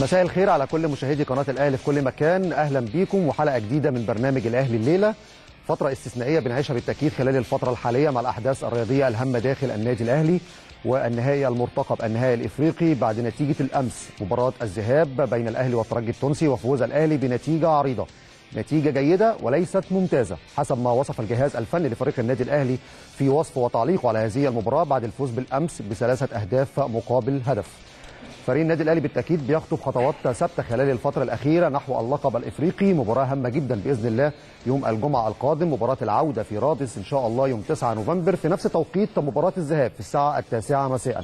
مساء الخير على كل مشاهدي قناه الاهلي في كل مكان اهلا بيكم وحلقه جديده من برنامج الاهلي الليله فتره استثنائيه بنعيشها بالتاكيد خلال الفتره الحاليه مع الاحداث الرياضيه الهامه داخل النادي الاهلي والنهائي المرتقب النهائي الافريقي بعد نتيجه الامس مباراه الذهاب بين الاهلي والترجي التونسي وفوز الاهلي بنتيجه عريضه نتيجه جيده وليست ممتازه حسب ما وصف الجهاز الفني لفريق النادي الاهلي في وصفه وتعليقه على هذه المباراه بعد الفوز بالامس بثلاثه اهداف مقابل هدف فريق النادي الاهلي بالتاكيد بيخطو خطوات ثابته خلال الفتره الاخيره نحو اللقب الافريقي مباراه هامه جدا باذن الله يوم الجمعه القادم مباراه العوده في رادس ان شاء الله يوم 9 نوفمبر في نفس توقيت مباراه الذهاب في الساعه التاسعه مساء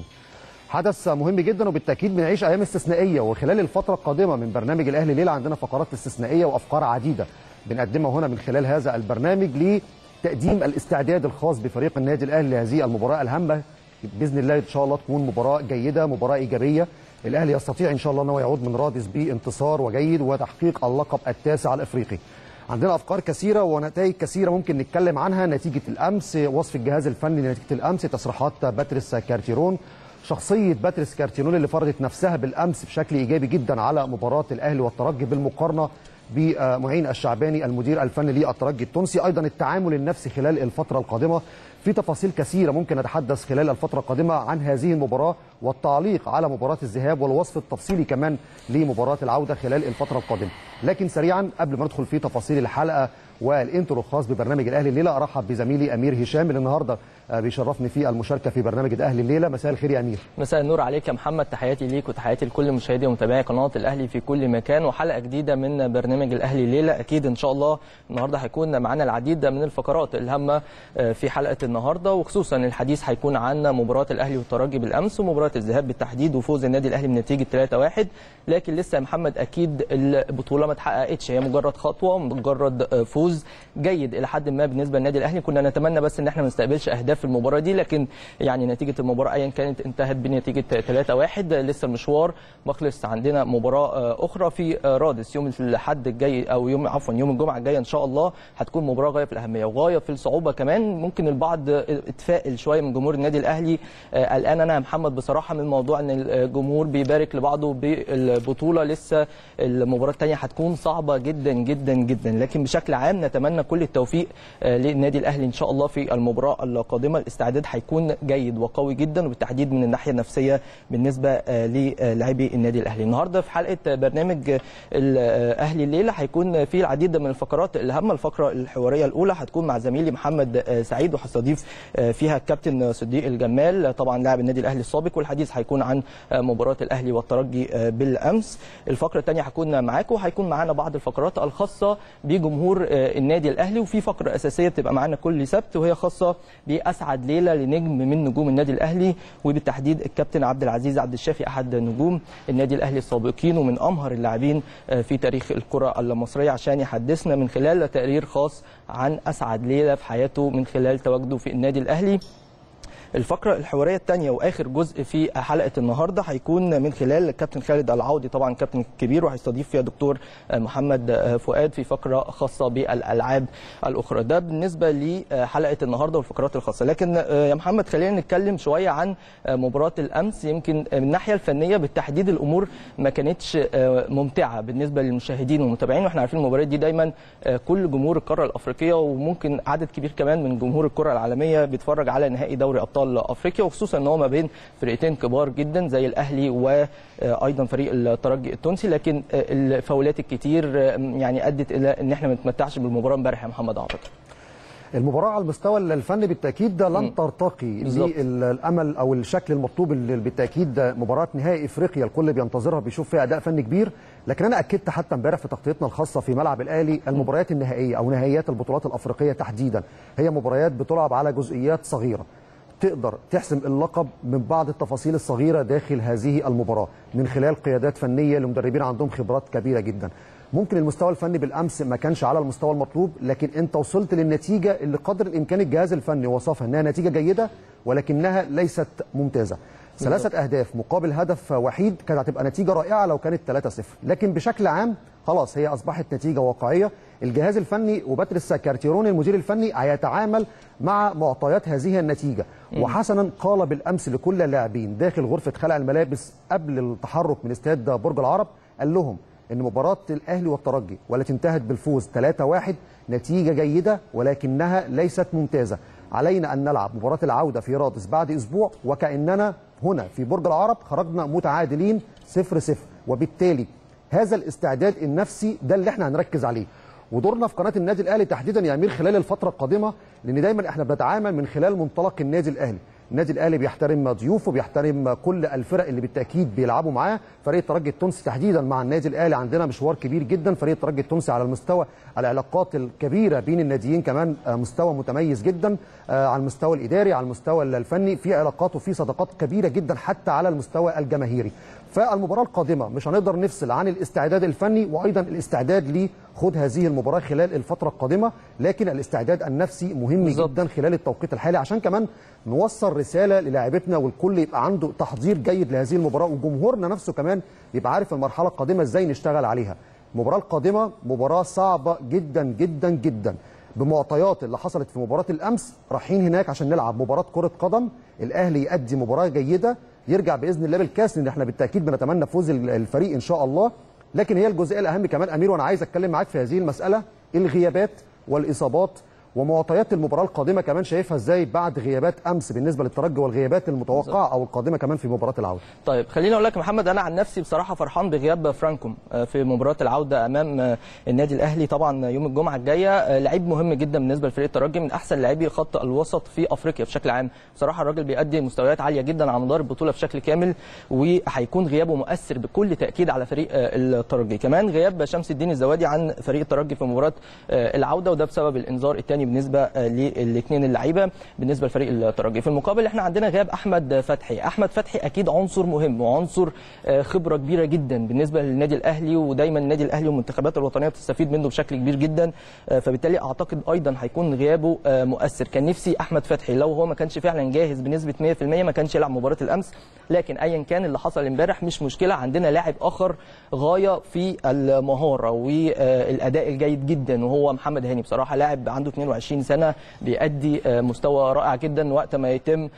حدث مهم جدا وبالتاكيد بنعيش ايام استثنائيه وخلال الفتره القادمه من برنامج الاهلي ليله عندنا فقرات استثنائيه وافكار عديده بنقدمها هنا من خلال هذا البرنامج لتقديم الاستعداد الخاص بفريق النادي الاهلي لهذه المباراه الهامه باذن الله ان شاء الله تكون مباراه جيده مباراه ايجابيه الاهلي يستطيع ان شاء الله ان هو يعود من رادس بانتصار وجيد وتحقيق اللقب التاسع الافريقي عندنا افكار كثيره ونتائج كثيره ممكن نتكلم عنها نتيجه الامس وصف الجهاز الفني لنتيجه الامس تصريحات باتريس كارتيرون شخصيه باتريس كارتيرون اللي فرضت نفسها بالامس بشكل ايجابي جدا على مباراه الاهلي والترجي بالمقارنه بمعين الشعباني المدير الفني للترجي التونسي ايضا التعامل النفسي خلال الفتره القادمه في تفاصيل كثيره ممكن نتحدث خلال الفتره القادمه عن هذه المباراه والتعليق على مباراه الذهاب والوصف التفصيلي كمان لمباراه العوده خلال الفتره القادمه لكن سريعا قبل ما ندخل في تفاصيل الحلقه والانترو الخاص ببرنامج الاهلي الليله ارحب بزميلي امير هشام اللي النهارده بيشرفني في المشاركه في برنامج الاهلي الليله مساء الخير يا امير مساء النور عليك يا محمد تحياتي ليك وتحياتي لكل مشاهدي ومتابعي قناه الاهلي في كل مكان وحلقه جديده من برنامج الاهلي الليله اكيد ان شاء الله النهارده هيكون معانا العديد من الفقرات الهامه في حلقه النهارده وخصوصا الحديث هيكون عن مباراه الاهلي والترجي بالامس ومباراه الذهاب بالتحديد وفوز النادي الاهلي بنتيجه 3-1 لكن لسه يا محمد اكيد البطوله ما اتحققتش هي مجرد خطوه مجرد فوز جيد الى حد ما بالنسبه للنادي الاهلي كنا نتمنى بس ان احنا ما نستقبلش اهداف في المباراه دي لكن يعني نتيجه المباراه ايا كانت انتهت بنتيجه 3-1 لسه المشوار مخلص عندنا مباراه اخرى في رادس يوم الاحد الجاي او يوم عفوا يوم الجمعه الجايه ان شاء الله هتكون مباراه غايه في الاهميه وغايه في الصعوبه كمان ممكن البعض اتفائل شويه من جمهور النادي الاهلي الان انا يا محمد بصراحه من موضوع ان الجمهور بيبارك لبعضه بالبطوله لسه المباراه الثانيه هتكون صعبه جدا جدا جدا لكن بشكل عام نتمنى كل التوفيق للنادي الاهلي ان شاء الله في المباراه القادمه الاستعداد هيكون جيد وقوي جدا وبالتحديد من الناحيه النفسيه بالنسبه للاعبي النادي الاهلي النهارده في حلقه برنامج الاهلي الليله هيكون في العديد من الفقرات الهامه الفقره الحواريه الاولى هتكون مع زميلي محمد سعيد وهستضيف فيها الكابتن صديق الجمال طبعا لاعب النادي الاهلي السابق والحديث هيكون عن مباراه الاهلي والترجي بالامس الفقره الثانيه هكون معاكم وهيكون معانا بعض الفقرات الخاصه بجمهور النادي الاهلي وفي فقره اساسيه بتبقى معانا كل سبت وهي خاصه باسعد ليله لنجم من نجوم النادي الاهلي وبالتحديد الكابتن عبد العزيز عبد الشافي احد نجوم النادي الاهلي السابقين ومن امهر اللاعبين في تاريخ الكره المصريه عشان يحدثنا من خلال تقرير خاص عن اسعد ليله في حياته من خلال تواجده في النادي الاهلي الفقره الحواريه الثانيه واخر جزء في حلقه النهارده هيكون من خلال الكابتن خالد العوضي طبعا كابتن كبير وهيستضيف فيها دكتور محمد فؤاد في فقره خاصه بالالعاب الاخرى ده بالنسبه لحلقه النهارده والفقرات الخاصه لكن يا محمد خلينا نتكلم شويه عن مباراه الامس يمكن من الناحيه الفنيه بالتحديد الامور ما كانتش ممتعه بالنسبه للمشاهدين والمتابعين واحنا عارفين المباريات دي دايما كل جمهور القاره الافريقيه وممكن عدد كبير كمان من جمهور الكره العالميه بيتفرج على نهائي دوري ابطال ابطال افريقيا وخصوصا ان هو ما بين فرقتين كبار جدا زي الاهلي وايضا فريق الترجي التونسي لكن الفاولات الكتير يعني ادت الى ان احنا ما نتمتعش بالمباراه امبارح يا محمد اعتقد المباراه على المستوى الفني بالتاكيد ده لن ترتقي للامل او الشكل المطلوب اللي بالتاكيد مباراه نهائي افريقيا الكل بينتظرها بيشوف فيها اداء فني كبير لكن انا اكدت حتى امبارح في تغطيتنا الخاصه في ملعب الاهلي المباريات النهائيه او نهائيات البطولات الافريقيه تحديدا هي مباريات بتلعب على جزئيات صغيره تقدر تحسم اللقب من بعض التفاصيل الصغيره داخل هذه المباراه من خلال قيادات فنيه لمدربين عندهم خبرات كبيره جدا ممكن المستوى الفني بالامس ما كانش على المستوى المطلوب لكن انت وصلت للنتيجه اللي قدر الامكان الجهاز الفني وصفها انها نتيجه جيده ولكنها ليست ممتازه ثلاثه اهداف مقابل هدف وحيد كانت هتبقى نتيجه رائعه لو كانت 3-0 لكن بشكل عام خلاص هي اصبحت نتيجه واقعيه الجهاز الفني وباتريس كارتيرون المدير الفني هيتعامل مع معطيات هذه النتيجه وحسنا قال بالامس لكل اللاعبين داخل غرفه خلع الملابس قبل التحرك من استاد برج العرب قال لهم ان مباراه الاهلي والترجي والتي انتهت بالفوز 3-1 نتيجه جيده ولكنها ليست ممتازه علينا ان نلعب مباراه العوده في رادس بعد اسبوع وكاننا هنا في برج العرب خرجنا متعادلين 0-0 وبالتالي هذا الاستعداد النفسي ده اللي احنا هنركز عليه ودورنا في قناه النادي الاهلي تحديدا يا امير خلال الفتره القادمه لان دايما احنا بنتعامل من خلال منطلق النادي الاهلي النادي الاهلي بيحترم ضيوفه بيحترم كل الفرق اللي بالتاكيد بيلعبوا معاه فريق الترجي التونسي تحديدا مع النادي الاهلي عندنا مشوار كبير جدا فريق الترجي التونسي على المستوى العلاقات الكبيره بين الناديين كمان مستوى متميز جدا على المستوى الاداري على المستوى الفني في علاقات وفي صداقات كبيره جدا حتى على المستوى الجماهيري فالمباراه القادمه مش هنقدر نفصل عن الاستعداد الفني وايضا الاستعداد لخوض هذه المباراه خلال الفتره القادمه لكن الاستعداد النفسي مهم بالزبط. جدا خلال التوقيت الحالي عشان كمان نوصل رساله للاعبتنا والكل يبقى عنده تحضير جيد لهذه المباراه وجمهورنا نفسه كمان يبقى عارف المرحله القادمه ازاي نشتغل عليها المباراه القادمه مباراه صعبه جدا جدا جدا بمعطيات اللي حصلت في مباراه الامس رايحين هناك عشان نلعب مباراه كره قدم الاهلي يؤدي مباراه جيده يرجع باذن الله بالكاس لان احنا بالتاكيد بنتمنى فوز الفريق ان شاء الله لكن هي الجزئيه الاهم كمان امير وانا عايز اتكلم معاك في هذه المساله الغيابات والاصابات ومعطيات المباراه القادمه كمان شايفها ازاي بعد غيابات امس بالنسبه للترجي والغيابات المتوقعه او القادمه كمان في مباراه العوده. طيب خليني اقول لك يا محمد انا عن نفسي بصراحه فرحان بغياب فرانكوم في مباراه العوده امام النادي الاهلي طبعا يوم الجمعه الجايه لعيب مهم جدا بالنسبه لفريق الترجي من احسن لاعبي خط الوسط في افريقيا بشكل عام بصراحه الراجل بيأدي مستويات عاليه جدا على مدار البطوله بشكل كامل وهيكون غيابه مؤثر بكل تاكيد على فريق الترجي كمان غياب شمس الدين الزوادي عن فريق الترجي في مباراه العوده وده بسبب الانذار الثاني بالنسبه للاثنين اللعيبه بالنسبه لفريق الترجي في المقابل احنا عندنا غياب احمد فتحي احمد فتحي اكيد عنصر مهم وعنصر خبره كبيره جدا بالنسبه للنادي الاهلي ودايما النادي الاهلي والمنتخبات الوطنيه بتستفيد منه بشكل كبير جدا فبالتالي اعتقد ايضا هيكون غيابه مؤثر كان نفسي احمد فتحي لو هو ما كانش فعلا جاهز بنسبه 100% ما كانش يلعب مباراه الامس لكن ايا كان اللي حصل امبارح مش مشكله عندنا لاعب اخر غايه في المهاره والاداء الجيد جدا وهو محمد هاني بصراحه لاعب عنده 22 سنه بيأدي مستوى رائع جدا وقت ما يتم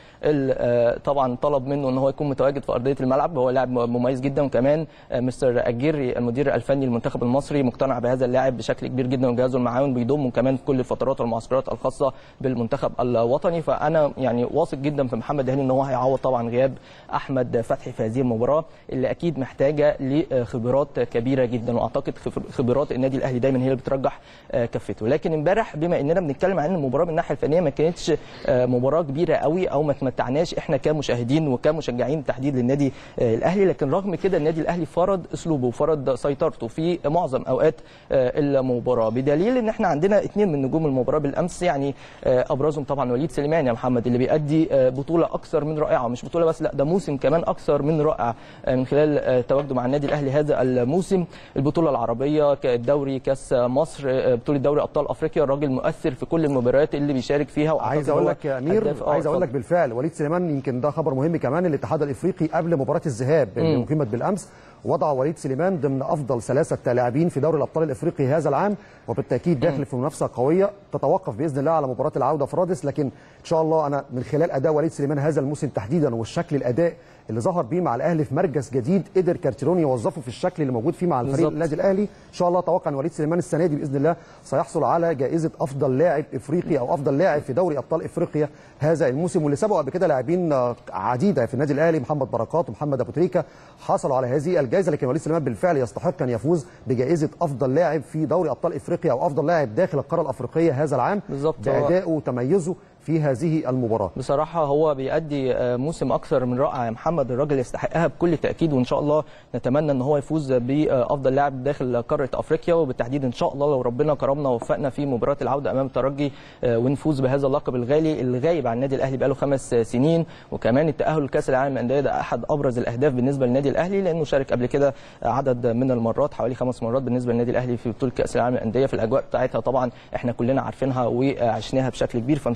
طبعا طلب منه ان هو يكون متواجد في ارضيه الملعب هو لاعب مميز جدا وكمان مستر اجيري المدير الفني للمنتخب المصري مقتنع بهذا اللاعب بشكل كبير جدا وجهازه المعاون بيضمه كمان في كل الفترات والمعسكرات الخاصه بالمنتخب الوطني فانا يعني واثق جدا في محمد هاني ان هو هيعوض طبعا غياب احمد فتحي في هذه المباراه اللي اكيد محتاجه لخبرات كبيره جدا واعتقد خبرات النادي الاهلي دايما هي اللي بترجح كفته لكن امبارح بما اننا بنتكلم عن المباراه من الناحيه الفنيه ما كانتش مباراه كبيره قوي او ما تمتعناش احنا كمشاهدين وكمشجعين تحديد للنادي الاهلي لكن رغم كده النادي الاهلي فرض اسلوبه وفرض سيطرته في معظم اوقات المباراه بدليل ان احنا عندنا اثنين من نجوم المباراه بالامس يعني ابرزهم طبعا وليد سليمان يا محمد اللي بيأدي بطوله اكثر من رائعه مش بطوله بس لا ده موسم كمان اكثر من رائع من خلال تواجده مع النادي الاهلي هذا الموسم البطوله العربيه الدوري كاس مصر بطوله دوري ابطال افريقيا الراجل مؤثر في كل المباريات اللي بيشارك فيها عايز اقول لك يا امير عايز اقول لك بالفعل وليد سليمان يمكن ده خبر مهم كمان الاتحاد الافريقي قبل مباراه الذهاب اللي اقيمت بالامس وضع وليد سليمان ضمن افضل ثلاثه لاعبين في دوري الابطال الافريقي هذا العام وبالتاكيد داخل في منافسه قويه تتوقف باذن الله على مباراه العوده في رادس لكن ان شاء الله انا من خلال اداء وليد سليمان هذا الموسم تحديدا والشكل الاداء اللي ظهر بيه مع الاهلي في مركز جديد قدر كارتيروني يوظفه في الشكل اللي موجود فيه مع الفريق النادي الاهلي ان شاء الله اتوقع ان وليد سليمان السنه دي باذن الله سيحصل على جائزه افضل لاعب افريقي او افضل لاعب في دوري ابطال افريقيا هذا الموسم واللي سبقوا قبل كده لاعبين عديده في النادي الاهلي محمد بركات ومحمد ابو تريكه حصلوا على هذه الجائزه لكن وليد سليمان بالفعل يستحق ان يفوز بجائزه افضل لاعب في دوري ابطال افريقيا او افضل لاعب داخل القاره الافريقيه هذا العام بالظبط بادائه وتميزه في هذه المباراه بصراحه هو بيأدي موسم اكثر من رائع يا محمد الراجل يستحقها بكل تاكيد وان شاء الله نتمنى ان هو يفوز بافضل لاعب داخل قاره افريقيا وبالتحديد ان شاء الله لو ربنا كرمنا ووفقنا في مباراه العوده امام الترجي ونفوز بهذا اللقب الغالي اللي غايب عن النادي الاهلي بقاله خمس سنين وكمان التاهل لكاس العالم للانديه ده احد ابرز الاهداف بالنسبه للنادي الاهلي لانه شارك قبل كده عدد من المرات حوالي خمس مرات بالنسبه للنادي الاهلي في بطوله كاس العالم للانديه في الاجواء بتاعتها طبعا احنا كلنا عارفينها وعشناها بشكل كبير فان شاء الله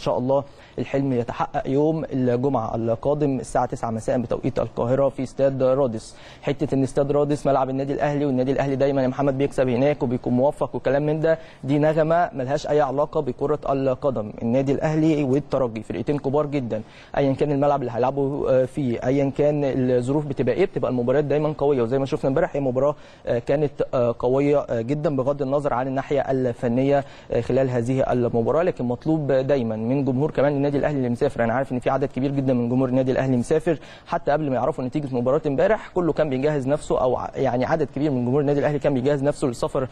الله الحلم يتحقق يوم الجمعه القادم الساعه 9 مساء بتوقيت القاهره في استاد رادس حته ان استاد رادس ملعب النادي الاهلي والنادي الاهلي دايما يا محمد بيكسب هناك وبيكون موفق وكلام من ده دي نغمه ملهاش اي علاقه بكره القدم النادي الاهلي والترجي فرقتين كبار جدا ايا كان الملعب اللي هيلعبوا فيه ايا كان الظروف بتبقى ايه بتبقى المباريات دايما قويه وزي ما شفنا امبارح هي مباراه كانت قويه جدا بغض النظر عن الناحيه الفنيه خلال هذه المباراه لكن مطلوب دايما من جمهور كمان النادي الاهلي اللي مسافر انا عارف ان في عدد كبير جدا من جمهور النادي الاهلي مسافر حتى قبل ما يعرفوا نتيجه مباراه امبارح كله كان بيجهز نفسه او يعني عدد كبير من جمهور النادي الاهلي كان بيجهز نفسه للسفر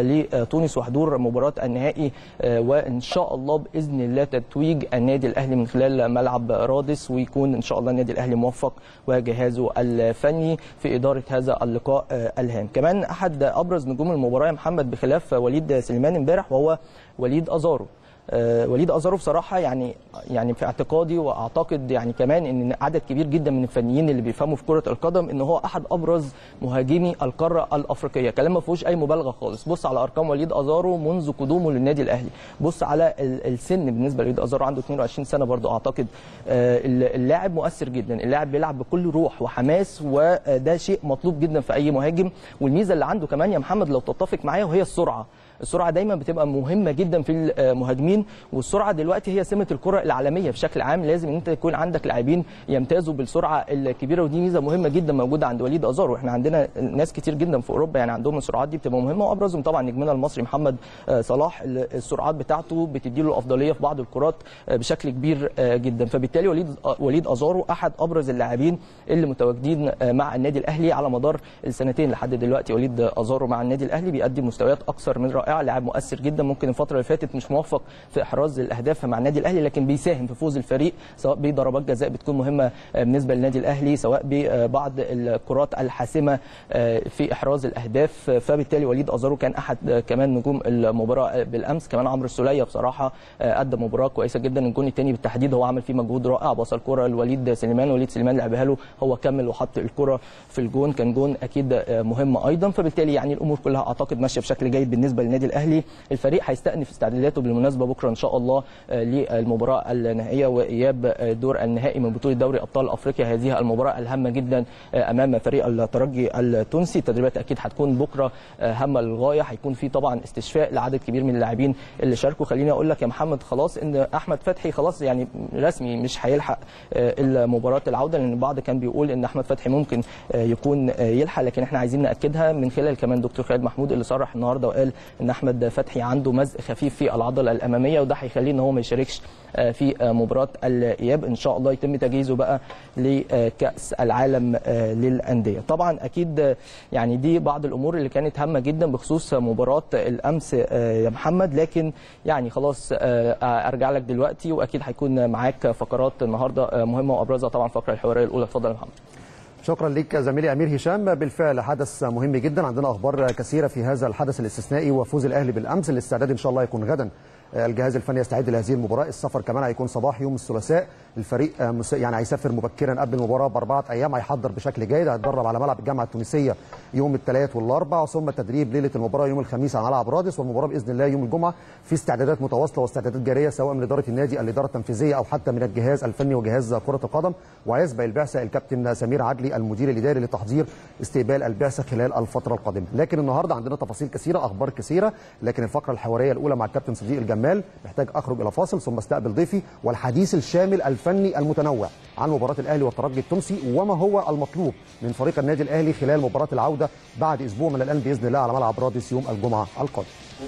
لتونس وحضور مباراه النهائي وان شاء الله باذن الله تتويج النادي الاهلي من خلال ملعب رادس ويكون ان شاء الله النادي الاهلي موفق وجهازه الفني في اداره هذا اللقاء الهام كمان احد ابرز نجوم المباراه محمد بخلاف وليد سليمان امبارح وهو وليد ازارو آه وليد ازارو بصراحه يعني يعني في اعتقادي واعتقد يعني كمان ان عدد كبير جدا من الفنيين اللي بيفهموا في كره القدم ان هو احد ابرز مهاجمي القاره الافريقيه كلام ما فيهوش اي مبالغه خالص بص على ارقام وليد ازارو منذ قدومه للنادي الاهلي بص على السن بالنسبه لوليد ازارو عنده 22 سنه برضو اعتقد آه اللاعب مؤثر جدا اللاعب بيلعب بكل روح وحماس وده شيء مطلوب جدا في اي مهاجم والميزه اللي عنده كمان يا محمد لو تتفق معايا وهي السرعه السرعه دايما بتبقى مهمه جدا في المهاجمين والسرعه دلوقتي هي سمه الكره العالميه بشكل عام لازم ان انت يكون عندك لاعبين يمتازوا بالسرعه الكبيره ودي ميزه مهمه جدا موجوده عند وليد ازارو احنا عندنا ناس كتير جدا في اوروبا يعني عندهم السرعات دي بتبقى مهمه وابرزهم طبعا نجمنا المصري محمد صلاح السرعات بتاعته بتدي له الافضليه في بعض الكرات بشكل كبير جدا فبالتالي وليد وليد ازارو احد ابرز اللاعبين اللي متواجدين مع النادي الاهلي على مدار السنتين لحد دلوقتي وليد ازارو مع النادي الاهلي بيقدم مستويات اكثر من رائعه لاعب مؤثر جدا ممكن الفتره اللي فاتت مش موفق في احراز الاهداف مع النادي الاهلي لكن بيساهم في فوز الفريق سواء بضربات جزاء بتكون مهمه بالنسبه للنادي الاهلي سواء ببعض الكرات الحاسمه في احراز الاهداف فبالتالي وليد ازارو كان احد كمان نجوم المباراه بالامس كمان عمرو السوليه بصراحه ادى مباراه كويسه جدا الجون الثاني بالتحديد هو عمل فيه مجهود رائع وصل كره لوليد سليمان وليد سليمان لعبها له هو كمل وحط الكره في الجون كان جون اكيد مهم ايضا فبالتالي يعني الامور كلها اعتقد ماشيه بشكل جيد بالنسبه للنادي الاهلي الفريق هيستأنف استعداداته بالمناسبه بكره ان شاء الله للمباراه النهائيه واياب دور النهائي من بطوله دوري ابطال افريقيا هذه المباراه الهامه جدا امام فريق الترجي التونسي التدريبات اكيد هتكون بكره هامه للغايه هيكون في طبعا استشفاء لعدد كبير من اللاعبين اللي شاركوا خليني اقول لك يا محمد خلاص ان احمد فتحي خلاص يعني رسمي مش هيلحق المباراه العوده لان البعض كان بيقول ان احمد فتحي ممكن يكون يلحق لكن احنا عايزين ناكدها من خلال كمان دكتور خالد محمود اللي صرح النهارده وقال ان احمد فتحي عنده مزق خفيف في العضله الاماميه وده هيخليه ان هو ما يشاركش في مباراه الاياب ان شاء الله يتم تجهيزه بقى لكاس العالم للانديه طبعا اكيد يعني دي بعض الامور اللي كانت هامه جدا بخصوص مباراه الامس يا محمد لكن يعني خلاص ارجع لك دلوقتي واكيد هيكون معاك فقرات النهارده مهمه وابرزها طبعا الفقره الحواريه الاولى اتفضل يا محمد شكرا لك زميلي امير هشام بالفعل حدث مهم جدا عندنا اخبار كثيره في هذا الحدث الاستثنائي وفوز الاهلي بالامس الاستعداد ان شاء الله يكون غدا الجهاز الفني يستعد لهذه المباراه السفر كمان هيكون صباح يوم الثلاثاء الفريق يعني هيسافر مبكرا قبل المباراه باربعه ايام هيحضر بشكل جيد هيتدرب على ملعب الجامعه التونسيه يوم الثلاث والاربع ثم التدريب ليله المباراه يوم الخميس على ملعب رادس والمباراه باذن الله يوم الجمعه في استعدادات متواصله واستعدادات جاريه سواء من اداره النادي الاداره التنفيذيه او حتى من الجهاز الفني وجهاز كره القدم ويسبق البعثه الكابتن سمير عدلي المدير الاداري لتحضير استقبال البعثه خلال الفتره القادمه لكن النهارده عندنا تفاصيل كثيره اخبار كثيره لكن الفقره الحواريه الاولى مع الكابتن صديق الجمال محتاج اخرج الى فاصل ثم استقبل ضيفي والحديث الشامل الفني المتنوع عن مباراه الاهلي والترجي التونسي وما هو المطلوب من فريق النادي الاهلي خلال مباراه العوده بعد اسبوع من الان باذن الله على ملعب رادس يوم الجمعه القادم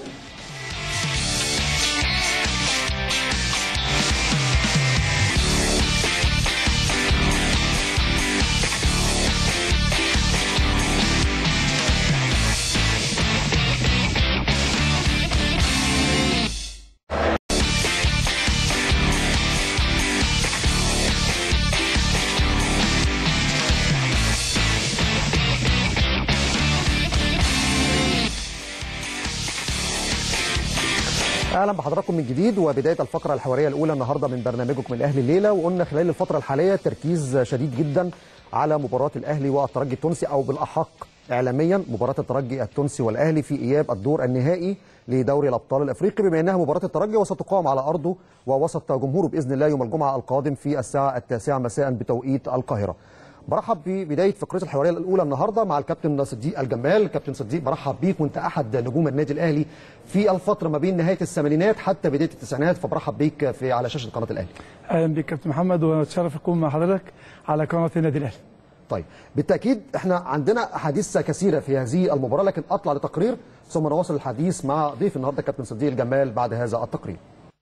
اهلا بحضراتكم من جديد وبدايه الفقره الحواريه الاولى النهارده من برنامجكم الاهلي الليله وقلنا خلال الفتره الحاليه تركيز شديد جدا على مباراه الاهلي والترجي التونسي او بالاحق اعلاميا مباراه الترجي التونسي والاهلي في اياب الدور النهائي لدوري الابطال الافريقي بما انها مباراه الترجي وستقام على ارضه ووسط جمهوره باذن الله يوم الجمعه القادم في الساعه التاسعه مساء بتوقيت القاهره. برحب ببدايه فقرتي الحواريه الاولى النهارده مع الكابتن صديق الجمال، كابتن صديق برحب بيك وانت احد نجوم النادي الاهلي في الفتره ما بين نهايه الثمانينات حتى بدايه التسعينات فبرحب بيك في على شاشه قناه الاهلي. اهلا بك كابتن محمد واتشرف اكون مع حضرتك على قناه النادي الاهلي. طيب بالتاكيد احنا عندنا احاديث كثيره في هذه المباراه لكن اطلع لتقرير ثم نواصل الحديث مع ضيف النهارده كابتن صديق الجمال بعد هذا التقرير.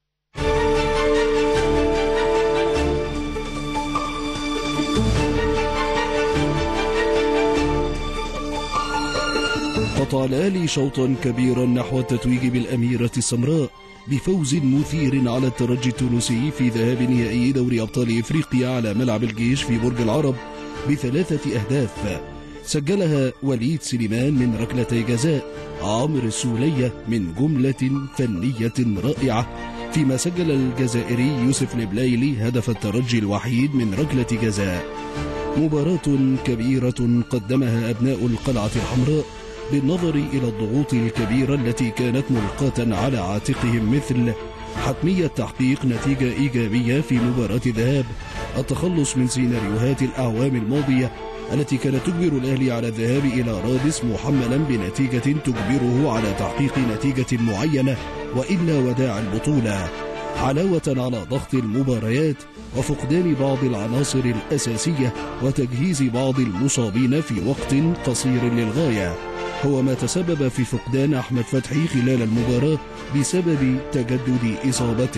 قطع الأهلي شوطا كبيرا نحو التتويج بالأميرة السمراء بفوز مثير على الترجي التونسي في ذهاب نهائي دوري أبطال إفريقيا على ملعب الجيش في برج العرب بثلاثة أهداف سجلها وليد سليمان من ركلتي جزاء عمرو السولية من جملة فنية رائعة فيما سجل الجزائري يوسف البلايلي هدف الترجي الوحيد من ركلة جزاء مباراة كبيرة قدمها أبناء القلعة الحمراء بالنظر إلى الضغوط الكبيرة التي كانت ملقاة على عاتقهم مثل حتمية تحقيق نتيجة إيجابية في مباراة الذهاب التخلص من سيناريوهات الأعوام الماضية التي كانت تجبر الأهلي على الذهاب إلى رادس محملا بنتيجة تجبره على تحقيق نتيجة معينة وإلا وداع البطولة علاوة على ضغط المباريات وفقدان بعض العناصر الأساسية وتجهيز بعض المصابين في وقت قصير للغاية هو ما تسبب في فقدان أحمد فتحي خلال المباراة بسبب تجدد إصابته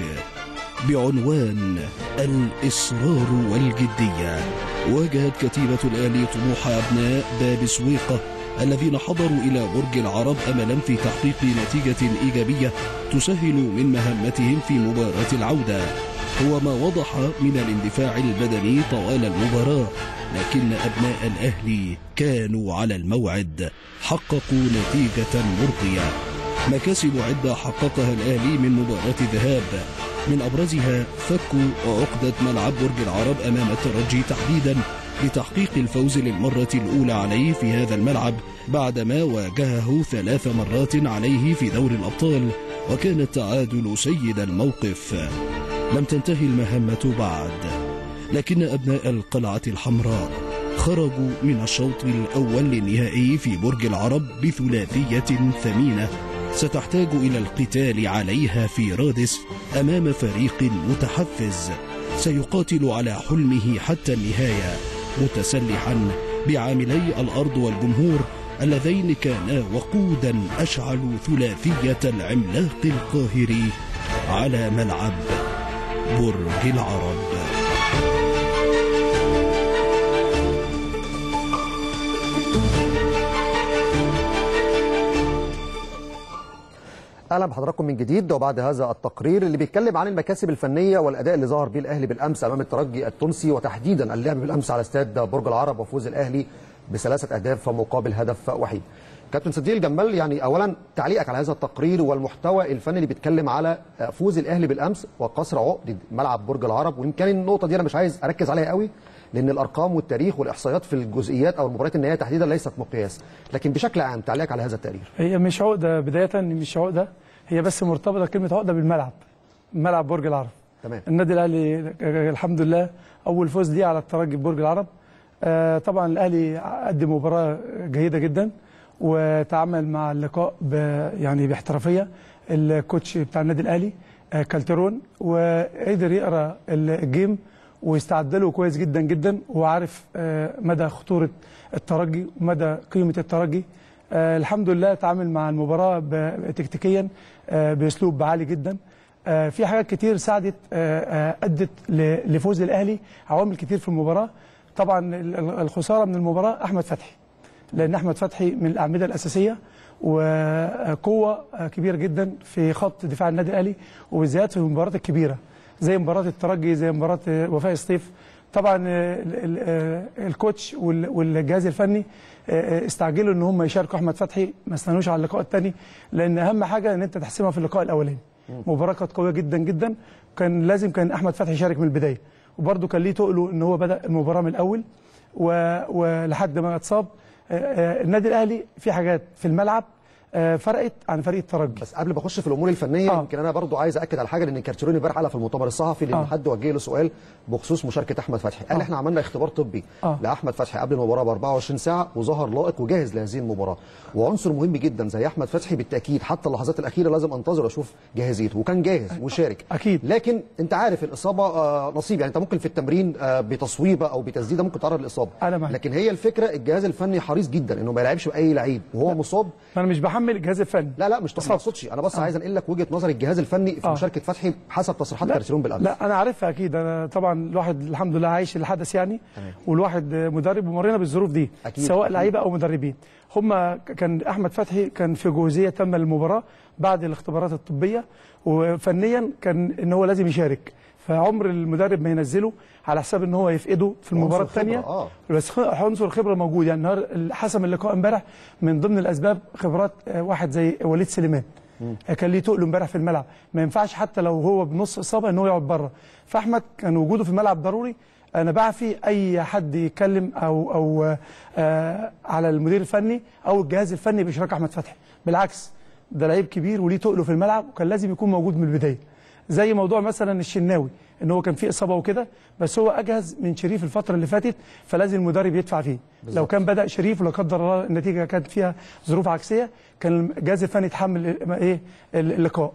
بعنوان الإصرار والجدية واجهت كتيبة الأهلي طموح أبناء باب سويقة الذين حضروا إلى برج العرب أملا في تحقيق نتيجة إيجابية تسهل من مهمتهم في مباراة العودة هو ما وضح من الاندفاع البدني طوال المباراة لكن أبناء الأهلي كانوا على الموعد حققوا نتيجة مرضية مكاسب عدة حققها الأهلي من مباراة الذهاب من أبرزها فك عقدة ملعب برج العرب أمام الترجي تحديدا لتحقيق الفوز للمرة الأولى عليه في هذا الملعب بعدما واجهه ثلاث مرات عليه في دور الأبطال وكان التعادل سيد الموقف لم تنتهي المهمة بعد لكن أبناء القلعة الحمراء خرجوا من الشوط الأول للنهائي في برج العرب بثلاثية ثمينة ستحتاج إلى القتال عليها في رادس أمام فريق متحفز سيقاتل على حلمه حتى النهاية متسلحا بعاملي الأرض والجمهور اللذين كانا وقودا أشعلوا ثلاثية العملاق القاهري على ملعب برج العرب اهلا بحضراتكم من جديد وبعد هذا التقرير اللي بيتكلم عن المكاسب الفنيه والاداء اللي ظهر بيه الاهلي بالامس امام الترجي التونسي وتحديدا اللعب بالامس على استاد برج العرب وفوز الاهلي بثلاثه اهداف مقابل هدف وحيد. كابتن صديق الجمال يعني اولا تعليقك على هذا التقرير والمحتوى الفني اللي بيتكلم على فوز الاهلي بالامس وكسر عقد ملعب برج العرب ويمكن النقطه دي انا مش عايز اركز عليها قوي لان الارقام والتاريخ والاحصائيات في الجزئيات او المباريات النهائيه تحديدا ليست مقياس لكن بشكل عام تعليقك على هذا التقرير هي مش عقده بدايه مش عقده هي بس مرتبطه كلمه عقده بالملعب ملعب برج العرب تمام النادي الاهلي الحمد لله اول فوز ليه على الترجي في برج العرب آه طبعا الاهلي قدم مباراه جيده جدا وتعامل مع اللقاء ب يعني باحترافيه الكوتش بتاع النادي الاهلي آه كالترون وقدر يقرا الجيم ويستعد له كويس جدا جدا وعارف آه مدى خطوره الترجي ومدى قيمه الترجي آه الحمد لله تعامل مع المباراه تكتيكيا آه باسلوب عالي جدا آه في حاجات كتير ساعدت ادت لفوز الاهلي عوامل كتير في المباراه طبعا الخساره من المباراه احمد فتحي لان احمد فتحي من الاعمده الاساسيه وقوه كبيره جدا في خط دفاع النادي الاهلي وبالذات في المباريات الكبيره زي مباراه الترجي زي مباراه وفاء الصيف طبعا الكوتش والجهاز الفني استعجلوا ان هم يشاركوا احمد فتحي ما استنوش على اللقاء الثاني لان اهم حاجه ان انت تحسمها في اللقاء الاولاني مباراه كانت قويه جدا جدا كان لازم كان احمد فتحي يشارك من البدايه وبرده كان ليه تقله ان هو بدا المباراه من الاول ولحد ما اتصاب آه، النادي الاهلي في حاجات في الملعب آه، فرقت عن فريق الترجي بس قبل ما اخش في الامور الفنيه آه. يمكن انا برضو عايز اكد على حاجه لان كارتيروني امبارح قالها في المؤتمر الصحفي لان آه. حد وجه له سؤال بخصوص مشاركه احمد فتحي قال آه. احنا عملنا اختبار طبي آه. لاحمد فتحي قبل المباراه ب 24 ساعه وظهر لائق وجاهز لهذه المباراه وعنصر مهم جدا زي احمد فتحي بالتاكيد حتى اللحظات الاخيره لازم انتظر واشوف جاهزيته وكان جاهز وشارك أكيد. لكن انت عارف الاصابه آه، نصيب يعني انت ممكن في التمرين آه، بتصويبه او بتسديده ممكن تعرض للاصابه أنا معاك. لكن هي الفكره الجهاز الفني حريص جدا انه ما يلعبش باي لعيب وهو مصاب فانا مش بحمل الجهاز الفني لا لا مش ما اقصدش انا بس عايز انقل لك وجهه نظر الجهاز الفني في آه. مشاركه فتحي حسب تصريحات لا, كارتيرون بالامس لا انا عارفها اكيد انا طبعا الواحد الحمد لله عايش الحدث يعني تمام. والواحد مدرب ومرينا بالظروف دي أكيد، سواء أكيد. لعيبه او مدربين هم كان احمد فتحي كان في جوزيه تامه للمباراه بعد الاختبارات الطبيه وفنيا كان ان هو لازم يشارك فعمر المدرب ما ينزله على حساب ان هو يفقده في المباراه عنصر خبرة، الثانيه آه. بس خ- عنصر خبره موجود يعني النهار حسم اللقاء امبارح من ضمن الاسباب خبرات آه، واحد زي وليد سليمان آه، كان ليه تقل امبارح في الملعب ما ينفعش حتى لو هو بنص اصابه ان هو يقعد بره فاحمد كان وجوده في الملعب ضروري انا بعفي اي حد يتكلم او او آه على المدير الفني او الجهاز الفني باشراك احمد فتحي بالعكس ده لعيب كبير وليه تقله في الملعب وكان لازم يكون موجود من البدايه زي موضوع مثلا الشناوي ان هو كان فيه اصابه وكده بس هو اجهز من شريف الفتره اللي فاتت فلازم المدرب يدفع فيه بالزبط. لو كان بدا شريف ولا قدر الله النتيجه كانت فيها ظروف عكسيه كان الجهاز الفني يتحمل ال- ايه اللقاء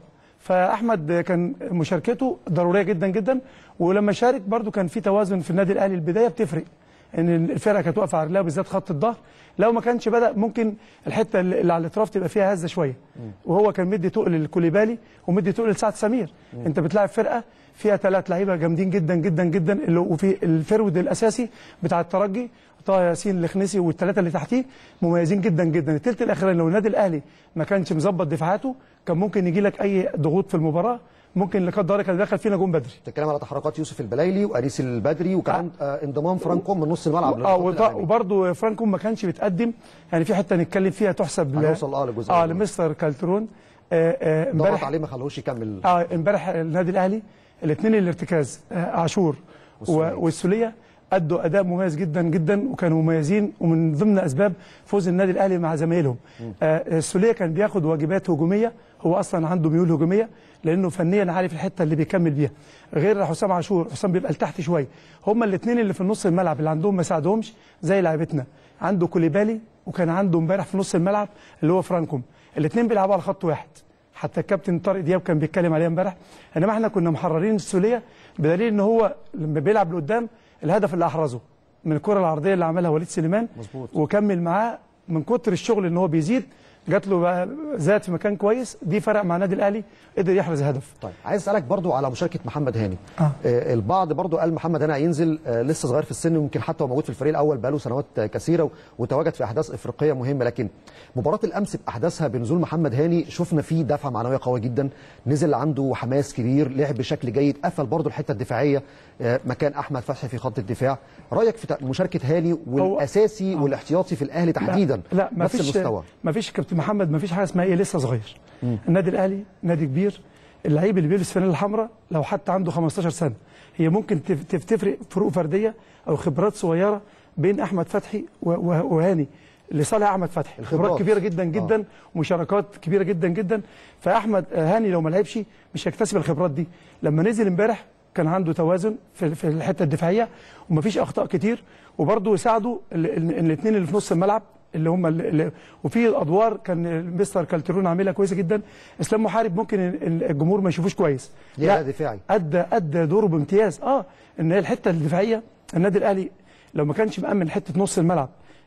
فاحمد كان مشاركته ضروريه جدا جدا ولما شارك برده كان في توازن في النادي الاهلي البدايه بتفرق ان الفرقه كانت واقفه على رجلها بالذات خط الظهر لو ما كانش بدا ممكن الحته اللي على الاطراف تبقى فيها هزه شويه وهو كان مدي تقل لكوليبالي ومدي تقل لسعد سمير انت بتلاعب فرقه فيها ثلاث لعيبه جامدين جدا جدا جدا اللي وفي الفرود الاساسي بتاع الترجي طه ياسين الخنيسي والثلاثه اللي تحتيه مميزين جدا جدا الثلث الاخراني لو النادي الاهلي ما كانش مظبط دفاعاته كان ممكن يجي لك اي ضغوط في المباراه ممكن لا قدر الله كان دخل فينا جون بدري بتتكلم على تحركات يوسف البلايلي وانيس البدري وكمان آه انضمام فرانكو من نص الملعب اه للخط وط- الأمامي. وبرضه فرانكو ما كانش بيتقدم يعني في حته نتكلم فيها تحسب ل- هنوصل اه للجزء اه ده. لمستر كالترون آه، آه، ضغط امبارح عليه ما خلوش يكمل اه امبارح النادي الاهلي الاثنين الارتكاز آه عاشور والسولية. و- والسوليه ادوا اداء مميز جدا جدا وكانوا مميزين ومن ضمن اسباب فوز النادي الاهلي مع زمايلهم آه السوليه كان بياخد واجبات هجوميه هو اصلا عنده ميول هجوميه لانه فنيا عارف الحته اللي بيكمل بيها غير حسام عاشور حسام بيبقى لتحت شويه هما الاثنين اللي في نص الملعب اللي عندهم ما ساعدهمش زي لعيبتنا عنده كوليبالي وكان عنده امبارح في نص الملعب اللي هو فرانكوم الاثنين بيلعبوا على خط واحد حتى الكابتن طارق دياب كان بيتكلم عليها امبارح انما احنا كنا محررين السوليه بدليل ان هو لما بيلعب لقدام الهدف اللي احرزه من الكره العرضيه اللي عملها وليد سليمان مظبوط. وكمل معاه من كتر الشغل ان هو بيزيد جات له بقى زاد في مكان كويس دي فرق مع النادي الاهلي قدر يحرز هدف طيب عايز اسالك برضو على مشاركه محمد هاني آه. آه البعض برضو قال محمد هاني هينزل آه لسه صغير في السن ويمكن حتى هو موجود في الفريق الاول بقاله سنوات آه كثيره و- وتواجد في احداث افريقيه مهمه لكن مباراه الامس باحداثها بنزول محمد هاني شفنا فيه دفعه معنويه قويه جدا نزل عنده حماس كبير لعب بشكل جيد قفل برضو الحته الدفاعيه آه مكان احمد فتحي في خط الدفاع رايك في ت- مشاركه هاني والاساسي والاحتياطي في الاهلي تحديدا لا ما نفس فيش المستوى ما فيش كابتن محمد ما فيش حاجه اسمها ايه لسه صغير النادي الاهلي نادي كبير اللعيب اللي بيلبس فانيلا الحمراء لو حتى عنده 15 سنه هي ممكن تف- تف- تفرق فروق فرديه او خبرات صغيره بين احمد فتحي و- و- وهاني لصالح احمد فتحي الخبرات. خبرات كبيره جدا جدا ومشاركات كبيره جدا جدا فاحمد هاني لو ما لعبش مش هيكتسب الخبرات دي لما نزل امبارح كان عنده توازن في في الحته الدفاعيه ومفيش اخطاء كتير وبرضه ساعدوا الاثنين اللي في نص الملعب اللي هم اللي وفي ادوار كان مستر كالترون عاملها كويسه جدا اسلام محارب ممكن ال- الجمهور ما يشوفوش كويس ليه أداء دفاعي. ادى ادى دوره بامتياز اه ان هي الحته الدفاعيه النادي الاهلي لو ما كانش مامن حته نص الملعب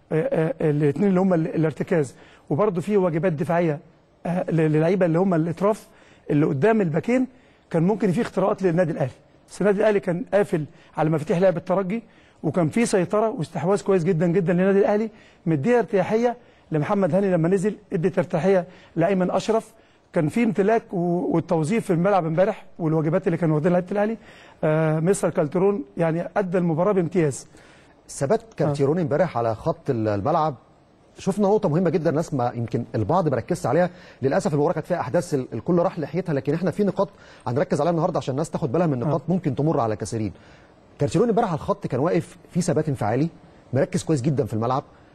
الاثنين اللي هم ال- الارتكاز وبرده في واجبات دفاعيه آه، ل- للعيبه اللي هم الاطراف اللي قدام الباكين كان ممكن في اختراقات للنادي الاهلي بس النادي الاهلي كان قافل على مفاتيح لعب الترجي وكان في سيطره واستحواذ كويس جدا جدا للنادي الاهلي مديها ارتياحيه لمحمد هاني لما نزل ادت ارتياحيه لايمن اشرف كان في امتلاك و- والتوظيف في الملعب امبارح والواجبات اللي كانوا واخدينها لعيبه الاهلي آه مستر كالترون يعني ادى المباراه بامتياز ثبات كارتيرون امبارح على خط الملعب شفنا نقطة مهمة جدا الناس ما يمكن البعض ما ركزش عليها للأسف المباراة كانت فيها أحداث ال- الكل راح ناحيتها لكن احنا في نقاط هنركز عليها النهاردة عشان الناس تاخد بالها من نقاط ممكن تمر على كثيرين كارتيرون امبارح على الخط كان واقف في ثبات انفعالي مركز كويس جدا في الملعب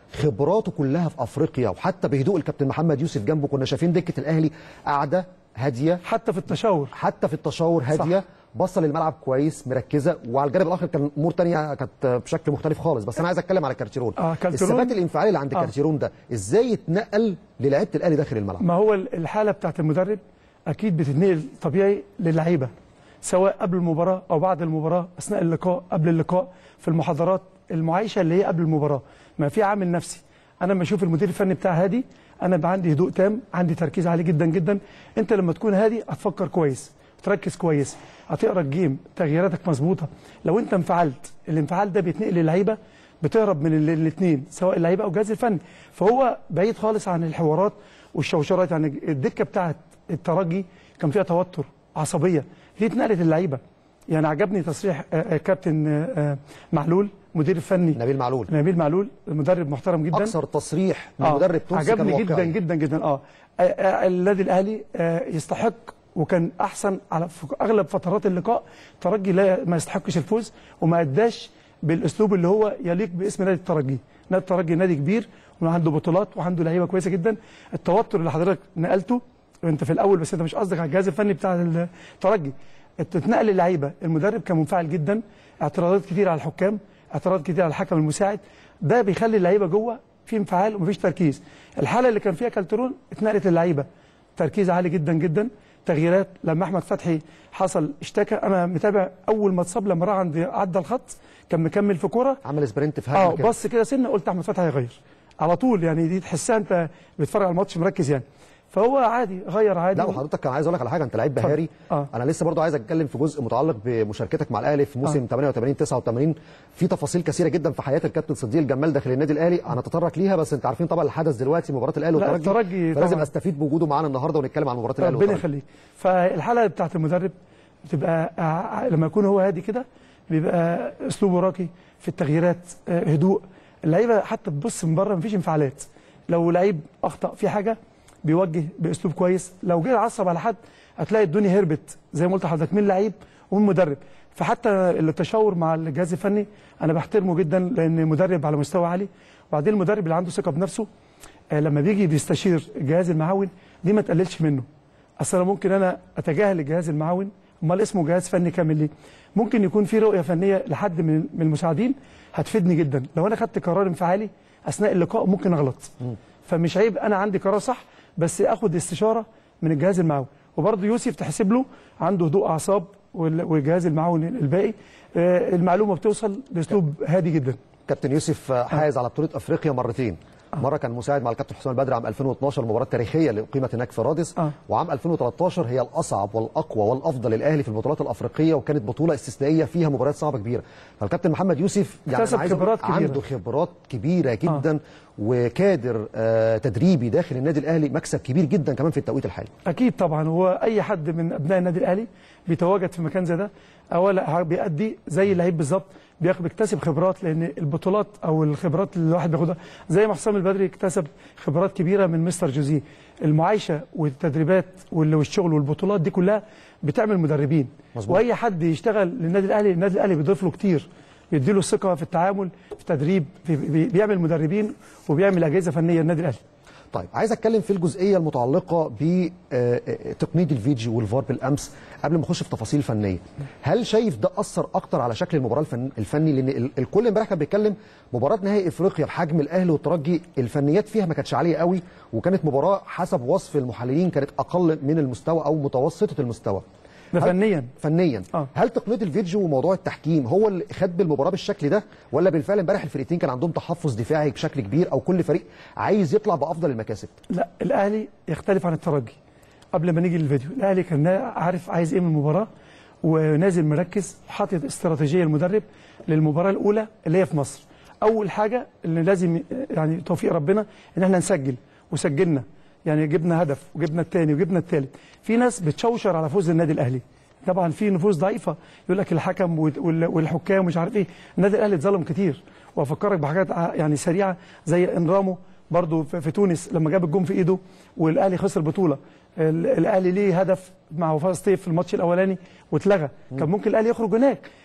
خبراته كلها في افريقيا وحتى بهدوء الكابتن محمد يوسف جنبه كنا شايفين دكه الاهلي قاعده هاديه حتى في التشاور حتى في التشاور هاديه باصه للملعب كويس مركزه وعلى الجانب الاخر كان امور تانية كانت بشكل مختلف خالص بس انا عايز اتكلم على كارتيرون آه، كارتيرون- الثبات الانفعالي اللي عند آه. كارتيرون ده ازاي يتنقل للعيبه الاهلي داخل الملعب ما هو الحاله بتاعت المدرب اكيد بتتنقل طبيعي للعيبه سواء قبل المباراه او بعد المباراه اثناء اللقاء قبل اللقاء في المحاضرات المعايشه اللي هي قبل المباراه ما في عامل نفسي انا لما اشوف المدير الفني بتاع هادي انا بقى عندي هدوء تام عندي تركيز عالي جدا جدا انت لما تكون هادي هتفكر كويس تركز كويس هتقرا الجيم تغييراتك مظبوطه لو انت انفعلت الانفعال ده بيتنقل للعيبه بتهرب من الاثنين سواء اللعيبه او الجهاز الفني فهو بعيد خالص عن الحوارات والشوشرات يعني الدكه بتاعت الترجي كان فيها توتر عصبيه دي اتنقلت اللعيبه يعني عجبني تصريح آه، آه، كابتن آه، آه، معلول مدير الفني نبيل معلول نبيل معلول مدرب محترم جدا اكثر تصريح من آه، مدرب تونسي كان عجبني جدا واقعي. جدا جدا اه آه، آه، النادي الاهلي آه، يستحق وكان احسن على في اغلب فترات اللقاء ترجي لا ما يستحقش الفوز وما اداش بالاسلوب اللي هو يليق باسم نادي الترجي نادي الترجي نادي كبير وعنده بطولات وعنده لعيبه كويسه جدا التوتر اللي حضرتك نقلته انت في الاول بس انت مش قصدك على الجهاز الفني بتاع الترجي اتنقل للعيبه المدرب كان منفعل جدا اعتراضات كتير على الحكام اعتراضات كتير على الحكم المساعد ده بيخلي اللعيبه جوه في انفعال ومفيش تركيز الحاله اللي كان فيها كالترون اتنقلت للعيبه تركيز عالي جدا جدا تغييرات لما احمد فتحي حصل اشتكى انا متابع اول ما اتصاب لما راح عند عدى الخط كان مكمل في كوره عمل سبرنت في اه هجمه كده بص كده سنه قلت احمد فتحي هيغير على طول يعني دي تحسها انت بتتفرج على الماتش مركز يعني فهو عادي غير عادي لا وحضرتك كان عايز اقول لك على حاجه انت لعيب بهاري آه. انا لسه برضو عايز اتكلم في جزء متعلق بمشاركتك مع الاهلي في موسم آه. 88 89 في تفاصيل كثيره جدا في حياه الكابتن صديق الجمال داخل النادي الاهلي هنتطرق ليها بس انت عارفين طبعا الحدث دلوقتي مباراه الاهلي لا، والترجي الترجي فلازم طبعاً. استفيد بوجوده معانا النهارده ونتكلم عن مباراه الاهلي ربنا والترجي يخليك فالحاله بتاعت المدرب بتبقى ع- لما يكون هو هادي كده بيبقى اسلوبه راقي في التغييرات آه، هدوء اللعيبه حتى تبص من بره مفيش انفعالات لو لعيب اخطا في حاجه بيوجه باسلوب كويس لو جه عصب على حد هتلاقي الدنيا هربت زي ما قلت لحضرتك من لعيب ومن مدرب فحتى التشاور مع الجهاز الفني انا بحترمه جدا لان مدرب على مستوى عالي وبعدين المدرب اللي عنده ثقه بنفسه آه، لما بيجي بيستشير الجهاز المعاون دي ما تقللش منه اصل انا ممكن انا اتجاهل الجهاز المعاون امال اسمه جهاز فني كامل ليه ممكن يكون في رؤيه فنيه لحد من من المساعدين هتفيدني جدا لو انا خدت قرار انفعالي اثناء اللقاء ممكن اغلط فمش عيب انا عندي قرار صح بس اخد استشاره من الجهاز المعاون وبرضه يوسف تحسب له عنده هدوء اعصاب وال- والجهاز المعاون الباقي آه، المعلومه بتوصل باسلوب هادي جدا كابتن يوسف حاز على بطوله افريقيا مرتين مره كان مساعد مع الكابتن حسام البدري عام 2012 المباراه التاريخيه اللي اقيمت هناك في رادس آه. وعام 2013 هي الاصعب والاقوى والافضل للاهلي في البطولات الافريقيه وكانت بطوله استثنائيه فيها مباريات صعبه كبيره فالكابتن محمد يوسف يعني اكتسب أنا عايز أقول خبرات كبيرة. عنده خبرات كبيره جدا وكادر آه تدريبي داخل النادي الاهلي مكسب كبير جدا كمان في التوقيت الحالي اكيد طبعا هو اي حد من ابناء النادي الاهلي بيتواجد في مكان زي ده اولا بيأدي زي اللعيب بالظبط بياخد بيكتسب خبرات لان البطولات او الخبرات اللي الواحد بياخدها زي ما حسام البدري اكتسب خبرات كبيره من مستر جوزيه المعايشه والتدريبات وال- والشغل والبطولات دي كلها بتعمل مدربين مظبوط. واي حد يشتغل للنادي الاهلي النادي الاهلي بيضيف له كتير بيديله الثقه في التعامل في التدريب في بي- بيعمل مدربين وبيعمل اجهزه فنيه النادي الاهلي طيب عايز اتكلم في الجزئيه المتعلقه بتقنيه الفيديو والفار بالامس قبل ما اخش في تفاصيل فنيه هل شايف ده اثر اكتر على شكل المباراه الفن الفني لان ال- الكل امبارح كان بيتكلم مباراه نهائي افريقيا بحجم الاهلي والترجي الفنيات فيها ما كانتش عاليه قوي وكانت مباراه حسب وصف المحللين كانت اقل من المستوى او متوسطه المستوى ده هل- فنيا فنيا آه. هل تقنيه الفيديو وموضوع التحكيم هو اللي خد بالمباراه بالشكل ده ولا بالفعل امبارح الفرقتين كان عندهم تحفظ دفاعي بشكل كبير او كل فريق عايز يطلع بافضل المكاسب لا الاهلي يختلف عن الترجي قبل ما نيجي للفيديو الاهلي كان عارف عايز ايه من المباراه ونازل مركز حاطط استراتيجيه المدرب للمباراه الاولى اللي هي في مصر اول حاجه اللي لازم يعني توفيق ربنا ان احنا نسجل وسجلنا يعني جبنا هدف وجبنا الثاني وجبنا الثالث في ناس بتشوشر على فوز النادي الاهلي طبعا في نفوس ضعيفه يقول لك الحكم وال- والحكام مش عارف ايه النادي الاهلي اتظلم كتير وافكرك بحاجات ع- يعني سريعه زي انرامو برضو في في تونس لما جاب الجون في ايده والاهلي خسر بطوله ال- الاهلي ليه هدف مع وفاء سطيف في الماتش الاولاني واتلغى كان ممكن الاهلي يخرج هناك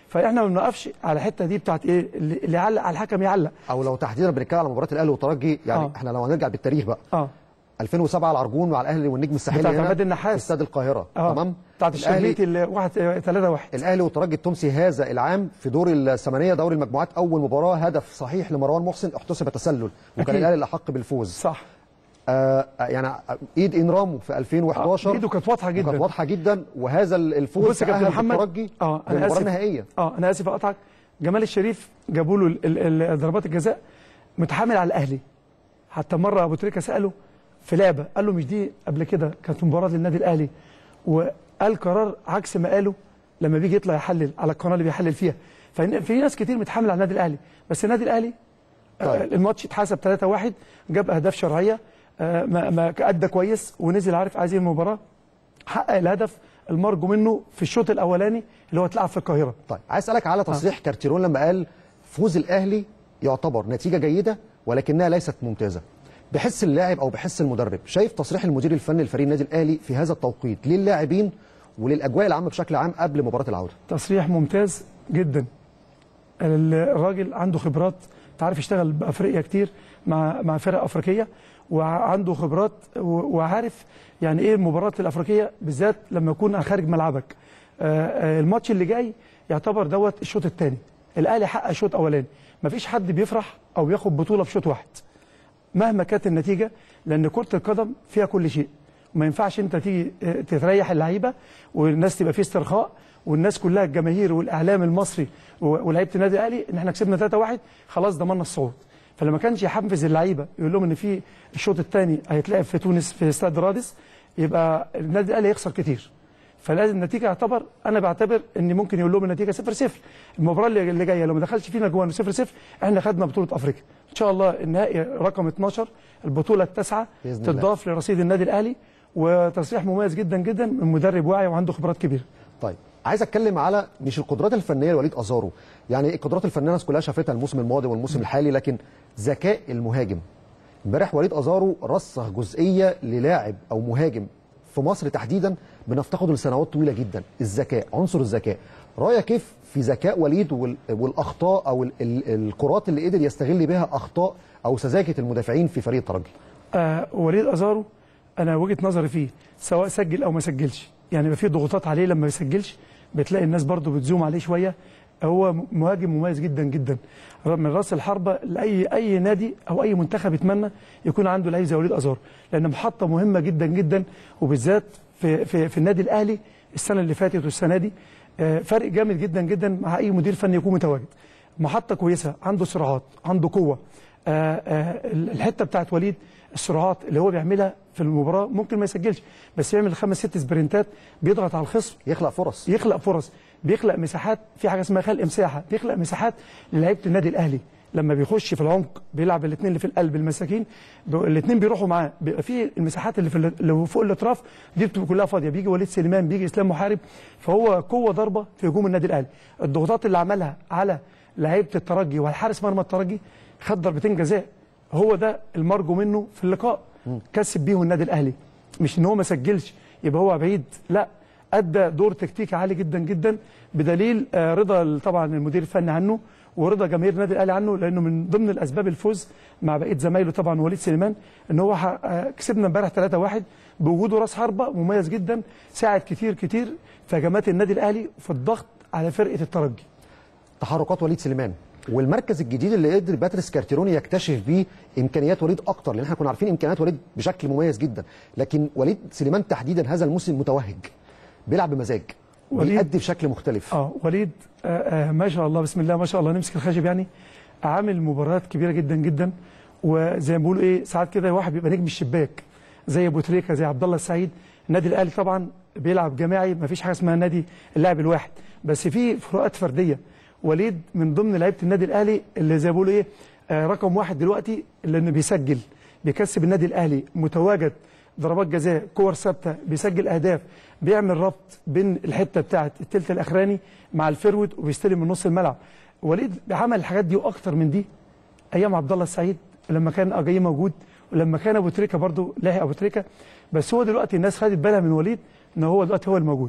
فاحنا ما بنوقفش على الحته دي بتاعت ايه اللي اللي يعلق على الحكم يعلق او لو تحديدا بنتكلم على مباراه الاهلي والترجي يعني آه. احنا لو هنرجع بالتاريخ بقى اه 2007 العرجون مع الاهلي والنجم الساحلي بتاعت هنا عماد النحاس. في استاد القاهره اه تمام بتاعت الأهلي- الشربيتي اللي واحد 3 1 الاهلي والترجي التونسي هذا العام في دور الثمانيه دوري المجموعات اول مباراه هدف صحيح لمروان محسن احتسب تسلل وكان أكيد. الاهلي الاحق بالفوز صح آه يعني ايد انرامو في 2011 ايده كانت واضحه جدا كانت واضحه جدا وهذا الفوز بص يا كابتن أهل محمد الترجي اه انا للمباراه اسف النهائيه اه انا اسف اقطعك جمال الشريف جابوا له ال- ال- ال- ضربات الجزاء متحامل على الاهلي حتى مره ابو تريكه ساله في لعبه قال له مش دي قبل كده كانت مباراه للنادي الاهلي وقال قرار عكس ما قاله لما بيجي يطلع يحلل على القناه اللي بيحلل فيها ففي ناس كتير متحامل على النادي الاهلي بس النادي الاهلي آه طيب. الماتش اتحسب 3-1 جاب اهداف شرعيه آه ما ما ادى كويس ونزل عارف عايز ايه المباراه حقق الهدف المرجو منه في الشوط الاولاني اللي هو اتلعب في القاهره طيب عايز اسالك على تصريح كارتيرون لما قال فوز الاهلي يعتبر نتيجه جيده ولكنها ليست ممتازه بحس اللاعب او بحس المدرب شايف تصريح المدير الفني لفريق النادي الاهلي في هذا التوقيت للاعبين وللاجواء العامه بشكل عام قبل مباراه العوده تصريح ممتاز جدا الراجل عنده خبرات انت عارف يشتغل بافريقيا كتير مع مع فرق افريقيه وعنده خبرات و- وعارف يعني ايه المباريات الافريقيه بالذات لما يكون خارج ملعبك آه، آه، الماتش اللي جاي يعتبر دوت الشوط الثاني الاهلي حقق شوط اولاني مفيش حد بيفرح او ياخد بطوله في شوط واحد مهما كانت النتيجه لان كره القدم فيها كل شيء وما ينفعش انت تيجي اه، تريح اللعيبه والناس تبقى في استرخاء والناس كلها الجماهير والاعلام المصري و- ولاعيبه النادي الاهلي ان احنا كسبنا 3-1 خلاص ضمننا الصعود فلما كانش يحفز اللعيبه يقول لهم ان في الشوط الثاني هيتلعب في تونس في استاد رادس يبقى النادي الاهلي يخسر كتير فلازم النتيجه يعتبر انا بعتبر ان ممكن يقول لهم النتيجه 0 0 المباراه اللي اللي جايه لو ما دخلش فينا جوان 0 0 احنا خدنا بطوله افريقيا ان شاء الله النهائي رقم 12 البطوله التاسعه بإذن الله. تضاف لرصيد النادي الاهلي وتصريح مميز جدا جدا من مدرب واعي وعنده خبرات كبيره طيب عايز اتكلم على مش القدرات الفنيه لوليد ازارو يعني القدرات الفنيه الناس كلها شافتها الموسم الماضي والموسم الحالي لكن ذكاء المهاجم امبارح وليد ازارو رسخ جزئيه للاعب او مهاجم في مصر تحديدا بنفتقده لسنوات طويله جدا الذكاء عنصر الذكاء رايك كيف في ذكاء وليد وال- والاخطاء او ال- ال- الكرات اللي قدر يستغل بها اخطاء او سذاجه المدافعين في فريق الترجي آه وليد ازارو انا وجهه نظري فيه سواء سجل او ما سجلش يعني يبقى في ضغوطات عليه لما ما يسجلش بتلاقي الناس برضو بتزوم عليه شويه هو مهاجم مميز جدا جدا من راس الحربه لاي اي نادي او اي منتخب يتمنى يكون عنده لعيب زي وليد ازارو لان محطه مهمه جدا جدا وبالذات في في, في النادي الاهلي السنه اللي فاتت والسنه دي آه، فرق جامد جدا جدا مع اي مدير فني يكون متواجد محطه كويسه عنده سرعات عنده قوه آه، آه، الحته بتاعت وليد السرعات اللي هو بيعملها في المباراه ممكن ما يسجلش بس يعمل خمس ست سبرنتات بيضغط على الخصم يخلق فرص يخلق فرص بيخلق مساحات في حاجه اسمها خلق مساحه بيخلق مساحات للعيبه النادي الاهلي لما بيخش في العمق بيلعب الاثنين اللي في القلب المساكين الاثنين بيروحوا معاه بيبقى في المساحات اللي في ال- اللي فوق الاطراف دي بتبقى كلها فاضيه بيجي وليد سليمان بيجي اسلام محارب فهو قوه ضربه في هجوم النادي الاهلي الضغوطات اللي عملها على لعيبه الترجي والحارس مرمى الترجي خد ضربتين جزاء هو ده المرجو منه في اللقاء كسب بيه النادي الاهلي مش ان هو ما سجلش يبقى هو بعيد لا ادى دور تكتيكي عالي جدا جدا بدليل آه، رضا ال- طبعا المدير الفني عنه ورضا جماهير النادي الاهلي عنه لانه من ضمن الاسباب الفوز مع بقيه زمايله طبعا وليد سليمان ان هو ح- آه، كسبنا امبارح 3-1 بوجوده راس حربه مميز جدا ساعد كتير كتير في هجمات النادي الاهلي في الضغط على فرقه الترجي تحركات وليد سليمان والمركز الجديد اللي قدر باتريس كارتيروني يكتشف بيه امكانيات وليد اكتر لان احنا كنا عارفين امكانيات وليد بشكل مميز جدا لكن وليد سليمان تحديدا هذا الموسم متوهج بيلعب بمزاج وليد- بيأدي بشكل مختلف اه وليد آه آه ما شاء الله بسم الله ما شاء الله نمسك الخشب يعني عامل مباريات كبيره جدا جدا وزي ما بيقولوا ايه ساعات كده واحد بيبقى نجم الشباك زي ابو تريكه زي عبد الله السعيد النادي الاهلي طبعا بيلعب جماعي ما فيش حاجه اسمها نادي اللاعب الواحد بس في فروقات فرديه وليد من ضمن لعيبه النادي الاهلي اللي زي ما بيقولوا ايه آه رقم واحد دلوقتي لانه بيسجل بيكسب النادي الاهلي متواجد ضربات جزاء كور ثابته بيسجل اهداف بيعمل ربط بين الحته بتاعه الثلث الاخراني مع الفرود وبيستلم من نص الملعب وليد عمل الحاجات دي واكتر من دي ايام عبد الله السعيد لما كان اجاي موجود ولما كان ابو تريكه برضو لاحق ابو تريكه بس هو دلوقتي الناس خدت بالها من وليد ان هو دلوقتي هو الموجود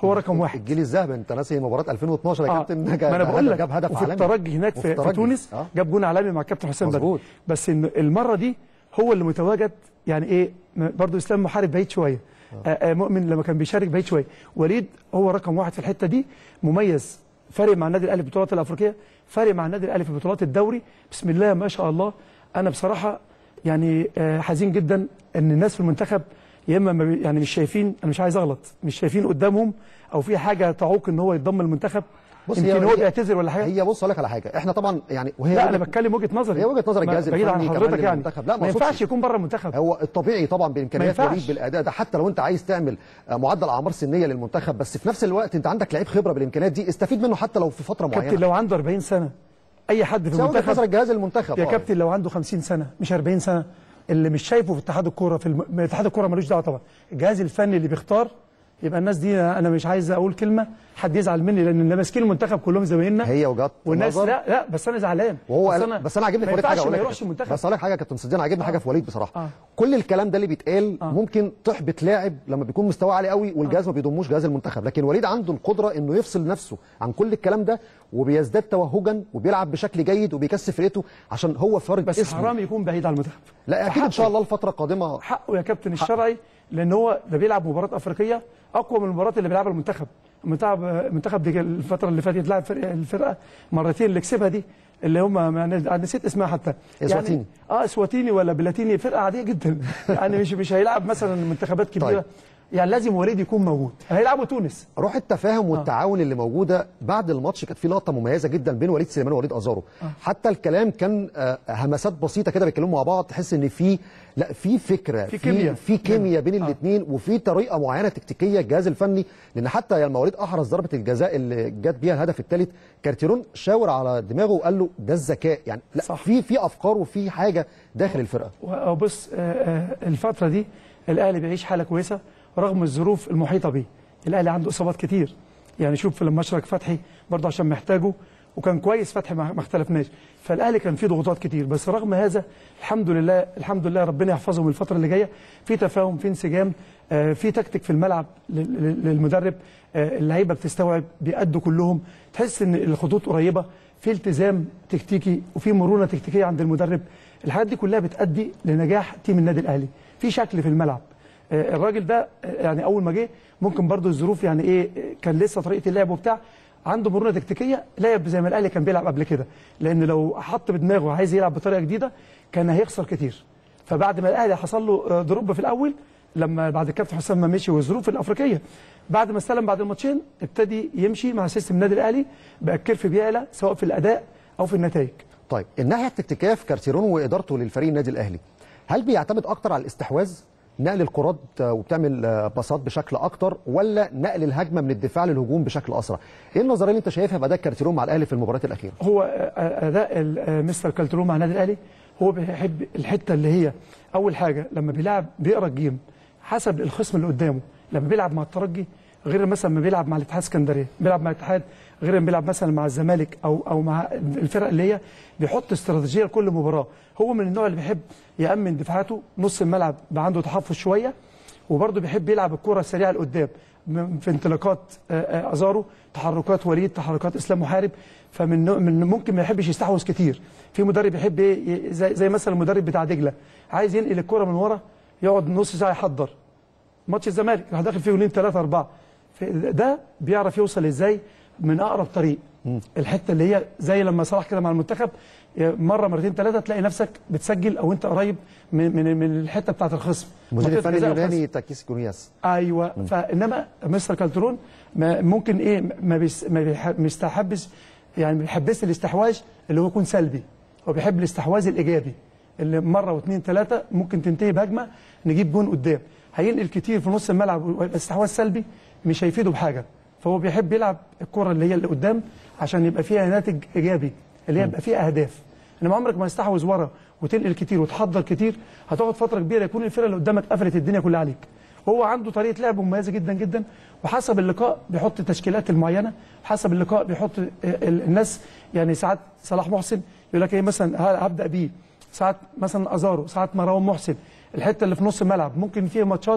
هو رقم واحد الجيل الذهبي انت ناسي مباراه 2012 يا آه، كابتن ما انا بقول لك جاب هدف وفي عالمي الترجي هناك وفي في, في الترجي. تونس آه. جاب جون عالمي مع الكابتن حسام بدري مظبوط. بس ان المره دي هو اللي متواجد يعني ايه م- برضه اسلام محارب بعيد شويه آه. آه مؤمن لما كان بيشارك بعيد شويه وليد هو رقم واحد في الحته دي مميز فارق مع النادي الاهلي في البطولات الافريقيه فارق مع النادي الاهلي في بطولات الدوري بسم الله ما شاء الله انا بصراحه يعني آه حزين جدا ان الناس في المنتخب يا اما ما بي- يعني مش شايفين انا مش عايز اغلط مش شايفين قدامهم او في حاجه تعوق ان هو يتضم المنتخب بص هي- يمكن هو هي- بيعتذر ولا حاجه هي بص اقول لك على حاجه احنا طبعا يعني وهي لا انا وجهة- بتكلم وجهه نظري هي وجهة نظر ما- الجهاز بعيد عن الفني كمان حضرتك يعني للمنتخب. لا، ما ما ينفعش أقصدش. يكون بره المنتخب هو الطبيعي طبعا بامكانيات ما ينفعش. وليد بالاداء ده حتى لو انت عايز تعمل آه، معدل اعمار سنيه للمنتخب بس في نفس الوقت انت عندك لعيب خبره بالامكانيات دي استفيد منه حتى لو في فتره كابتن معينه لو عنده 40 سنه اي حد في زي وجهه نظر المنتخب الجهاز المنتخب يا آه. كابتن لو عنده 50 سنه مش 40 سنه اللي مش شايفه في اتحاد الكوره في الم... اتحاد الكوره ملوش دعوه طبعا الجهاز الفني اللي بيختار يبقى الناس دي انا مش عايز اقول كلمه حد يزعل مني لان اللي ماسكين المنتخب كلهم زمايلنا هي وجهات والناس نظر. لا لا بس انا زعلان وهو بس قال انا بس انا عاجبني في ما وليد حاجه ينفعش اقول ما لك يروحش المنتخب بس اقول لك حاجه يا كابتن صديق انا عاجبني حاجه في وليد بصراحه آه. كل الكلام ده اللي بيتقال ممكن تحبط لاعب لما بيكون مستواه عالي قوي والجهاز ما بيضموش جهاز المنتخب لكن وليد عنده القدره انه يفصل نفسه عن كل الكلام ده وبيزداد توهجا وبيلعب بشكل جيد وبيكسب فرقته عشان هو فارق بس اسمه حرام يكون بعيد عن المنتخب لا اكيد ان شاء حقه. الله الفتره القادمه حقه يا كابتن الشرعي لان هو ده بيلعب مباراه افريقيه اقوى من المباريات اللي بيلعبها المنتخب المنتخب المنتخب دي الفتره اللي فاتت لعب فرقه الفرقه مرتين اللي كسبها دي اللي هم ما- أنا نسيت اسمها حتى إسواتيني. يعني اه اسواتيني ولا بلاتيني فرقه عاديه جدا يعني مش مش هيلعب مثلا منتخبات كبيره طيب. يعني لازم وليد يكون موجود هيلعبوا تونس روح التفاهم والتعاون اللي موجوده بعد الماتش كانت في لقطه مميزه جدا بين وليد سليمان ووليد ازارو حتى الكلام كان آه، همسات بسيطه كده بيتكلموا مع بعض تحس ان في لا في فكره في كيمياء. في كيمياء بين الاثنين وفي طريقه معينه تكتيكيه الجهاز الفني لان حتى لما وليد احرز ضربه الجزاء اللي جت بيها الهدف الثالث كارتيرون شاور على دماغه وقال له ده الذكاء يعني لا صح. في في افكار وفي حاجه داخل الفرقه وبص آه، آه، الفتره دي الاهلي بيعيش حاله كويسه رغم الظروف المحيطه بيه الاهلي عنده اصابات كتير يعني شوف لما اشرك فتحي برضه عشان محتاجه وكان كويس فتحي ما ما اختلفناش فالاهلي كان فيه ضغوطات كتير بس رغم هذا الحمد لله الحمد لله ربنا يحفظهم الفتره اللي جايه في تفاهم في انسجام آه، في تكتيك في الملعب لل- لل- للمدرب آه، اللعيبه بتستوعب بيأدوا كلهم تحس ان الخطوط قريبه في التزام تكتيكي وفي مرونه تكتيكيه عند المدرب الحاجات دي كلها بتأدي لنجاح تيم النادي الاهلي في شكل في الملعب آه، الراجل ده آه، يعني اول ما جه ممكن برضو الظروف يعني ايه آه، كان لسه طريقه اللعب وبتاع عنده مرونه تكتيكيه لعب زي ما الاهلي كان بيلعب قبل كده لان لو حط بدماغه عايز يلعب بطريقه جديده كان هيخسر كتير فبعد ما الاهلي حصل له آه، دروب في الاول لما بعد الكابتن حسام ما مشي والظروف الافريقيه بعد ما استلم بعد الماتشين ابتدي يمشي مع سيستم النادي الاهلي بقى الكيرف بيعلى سواء في الاداء او في النتائج طيب الناحيه التكتيكيه في كارتيرون وادارته للفريق النادي الاهلي هل بيعتمد اكتر على الاستحواذ نقل الكرات آه، وبتعمل آه، باصات بشكل اكتر ولا نقل الهجمه من الدفاع للهجوم بشكل اسرع ايه النظريه اللي انت شايفها في اداء كارتيرون مع الاهلي في المباريات الاخيره هو آه، اداء ال- آه، مستر كالترون مع النادي الاهلي هو بيحب الحته اللي هي اول حاجه لما بيلعب بيقرا الجيم حسب الخصم اللي قدامه لما بيلعب مع الترجي غير مثلا ما بيلعب مع الاتحاد اسكندريه بيلعب مع الاتحاد غير ما بيلعب مثلا مع الزمالك او او مع الفرق اللي هي بيحط استراتيجيه لكل مباراه هو من النوع اللي بيحب يامن دفاعاته نص الملعب بقى عنده تحفظ شويه وبرضه بيحب يلعب الكره السريعه لقدام م- في انطلاقات آه، آه، ازارو تحركات وليد تحركات اسلام محارب فمن نوع- من ممكن ما يحبش يستحوذ كتير في مدرب يحب ايه ي- زي, زي مثلا المدرب بتاع دجله عايز ينقل الكره من ورا يقعد نص ساعه يحضر ماتش الزمالك راح داخل فيه جولين ثلاثه اربعه في- ده بيعرف يوصل ازاي من اقرب طريق الحته اللي هي زي لما صلاح كده مع المنتخب مره مرتين ثلاثه تلاقي نفسك بتسجل او انت قريب من من, من الحته بتاعت الخصم المدير منطقة الفني جزاء الخصم. اليوناني تاكيس كونياس ايوه فانما مستر كالترون ما ممكن ايه ما بيس ما بيح- بيستحبش يعني ما بيحبش الاستحواذ اللي هو يكون سلبي هو بيحب الاستحواذ الايجابي اللي مره واثنين ثلاثه ممكن تنتهي بهجمه نجيب جون قدام هينقل كتير في نص الملعب ويبقى استحواذ سلبي مش هيفيده بحاجه فهو بيحب يلعب الكره اللي هي اللي قدام عشان يبقى فيها ناتج ايجابي اللي هي يبقى فيها اهداف انما عمرك ما تستحوذ ورا وتنقل كتير وتحضر كتير هتقعد فتره كبيره يكون الفرقه اللي قدامك قفلت الدنيا كلها عليك هو عنده طريقه لعب مميزه جدا جدا وحسب اللقاء بيحط التشكيلات المعينه حسب اللقاء بيحط ال- ال- الناس يعني ساعات صلاح محسن يقول لك ايه مثلا ه- هبدا بيه ساعات مثلا ازارو ساعات مروان محسن الحته اللي في نص الملعب ممكن فيها ماتشات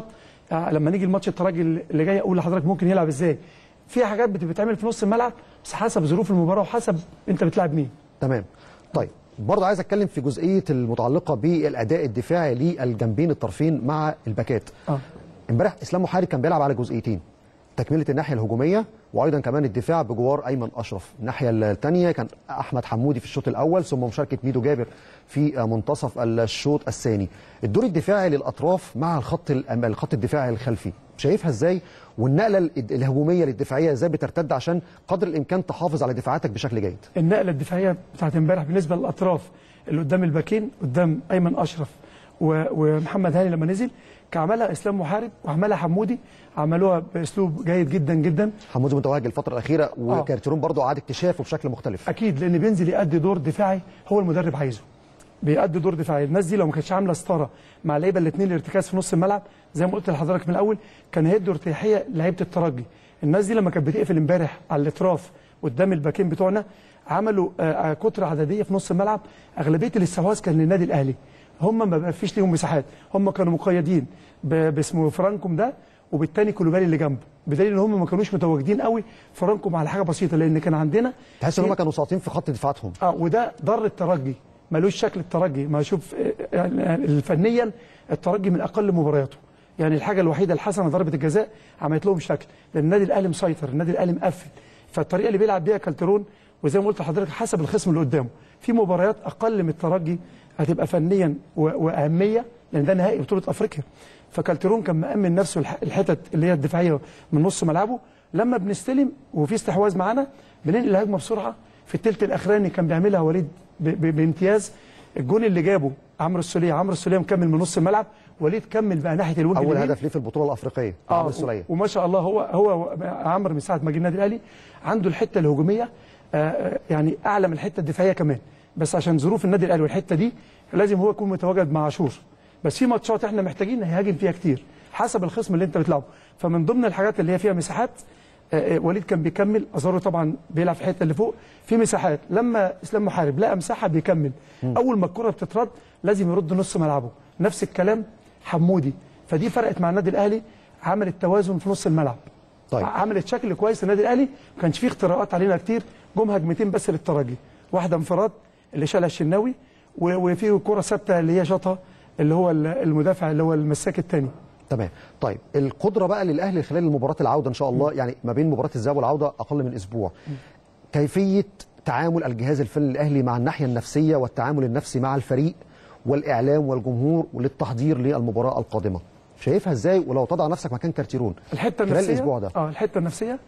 آه، لما نيجي الماتش الترجي اللي جاي اقول لحضرتك ممكن يلعب ازاي في حاجات بتتعمل في نص الملعب بس حسب ظروف المباراه وحسب انت بتلعب مين تمام طيب برضه عايز اتكلم في جزئيه المتعلقه بالاداء الدفاعي للجنبين الطرفين مع الباكات اه امبارح اسلام محارب كان بيلعب على جزئيتين تكمله الناحيه الهجوميه وايضا كمان الدفاع بجوار ايمن اشرف الناحيه الثانيه كان احمد حمودي في الشوط الاول ثم مشاركه ميدو جابر في منتصف الشوط الثاني الدور الدفاعي للاطراف مع الخط الأم- الخط الدفاعي الخلفي شايفها ازاي والنقله ال- الهجوميه للدفاعيه ازاي بترتد عشان قدر الامكان تحافظ على دفاعاتك بشكل جيد النقله الدفاعيه بتاعت امبارح بالنسبه للاطراف اللي قدام الباكين قدام ايمن اشرف و- ومحمد هاني لما نزل كان عملها اسلام محارب وعملها حمودي عملوها باسلوب جيد جدا جدا حمودي متوهج الفتره الاخيره وكارتيرون برضه عاد اكتشافه بشكل مختلف اكيد لان بينزل يأدي دور دفاعي هو المدرب عايزه بيأدي دور دفاعي الناس دي لو ما كانتش عامله ستاره مع اللعيبه الاثنين الارتكاز في نص الملعب زي ما قلت لحضرتك من الاول كان هيدوا ارتياحيه لعيبه الترجي الناس دي لما كانت بتقفل امبارح على الاطراف قدام الباكين بتوعنا عملوا آه، آه، كتره عدديه في نص الملعب اغلبيه الاستحواذ كان للنادي الاهلي هم ما بقى فيش ليهم مساحات هم كانوا مقيدين ب- باسمه فرانكوم ده وبالتاني كولوبالي اللي جنبه بدليل ان هم ما كانوش متواجدين قوي فرانكوم على حاجه بسيطه لان كان عندنا تحس ان هم كانوا ساقطين في خط دفاعاتهم اه وده ضر الترجي ملوش شكل الترجي ما شوف آه، يعني فنيا الترجي من اقل مبارياته يعني الحاجه الوحيده الحسنه ضربه الجزاء عملت لهم شكل لان النادي الاهلي مسيطر النادي الاهلي مقفل فالطريقه اللي بيلعب بيها كالترون وزي ما قلت لحضرتك حسب الخصم اللي قدامه في مباريات اقل من الترجي هتبقى فنيا و- واهميه لان ده نهائي بطوله افريقيا فكالترون كان مأمن نفسه الح- الحتت اللي هي الدفاعيه من نص ملعبه لما بنستلم وفي استحواذ معانا بننقل الهجمه بسرعه في الثلث الاخراني كان بيعملها وليد ب- ب- بامتياز الجون اللي جابه عمرو السوليه عمرو السوليه مكمل من نص الملعب وليد كمل بقى ناحيه الوجه اول اليمين. هدف ليه في البطوله الافريقيه عمرو اه السوليه وما شاء الله هو هو عمرو من ساعه ما جه النادي الاهلي عنده الحته الهجوميه آه، آه، يعني اعلى من الحته الدفاعيه كمان بس عشان ظروف النادي الاهلي والحته دي لازم هو يكون متواجد مع عاشور بس في ماتشات احنا محتاجين هيهاجم فيها كتير حسب الخصم اللي انت بتلعبه فمن ضمن الحاجات اللي هي فيها مساحات آه، آه، وليد كان بيكمل ازارو طبعا بيلعب في الحته اللي فوق في مساحات لما اسلام محارب لقى مساحه بيكمل اول ما الكره بتترد لازم يرد نص ملعبه نفس الكلام حمودي فدي فرقت مع النادي الاهلي عملت توازن في نص الملعب طيب. عملت شكل كويس للنادي الاهلي ما كانش فيه اختراقات علينا كتير جم هجمتين بس للترجي واحده انفراد اللي شالها الشناوي و- وفي كره ثابته اللي هي شاطها اللي هو ال- المدافع اللي هو المساك الثاني تمام طيب القدره بقى للاهلي خلال مباراه العوده ان شاء الله يعني ما بين مباراه الذهاب والعوده اقل من اسبوع كيفيه تعامل الجهاز الفني الاهلي مع الناحيه النفسيه والتعامل النفسي مع الفريق والاعلام والجمهور وللتحضير للمباراه القادمه شايفها ازاي ولو تضع نفسك مكان كارتيرون الحته خلال النفسيه الاسبوع ده اه الحته النفسيه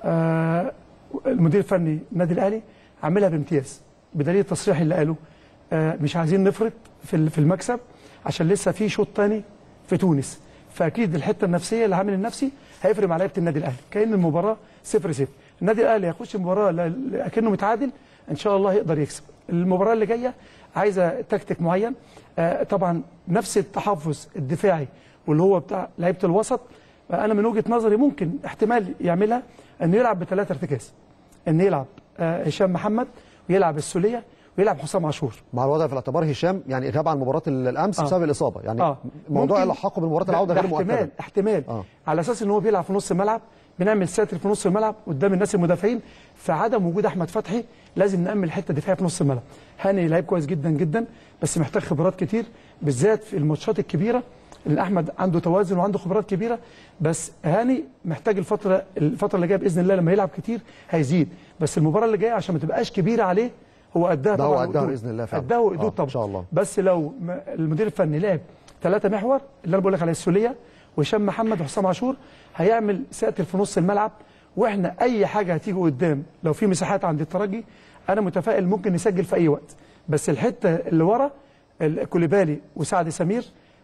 آه المدير الفني النادي الاهلي عاملها بامتياز بدليل التصريح اللي قاله آه مش عايزين نفرط في ال- في المكسب عشان لسه في شوط تاني في تونس فاكيد الحته النفسيه العامل النفسي هيفرق مع لعيبه النادي الاهلي كان المباراه صفر صفر النادي الاهلي هيخش المباراه ل- ل- كانه متعادل ان شاء الله يقدر يكسب المباراه اللي جايه عايزه تكتيك معين آه طبعا نفس التحفظ الدفاعي واللي هو بتاع لعيبه الوسط انا من وجهه نظري ممكن احتمال يعملها انه يلعب بثلاثه ارتكاز ان يلعب آه، هشام محمد ويلعب السوليه ويلعب حسام عاشور مع الوضع في الاعتبار هشام يعني غاب عن مباراه الامس آه. بسبب الاصابه يعني اه موضوع ممكن- الحاقه بمباراه ده- العوده ده غير احتمال مؤكد احتمال آه. على اساس ان هو بيلعب في نص الملعب بنعمل ساتر في نص الملعب قدام الناس المدافعين فعدم وجود احمد فتحي لازم نامن الحته الدفاعيه في نص الملعب هاني لعيب كويس جدا جدا بس محتاج خبرات كتير بالذات في الماتشات الكبيره لان احمد عنده توازن وعنده خبرات كبيره بس هاني محتاج الفتره الفتره اللي جايه باذن الله لما يلعب كتير هيزيد بس المباراه اللي جايه عشان ما تبقاش كبيره عليه هو قدها ده هو طبعا قدها وقدود. بإذن الله فعلا. قدها وقدود آه، طبعا إن شاء الله. بس لو ما- المدير الفني لعب ثلاثه محور اللي انا بقول لك عليه السوليه وهشام محمد وحسام عاشور هيعمل ساتر في نص الملعب واحنا اي حاجه هتيجي قدام لو في مساحات عند الترجي انا متفائل ممكن نسجل في اي وقت بس الحته اللي ورا ال- كوليبالي وسعد سمير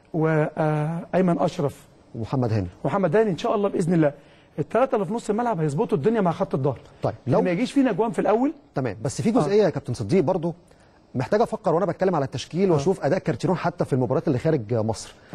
وايمن اشرف ومحمد هاني ومحمد هاني ان شاء الله باذن الله الثلاثه اللي في نص الملعب هيظبطوا الدنيا مع خط الظهر طيب لو لو ما يجيش فينا اجوان في الاول تمام بس في جزئيه يا كابتن صديق برضو محتاج افكر وانا بتكلم على التشكيل واشوف اداء كارتيرون حتى في المباريات اللي خارج مصر آه.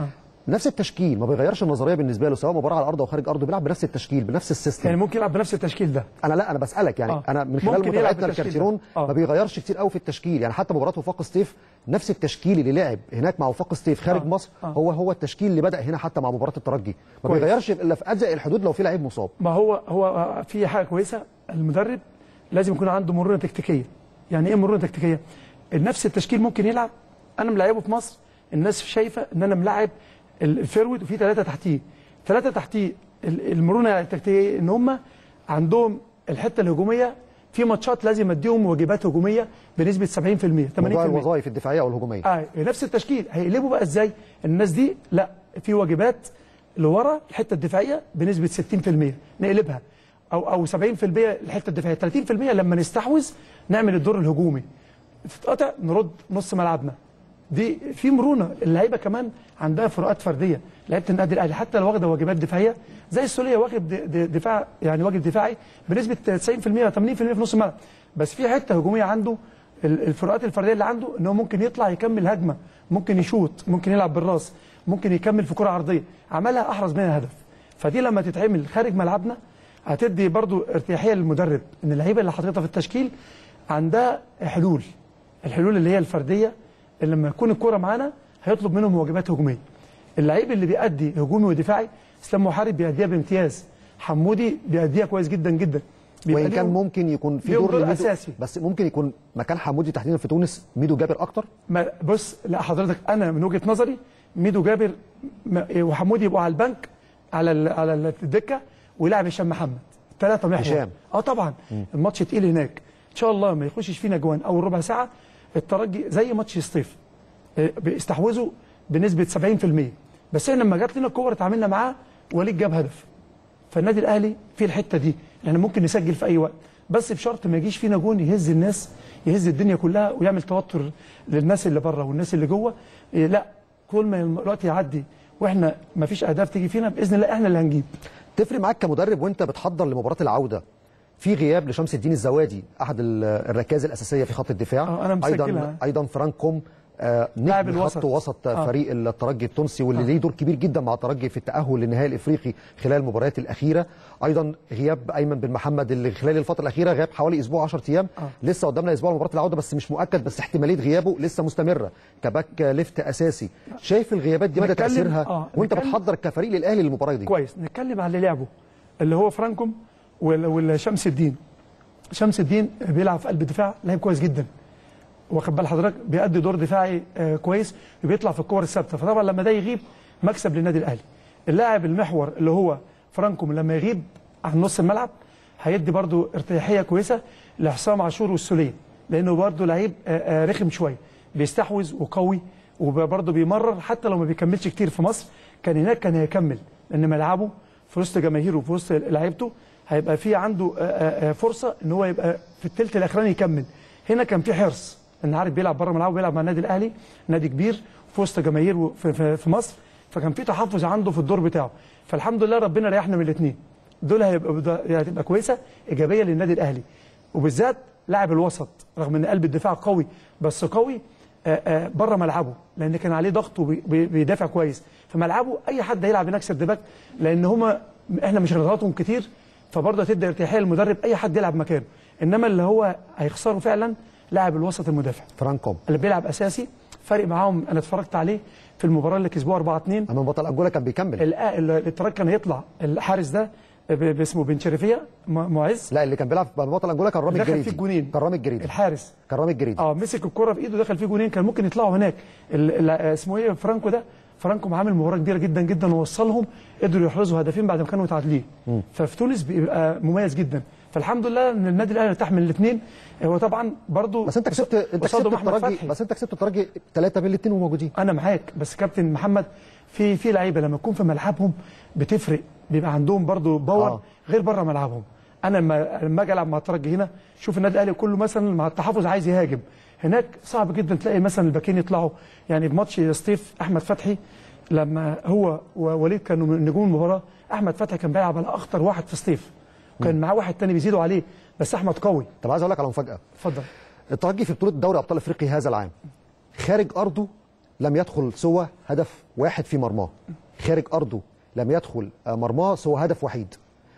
نفس التشكيل ما بيغيرش النظريه بالنسبه له سواء مباراه على الارض او خارج ارضه بيلعب بنفس التشكيل بنفس السيستم يعني ممكن يلعب بنفس التشكيل ده انا لا انا بسالك يعني آه. انا من خلال ممكن يلعب متابعتنا بالتشكيل لكارتيرون ده. آه. ما بيغيرش كتير قوي في التشكيل يعني حتى مباراه وفاق سطيف نفس التشكيل اللي لعب هناك مع وفاق سطيف خارج آه. مصر آه. هو هو التشكيل اللي بدا هنا حتى مع مباراه الترجي ما كويس. بيغيرش الا في اضيق الحدود لو في لعيب مصاب ما هو هو في حاجه كويسه المدرب لازم يكون عنده مرونه تكتيكيه يعني ايه مرونه تكتيكيه نفس التشكيل ممكن يلعب انا ملاعبه في مصر الناس شايفه ان انا ملاعب الفيرود وفي ثلاثه تحتيه ثلاثه تحتيه ال- المرونه التكتيكيه ان هم عندهم الحته الهجوميه في ماتشات لازم اديهم واجبات هجوميه بنسبه 70% 80% موضوع الوظائف الدفاعيه او الهجوميه اه نفس التشكيل هيقلبوا بقى ازاي الناس دي لا في واجبات لورا الحته الدفاعيه بنسبه 60% نقلبها او او 70% الحته الدفاعيه 30% لما نستحوذ نعمل الدور الهجومي تتقطع نرد نص ملعبنا دي في مرونه اللعيبه كمان عندها فروقات فرديه لعيبه النادي الاهلي حتى لو واخده واجبات دفاعيه زي السوليه واخد د- د- دفاع يعني واجب دفاعي بنسبه 90% 80% في نص الملعب بس في حته هجوميه عنده ال- الفروقات الفرديه اللي عنده ان هو ممكن يطلع يكمل هجمه ممكن يشوط ممكن يلعب بالراس ممكن يكمل في كره عرضيه عملها احرز منها هدف فدي لما تتعمل خارج ملعبنا هتدي برضو ارتياحيه للمدرب ان اللعيبه اللي حاططها في التشكيل عندها حلول الحلول اللي هي الفرديه اللي لما يكون الكوره معانا هيطلب منهم واجبات هجوميه اللعيب اللي بيأدي هجومي ودفاعي اسلام محارب بيأديها بامتياز حمودي بيأديها كويس جدا جدا بيبقى وان كان ليهم- ممكن يكون في ليهم دور دور لميدو- أساسي. بس ممكن يكون مكان حمودي تحديدا في تونس ميدو جابر اكتر ما بص لا حضرتك انا من وجهه نظري ميدو جابر ما- وحمودي يبقوا على البنك على ال- على الدكه ويلعب هشام محمد ثلاثه محور هشام. اه طبعا الماتش تقيل هناك ان شاء الله ما يخشش فينا جوان اول ربع ساعه الترجي زي ماتش سطيف آه، بيستحوذوا بنسبه 70% بس احنا لما جات لنا الكور اتعاملنا معاه وليد جاب هدف فالنادي الاهلي في الحته دي احنا ممكن نسجل في اي وقت بس بشرط ما يجيش فينا جون يهز الناس يهز الدنيا كلها ويعمل توتر للناس اللي بره والناس اللي جوه إيه لا كل ما الوقت يعدي واحنا ما فيش اهداف تيجي فينا باذن الله احنا اللي هنجيب تفرق معاك كمدرب وانت بتحضر لمباراه العوده في غياب لشمس الدين الزوادي احد ال- الركائز الاساسيه في خط الدفاع آه، أنا ايضا مسجلها. ايضا فرانك كوم آه، لاعب نجم الوسط. خط وسط آه. فريق الترجي التونسي واللي ليه دور كبير جدا مع الترجي في التاهل للنهائي الافريقي خلال المباريات الاخيره ايضا غياب ايمن بن محمد اللي خلال الفتره الاخيره غاب حوالي اسبوع 10 ايام آه. لسه قدامنا اسبوع لمباراه العوده بس مش مؤكد بس احتماليه غيابه لسه مستمره كباك ليفت اساسي شايف الغيابات دي مدى نتكلم- تاثيرها آه، وانت نتكلم- بتحضر كفريق للاهلي للمباراه دي كويس نتكلم على اللي لعبه اللي هو فرانكوم وال- والشمس الدين شمس الدين بيلعب في قلب الدفاع لعيب كويس جدا واخد بال حضرتك بيأدي دور دفاعي آه، كويس وبيطلع في الكور الثابته فطبعا لما ده يغيب مكسب للنادي الاهلي اللاعب المحور اللي هو فرانكوم لما يغيب عن نص الملعب هيدي برضو ارتياحيه كويسه لحسام عاشور والسوليه لانه برضو لعيب آه، آه، رخم شويه بيستحوذ وقوي وبرضه بيمرر حتى لو ما بيكملش كتير في مصر كان هناك كان هيكمل لان ملعبه في وسط جماهيره وفي وسط لعيبته هيبقى في عنده آه، آه، آه، فرصه ان هو يبقى في الثلث الاخراني يكمل هنا كان في حرص ان عارف بيلعب بره ملعبه بيلعب مع النادي الاهلي نادي كبير في وسط جماهير في, في, في مصر فكان في تحفظ عنده في الدور بتاعه فالحمد لله ربنا ريحنا من الاثنين دول هيبقى هتبقى كويسه ايجابيه للنادي الاهلي وبالذات لاعب الوسط رغم ان قلب الدفاع قوي بس قوي بره ملعبه لان كان عليه ضغط وبيدافع كويس في ملعبه اي حد هيلعب هناك سيرد باك لان هما احنا مش هنضغطهم كتير فبرضه هتدي ارتياحيه للمدرب اي حد يلعب مكانه انما اللي هو هيخسره فعلا لاعب الوسط المدافع فرانكوم اللي بيلعب اساسي فارق معاهم انا اتفرجت عليه في المباراه اللي كسبوها 4 2 امام بطل انجولا كان بيكمل التراك كان هيطلع الحارس ده ب- باسمه بن شريفيه م- معز لا اللي كان بيلعب امام بطل انجولا كان رامي دخل الجريدي فيه الجونين كان رامي الجريدي الحارس كان رامي الجريدي اه مسك الكره في ايده دخل فيه جونين كان ممكن يطلعوا هناك ال- ال- اسمه ايه فرانكو ده فرانكو عامل مباراه كبيره جدا جدا ووصلهم قدروا يحرزوا هدفين بعد ما كانوا متعادلين ففي تونس بيبقى مميز جدا فالحمد لله ان النادي الاهلي ارتاح من الاثنين هو طبعا برضو بس انت كسبت انت كسبت قصادهم أحمد الترجي فتحي. بس انت كسبت الترجي ثلاثه من الاثنين وموجودين انا معاك بس كابتن محمد في في لعيبه لما تكون في ملعبهم بتفرق بيبقى عندهم برضو باور آه. آه. غير بره ملعبهم انا لما لما اجي العب مع الترجي هنا شوف النادي الاهلي كله مثلا مع التحفظ عايز يهاجم هناك صعب جدا تلاقي مثلا الباكين يطلعوا يعني بماتش ستيف احمد فتحي لما هو ووليد كانوا من نجوم المباراه احمد فتحي كان بيلعب على اخطر واحد في ستيف وكان معاه واحد تاني بيزيدوا عليه بس احمد قوي طب عايز اقول لك على مفاجاه اتفضل الترجي في بطوله دوري ابطال افريقيا هذا العام خارج ارضه لم يدخل سوى هدف واحد في مرماه خارج ارضه لم يدخل آه، مرماه سوى هدف وحيد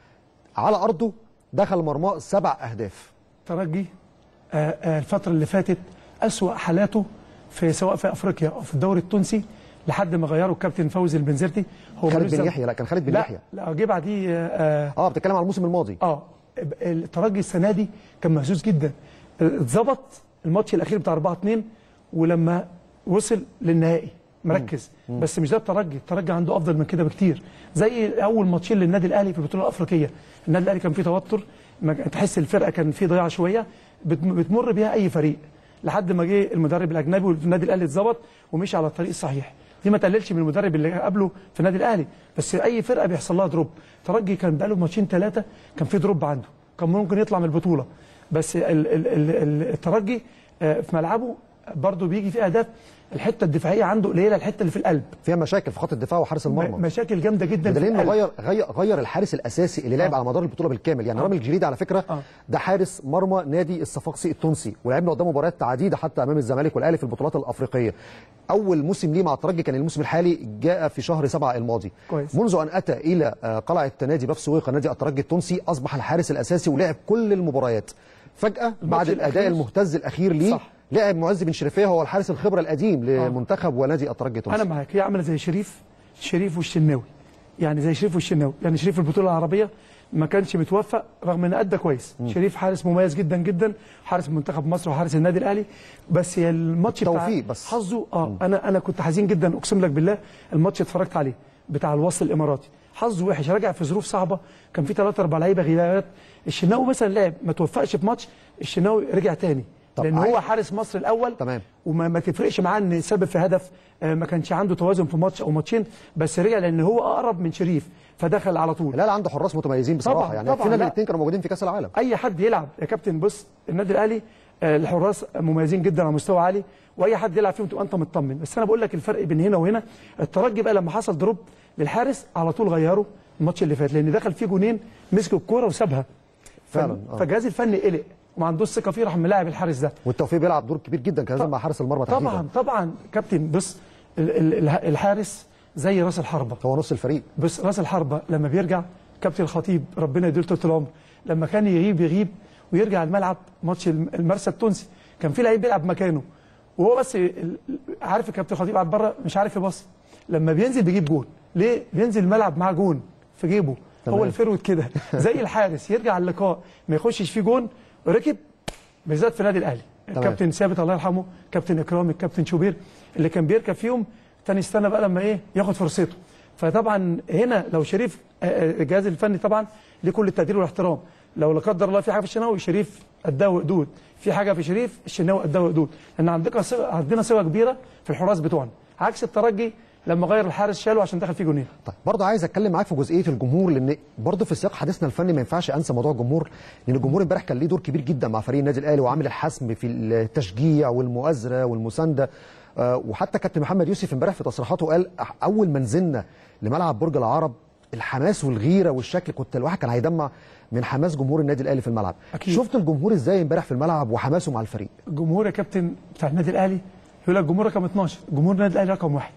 على ارضه دخل مرماه سبع اهداف ترجي آه، آه، الفترة اللي فاتت أسوأ حالاته في سواء في أفريقيا أو في الدوري التونسي لحد ما غيروا الكابتن فوزي البنزرتي هو خالد ملوش بن ذنب. يحيى لا كان خالد بن لا يحيى لا جه بعديه آه، اه بتتكلم على الموسم الماضي اه الترجي السنه دي كان مهزوز جدا اتظبط الماتش الاخير بتاع 4 2 ولما وصل للنهائي مركز بس مش ده الترجي الترجي عنده افضل من كده بكتير زي اول ماتشين للنادي الاهلي في البطوله الافريقيه النادي الاهلي كان فيه توتر ما- تحس الفرقه كان فيه ضياع شويه بت- بتمر بيها اي فريق لحد ما جه المدرب الاجنبي والنادي الاهلي اتظبط ومشي على الطريق الصحيح دي ما تقللش من المدرب اللي قبله في النادي الاهلي بس اي فرقه بيحصل لها دروب ترجي كان بقاله ماتشين ثلاثه كان في دروب عنده كان ممكن يطلع من البطوله بس ال ال ال ال الترجي آه، في ملعبه برضه بيجي فيه اهداف الحته الدفاعيه عنده قليله الحته اللي في القلب فيها مشاكل في خط الدفاع وحارس المرمى م- مشاكل جامده جدا في بدليل انه القلب. غير غير غير الحارس الاساسي اللي لعب آه. على مدار البطوله بالكامل يعني رامي الجريدي على فكره آه. ده حارس مرمى نادي الصفاقسي التونسي ولعبنا قدامه مباريات عديده حتى امام الزمالك والاهلي في البطولات الافريقيه اول موسم ليه مع الترجي كان الموسم الحالي جاء في شهر سبعة الماضي كويس. منذ ان اتى الى آه، قلعه نادي باب سويقه نادي الترجي التونسي اصبح الحارس الاساسي ولعب كل المباريات فجاه بعد الاداء الأخير. المهتز الاخير ليه صح. لعب معز بن شريفيه هو الحارس الخبره القديم لمنتخب ونادي الترجي التونسي انا معاك هي عامله زي شريف شريف والشناوي يعني زي شريف والشناوي يعني شريف في البطوله العربيه ما كانش متوفق رغم ان ادى كويس شريف حارس مميز جدا جدا حارس منتخب مصر وحارس النادي الاهلي بس هي الماتش بتاع توفيق بس. حظه اه انا انا كنت حزين جدا اقسم لك بالله الماتش اتفرجت عليه بتاع الوصل الاماراتي حظه وحش راجع في ظروف صعبه كان في ثلاثة اربع لعيبه غيابات الشناوي مثلا لعب ما توفقش في ماتش الشناوي رجع تاني طب لان عايز- هو حارس مصر الاول تمام. وما ما تفرقش معاه ان سبب في هدف آه، ما كانش عنده توازن في ماتش او ماتشين بس رجع لان هو اقرب من شريف فدخل على طول الهلال عنده حراس متميزين بصراحه طبعاً، يعني طبعاً، فينا لا. الاثنين كانوا موجودين في كاس العالم اي حد يلعب يا كابتن بص النادي الاهلي آه، الحراس مميزين جدا على مستوى عالي واي حد يلعب فيهم تبقى انت مطمن بس انا بقول لك الفرق بين هنا وهنا الترجي بقى لما حصل دروب للحارس على طول غيره الماتش اللي فات لان دخل فيه جونين مسك الكوره وسابها فعلاً، ف- آه. فالجهاز الفني قلق وما عندوش ثقه فيه راح ملاعب الحارس ده والتوفيق بيلعب دور كبير جدا كان لازم مع حارس المرمى تحديدا طبعا طبعا كابتن بص ال- ال- اله- الحارس زي راس الحربه هو نص الفريق بص راس الحربه لما بيرجع كابتن الخطيب ربنا يديله طول العمر لما كان يغيب يغيب ويرجع الملعب ماتش الم- المرسى التونسي كان في لعيب بيلعب مكانه وهو بس ال- عارف الكابتن الخطيب قاعد بره مش عارف يبص لما بينزل بيجيب جون ليه بينزل الملعب معاه جون في جيبه تمام. هو الفيرود كده زي الحارس يرجع اللقاء ما يخشش فيه جون ركب بالذات في النادي الاهلي الكابتن ثابت الله يرحمه كابتن اكرام الكابتن شوبير اللي كان بيركب فيهم تاني استنى بقى لما ايه ياخد فرصته فطبعا هنا لو شريف آه، آه، الجهاز الفني طبعا ليه كل التقدير والاحترام لو لا قدر الله في حاجه في الشناوي شريف اداه وقدود في حاجه في شريف الشناوي اداه وقدود لان عندنا ثقه عندنا ثقه كبيره في الحراس بتوعنا عكس الترجي لما غير الحارس شاله عشان دخل فيه جونين طيب برضه عايز اتكلم معاك في جزئيه الجمهور لان برضه في سياق حديثنا الفني ما ينفعش انسى موضوع الجمهور لان الجمهور امبارح كان ليه دور كبير جدا مع فريق النادي الاهلي وعامل الحسم في التشجيع والمؤازره والمسانده آه، وحتى كابتن محمد يوسف امبارح في تصريحاته قال أح- اول ما نزلنا لملعب برج العرب الحماس والغيره والشكل كنت الواحد كان هيدمع من حماس جمهور النادي الاهلي في الملعب أكيد. شفت الجمهور ازاي امبارح في الملعب وحماسه مع الفريق الجمهور يا كابتن بتاع النادي الاهلي يقول لك الجمهور رقم 12 جمهور النادي الاهلي رقم واحد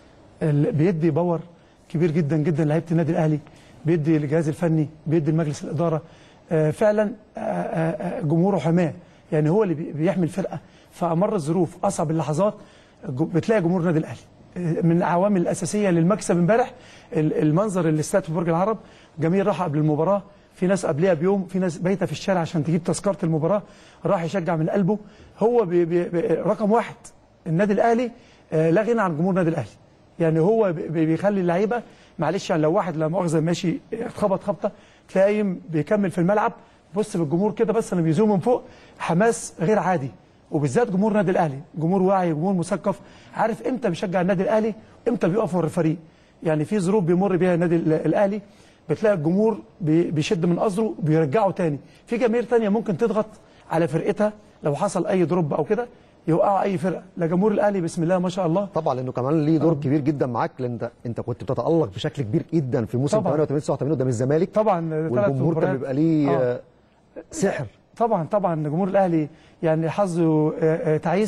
ال- بيدي باور كبير جدا جدا لعيبه النادي الاهلي بيدي الجهاز الفني بيدي لمجلس الاداره آه، فعلا آه، آه، آه، جمهوره حماه يعني هو اللي بي- بيحمي الفرقه في امر الظروف اصعب اللحظات جو- بتلاقي جمهور النادي الاهلي آه، من العوامل الاساسيه للمكسب امبارح ال- المنظر اللي استاد في برج العرب جميل راح قبل المباراه في ناس قبلها بيوم في ناس بايته في الشارع عشان تجيب تذكره المباراه راح يشجع من قلبه هو بي بي بي رقم واحد النادي الاهلي آه، لا غنى عن جمهور النادي الاهلي يعني هو بي- بيخلي اللعيبه معلش يعني لو واحد لا مؤاخذه ماشي اتخبط خبطه تلاقيه قايم بيكمل في الملعب بص بالجمهور كده بس انا بيزوم من فوق حماس غير عادي وبالذات جمهور النادي الاهلي جمهور واعي جمهور مثقف عارف امتى بيشجع النادي الاهلي امتى بيقف ورا الفريق يعني في ظروف بيمر بيها النادي ال- الاهلي بتلاقي الجمهور بي- بيشد من قصره بيرجعه تاني في جماهير تانية ممكن تضغط على فرقتها لو حصل اي دروب او كده يوقعوا اي فرقه لا جمهور الاهلي بسم الله ما شاء الله طبعا لانه كمان ليه دور كبير جدا معاك لان انت انت كنت بتتالق بشكل كبير جدا في موسم طبعاً. 88 89 قدام الزمالك طبعا ثلاث والجمهور كان مباريات. بيبقى ليه آه. آه، سحر طبعا طبعا جمهور الاهلي يعني حظه آه، آه، تعيس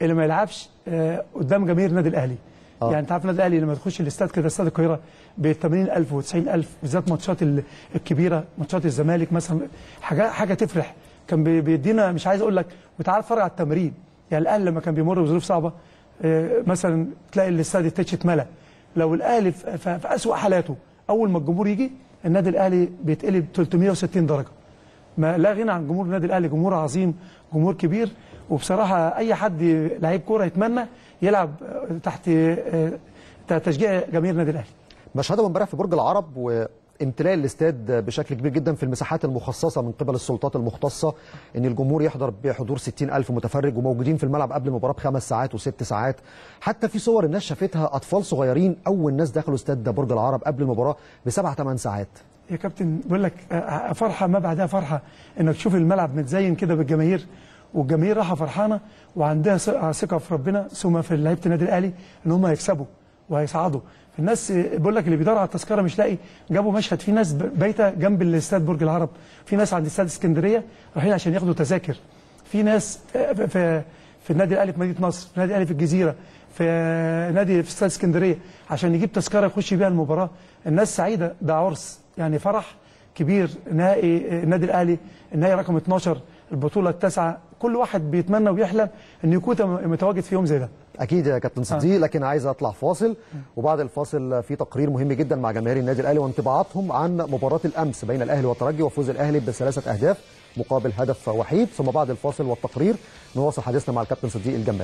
اللي ما يلعبش آه، قدام جماهير النادي الاهلي آه. يعني انت عارف النادي الاهلي لما تخش الاستاد كده استاد القاهره ب 80000 و 90000 بالذات ماتشات ال- الكبيره ماتشات الزمالك مثلا حاجه حاجه تفرح كان بي- بيدينا مش عايز اقول لك وتعال اتفرج على التمرين يعني الاهلي لما كان بيمر بظروف صعبه آه، مثلا تلاقي الاستاد التتش اتملى لو الاهلي في في- في اسوأ حالاته اول ما الجمهور يجي النادي الاهلي بيتقلب 360 درجه ما لا غنى عن جمهور النادي الاهلي جمهور عظيم جمهور كبير وبصراحه اي حد لعيب كوره يتمنى يلعب آه، تحت آه، تشجيع جماهير النادي الاهلي مشهدهم امبارح في برج العرب وامتلاء الاستاد بشكل كبير جدا في المساحات المخصصه من قبل السلطات المختصه ان الجمهور يحضر بحضور 60 الف متفرج وموجودين في الملعب قبل المباراه بخمس ساعات وست ساعات حتى في صور الناس شافتها اطفال صغيرين اول ناس دخلوا استاد برج العرب قبل المباراه بسبع ثمان ساعات يا كابتن بقول لك آه، فرحه ما بعدها فرحه انك تشوف الملعب متزين كده بالجماهير والجماهير راحه فرحانه وعندها ث- ثقه في ربنا ثم في لعيبه النادي الاهلي ان هم هيكسبوا وهيصعدوا الناس آه، بقول لك اللي بيدور على التذكره مش لاقي جابوا مشهد في ناس ب- بايته جنب الاستاد برج العرب في ناس عند استاد اسكندريه رايحين عشان ياخدوا تذاكر في ناس آه، في في- في النادي الاهلي في مدينه نصر في النادي الاهلي في الجزيره في نادي في استاد اسكندريه عشان يجيب تذكره يخش بيها المباراه الناس سعيده ده عرس يعني فرح كبير نهائي النادي الاهلي النهائي رقم 12 البطوله التاسعه كل واحد بيتمنى ويحلم ان يكون متواجد في يوم زي ده اكيد يا كابتن صديق لكن عايز اطلع فاصل وبعد الفاصل في تقرير مهم جدا مع جماهير النادي الاهلي وانطباعاتهم عن مباراه الامس بين الاهلي والترجي وفوز الاهلي بثلاثه اهداف مقابل هدف وحيد ثم بعد الفاصل والتقرير نواصل حديثنا مع الكابتن صديق الجمال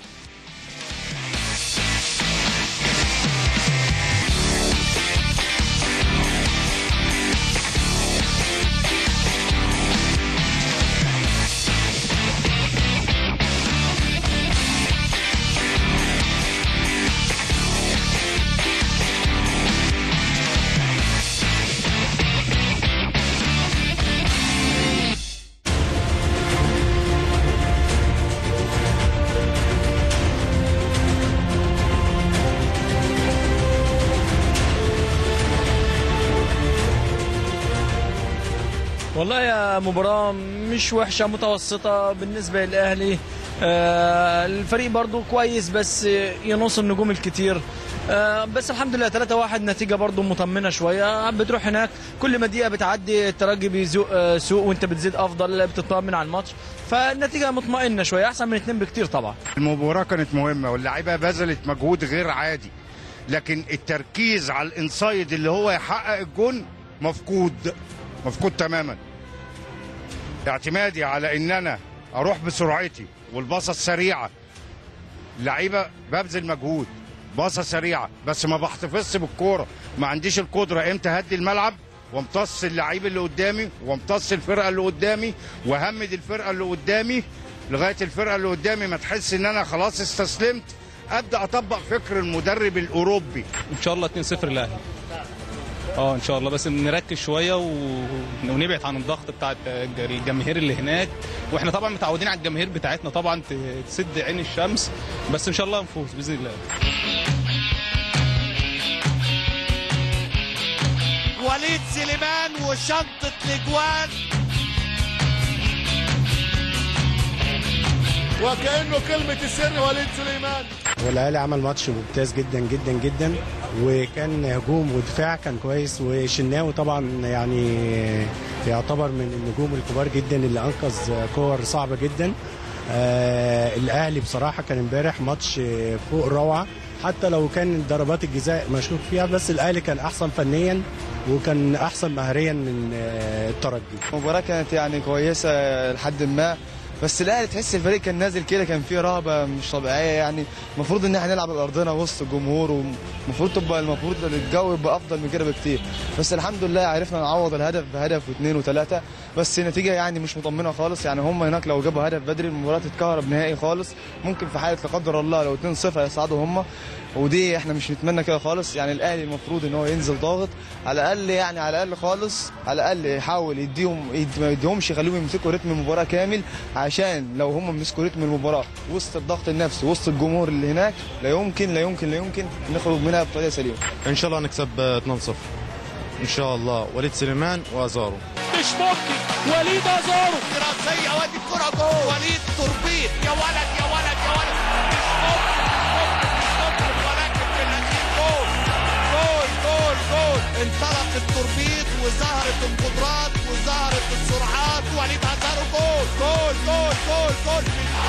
والله يا مباراة مش وحشة متوسطة بالنسبة للأهلي آه، الفريق برضو كويس بس ينص النجوم الكتير آه، بس الحمد لله 3-1 نتيجة برضو مطمنة شوية بتروح هناك كل ما دقيقة بتعدي الترجي بيزوق آه، سوق وانت بتزيد أفضل بتطمن على الماتش فالنتيجة مطمئنة شوية أحسن من اتنين بكتير طبعا المباراة كانت مهمة واللعيبة بذلت مجهود غير عادي لكن التركيز على الانسايد اللي هو يحقق الجون مفقود مفقود تماما اعتمادي على ان انا اروح بسرعتي والباصة السريعة اللعيبة ببذل مجهود باصة سريعة بس ما بحتفظش بالكورة ما عنديش القدرة امتى هدي الملعب وامتص اللعيب اللي قدامي وامتص الفرقة اللي قدامي وهمد الفرقة اللي قدامي لغاية الفرقة اللي قدامي ما تحس ان انا خلاص استسلمت ابدا اطبق فكر المدرب الاوروبي ان شاء الله 2-0 الاهلي اه ان شاء الله بس نركز شويه و... ونبعد عن الضغط بتاع الج- الجماهير اللي هناك واحنا طبعا متعودين على الجماهير بتاعتنا طبعا ت- تسد عين الشمس بس ان شاء الله نفوز باذن الله وليد سليمان وشنطة الاجوان وكأنه كلمة السر وليد سليمان والاهلي عمل ماتش ممتاز جدا جدا جدا وكان هجوم ودفاع كان كويس وشناوي طبعا يعني يعتبر من النجوم الكبار جدا اللي انقذ كور صعبه جدا آه الاهلي بصراحه كان امبارح ماتش فوق الروعه حتى لو كان ضربات الجزاء مشكوك فيها بس الاهلي كان احسن فنيا وكان احسن مهريا من آه الترجي المباراة كانت يعني كويسة لحد ما بس الاهلي تحس الفريق كان نازل كده كان فيه رهبة مش طبيعية يعني المفروض ان احنا نلعب على ارضنا وسط الجمهور ومفروض تبقى المفروض الجو يبقى افضل من كده بكتير بس الحمد لله عرفنا نعوض الهدف بهدف واثنين وثلاثة بس النتيجة يعني مش مطمنة خالص يعني هم هناك لو جابوا هدف بدري المباراة تتكهرب نهائي خالص ممكن في حالة لا قدر الله لو 2-0 هيصعدوا هم ودي احنا مش نتمنى كده خالص يعني الاهلي المفروض ان هو ينزل ضاغط على الاقل يعني على الاقل خالص على الاقل يحاول يديهم يد- ما يديهمش يخليهم يمسكوا رتم المباراه كامل عشان لو هم مسكوا رتم المباراه وسط الضغط النفسي وسط الجمهور اللي هناك لا يمكن لا يمكن لا يمكن نخرج منها بطريقه سليمه ان شاء الله نكسب 2-0 ان شاء الله وليد سليمان وازارو مش ممكن وليد ازارو راسية وادي الكرة جول وليد توربين يا ولد يا ولد يا ولد انطلق التوربيد وظهرت القدرات وظهرت السرعات وليد ازارو جول جول جول جول جول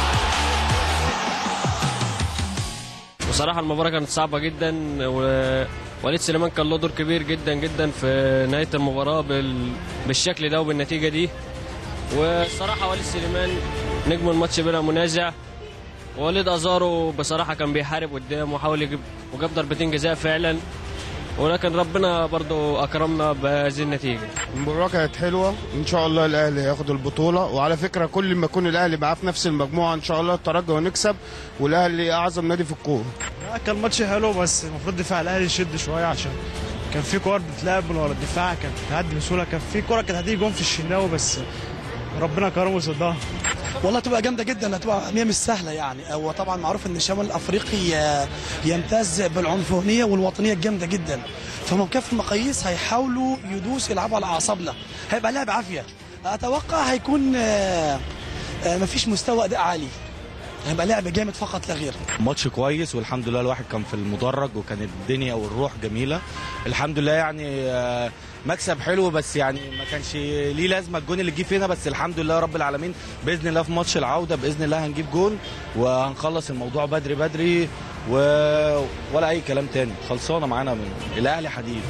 بصراحة المباراة كانت صعبة جدا ووليد سليمان كان له دور كبير جدا جدا في نهاية المباراة بال... بالشكل ده وبالنتيجة دي والصراحة وليد سليمان نجم الماتش بلا منازع وليد أزارو بصراحة كان بيحارب قدام وحاول يجيب وجاب ضربتين جزاء فعلا ولكن ربنا برضو أكرمنا بهذه النتيجة المباراة كانت حلوة إن شاء الله الأهلي هياخد البطولة وعلى فكرة كل ما يكون الأهلي معاه في نفس المجموعة إن شاء الله الترجي ونكسب والأهلي أعظم نادي في الكورة كان ماتش حلو بس المفروض دفاع الاهلي يشد شويه عشان كان في كور بتلعب من ورا الدفاع كانت بتعدي بسهوله كان في كوره كانت هتيجي جون في الشناوي بس ربنا كرمه وصدها والله تبقى جامده جدا هتبقى هي مش سهله يعني هو طبعا معروف ان الشمال الافريقي آه، يمتاز بالعنفوانيه والوطنيه الجامده جدا فهم كافه المقاييس هيحاولوا يدوس يلعبوا على اعصابنا هيبقى لعب عافيه اتوقع هيكون آه، آه، مفيش مستوى اداء عالي هيبقى لعب جامد فقط لا غير ماتش كويس والحمد لله الواحد كان في المدرج وكانت الدنيا والروح جميله الحمد لله يعني آه، مكسب حلو بس يعني ما كانش ليه لازمه الجون اللي جه فينا بس الحمد لله رب العالمين باذن الله في ماتش العوده باذن الله هنجيب جون وهنخلص الموضوع بدري بدري و... ولا اي كلام تاني خلصانه معانا من الاهلي حديد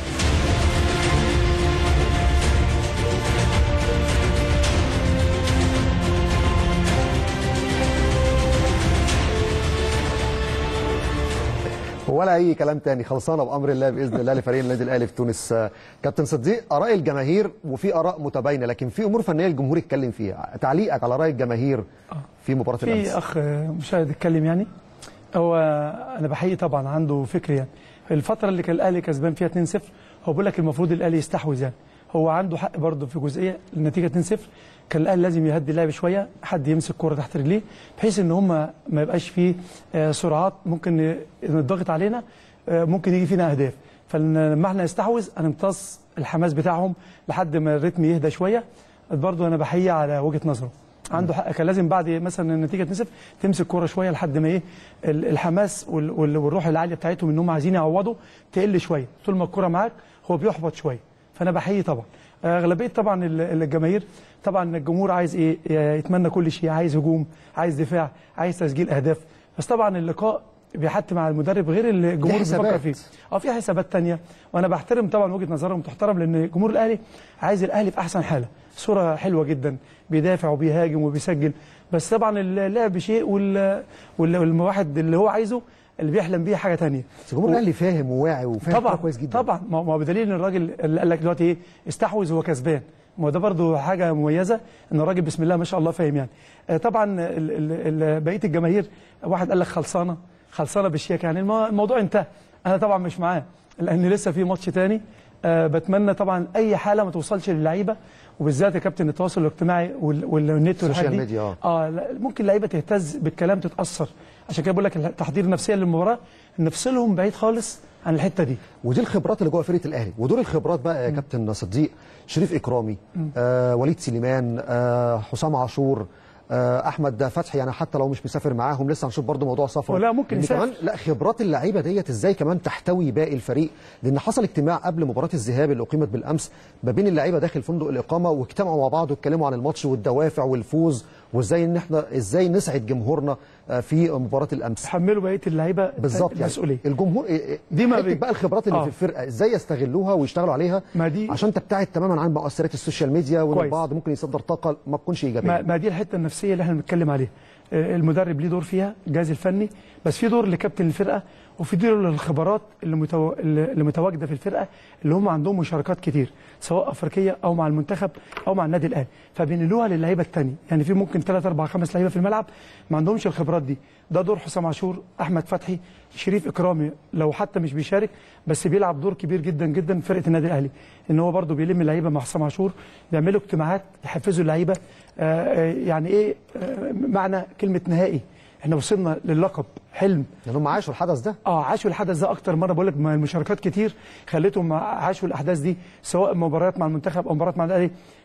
ولا اي كلام تاني خلصانه بامر الله باذن الله لفريق النادي الاهلي في تونس آه، كابتن صديق اراء الجماهير وفي اراء متباينه لكن في امور فنيه الجمهور يتكلم فيها تعليقك على راي الجماهير في مباراه الامس في اخ مشاهد اتكلم يعني هو انا بحيي طبعا عنده فكر يعني الفتره اللي كان الاهلي كسبان فيها 2-0 هو بيقول لك المفروض الاهلي يستحوذ يعني هو عنده حق برضه في جزئيه النتيجه 2-0 كان الاهلي لازم يهدي اللعب شويه حد يمسك كوره تحت رجليه بحيث ان هم ما يبقاش فيه آه، سرعات ممكن نضغط علينا آه، ممكن يجي فينا اهداف فلما احنا نستحوذ هنمتص الحماس بتاعهم لحد ما الريتم يهدى شويه برضه انا بحيي على وجهه نظره عنده حق كان لازم بعد مثلا النتيجه 2-0 تمسك كوره شويه لحد ما ايه ال- الحماس وال- وال- والروح العاليه بتاعتهم ان هم عايزين يعوضوا تقل شويه طول ما الكوره معاك هو بيحبط شويه فانا بحيي طبعا اغلبيه طبعا ال- الجماهير طبعا الجمهور عايز ايه يتمنى كل شيء عايز هجوم عايز دفاع عايز تسجيل اهداف بس طبعا اللقاء بيحتم على المدرب غير اللي الجمهور حسابات. بيفكر فيه اه في حسابات تانية وانا بحترم طبعا وجهه نظرهم تحترم لان جمهور الاهلي عايز الاهلي في احسن حاله صوره حلوه جدا بيدافع وبيهاجم وبيسجل بس طبعا اللعب شيء وال وال- والواحد اللي هو عايزه اللي بيحلم بيه حاجه تانية بس الجمهور الاهلي فاهم وواعي وفاهم طبعا كويس جدا طبعا ما ما هو بدليل ان الراجل اللي قال لك دلوقتي ايه استحوذ هو كسبان ما هو ده برضو حاجه مميزه ان الراجل بسم الله ما شاء الله فاهم يعني آه، طبعا ال- ال- ال- بقيه الجماهير واحد قال لك خلصانه خلصانه بالشياكه يعني المو- الموضوع انتهى انا طبعا مش معاه لان لسه في ماتش تاني آه، بتمنى طبعا اي حاله ما توصلش للعيبه وبالذات يا كابتن التواصل الاجتماعي وال- والنت والحاجات السوشيال دي ميديا، آه. اه لا، ممكن اللعيبه تهتز بالكلام تتاثر عشان كده بقول لك التحضير النفسيه للمباراه نفصلهم بعيد خالص عن الحته دي ودي الخبرات اللي جوه فرقه الاهلي ودور الخبرات بقى يا كابتن صديق شريف اكرامي مم. آه وليد سليمان آه حسام عاشور آه احمد فتحي يعني حتى لو مش مسافر معاهم لسه هنشوف برضو موضوع سفر ولا ممكن لأن يسافر. كمان لا خبرات اللعيبه ديت ازاي كمان تحتوي باقي الفريق لان حصل اجتماع قبل مباراه الذهاب اللي اقيمت بالامس ما بين اللعيبه داخل فندق الاقامه واجتمعوا مع بعض واتكلموا عن الماتش والدوافع والفوز وازاي ان احنا ازاي نسعد جمهورنا آه، في مباراه الامس حملوا بقيه اللعيبه بالظبط يعني المسؤوليه الجمهور دي ما حتة بي- بقى الخبرات اللي آه. في الفرقه ازاي يستغلوها ويشتغلوا عليها ما دي عشان تبتعد تماما عن مؤثرات السوشيال ميديا وان كويس. البعض ممكن يصدر طاقه ما تكونش ايجابيه ما, ما دي الحته النفسيه اللي احنا بنتكلم عليها آه، المدرب ليه دور فيها الجهاز الفني بس في دور لكابتن الفرقه وفي دور للخبرات اللي, متو... اللي اللي متواجده في الفرقه اللي هم عندهم مشاركات كتير سواء افريقيه او مع المنتخب او مع النادي الاهلي فبينقلوها للعيبه الثانيه يعني في ممكن 3 4 5 لعيبه في الملعب ما عندهمش الخبرات دي ده دور حسام عاشور احمد فتحي شريف اكرامي لو حتى مش بيشارك بس بيلعب دور كبير جدا جدا في فرقه النادي الاهلي ان هو برده بيلم اللعيبه مع حسام عاشور يعملوا اجتماعات يحفزوا اللعيبه آه، آه، يعني ايه آه، معنى كلمه نهائي احنا وصلنا للقب حلم لان هم عاشوا الحدث ده اه عاشوا الحدث ده اكتر مره بقول لك ما المشاركات كتير خلتهم عاشوا الاحداث دي سواء مباريات مع المنتخب او مباريات مع الاهلي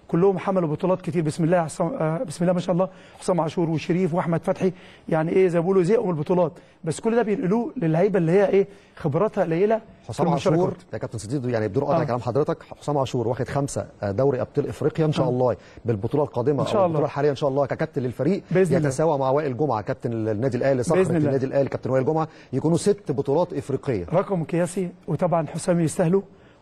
كلهم حملوا بطولات كتير بسم الله حسام آه، بسم الله ما شاء الله حسام عاشور وشريف واحمد فتحي يعني ايه زي ما بيقولوا زهقوا من البطولات بس كل ده بينقلوه للعيبه اللي هي ايه خبراتها قليله في حسام المشاركات. عاشور يا كابتن سديد يعني بدون قطع آه. كلام حضرتك حسام عاشور واخد خمسه دوري ابطال افريقيا ان شاء آه. الله بالبطوله القادمه إن شاء او الله. البطوله الحاليه ان شاء الله ككابتن للفريق بإذن الله. يتساوى مع وائل جمعه كابتن النادي الاهلي صخره بإذن الله. النادي الاهلي كابتن وائل جمعه يكونوا ست بطولات افريقيه رقم قياسي وطبعا حسام يستاهله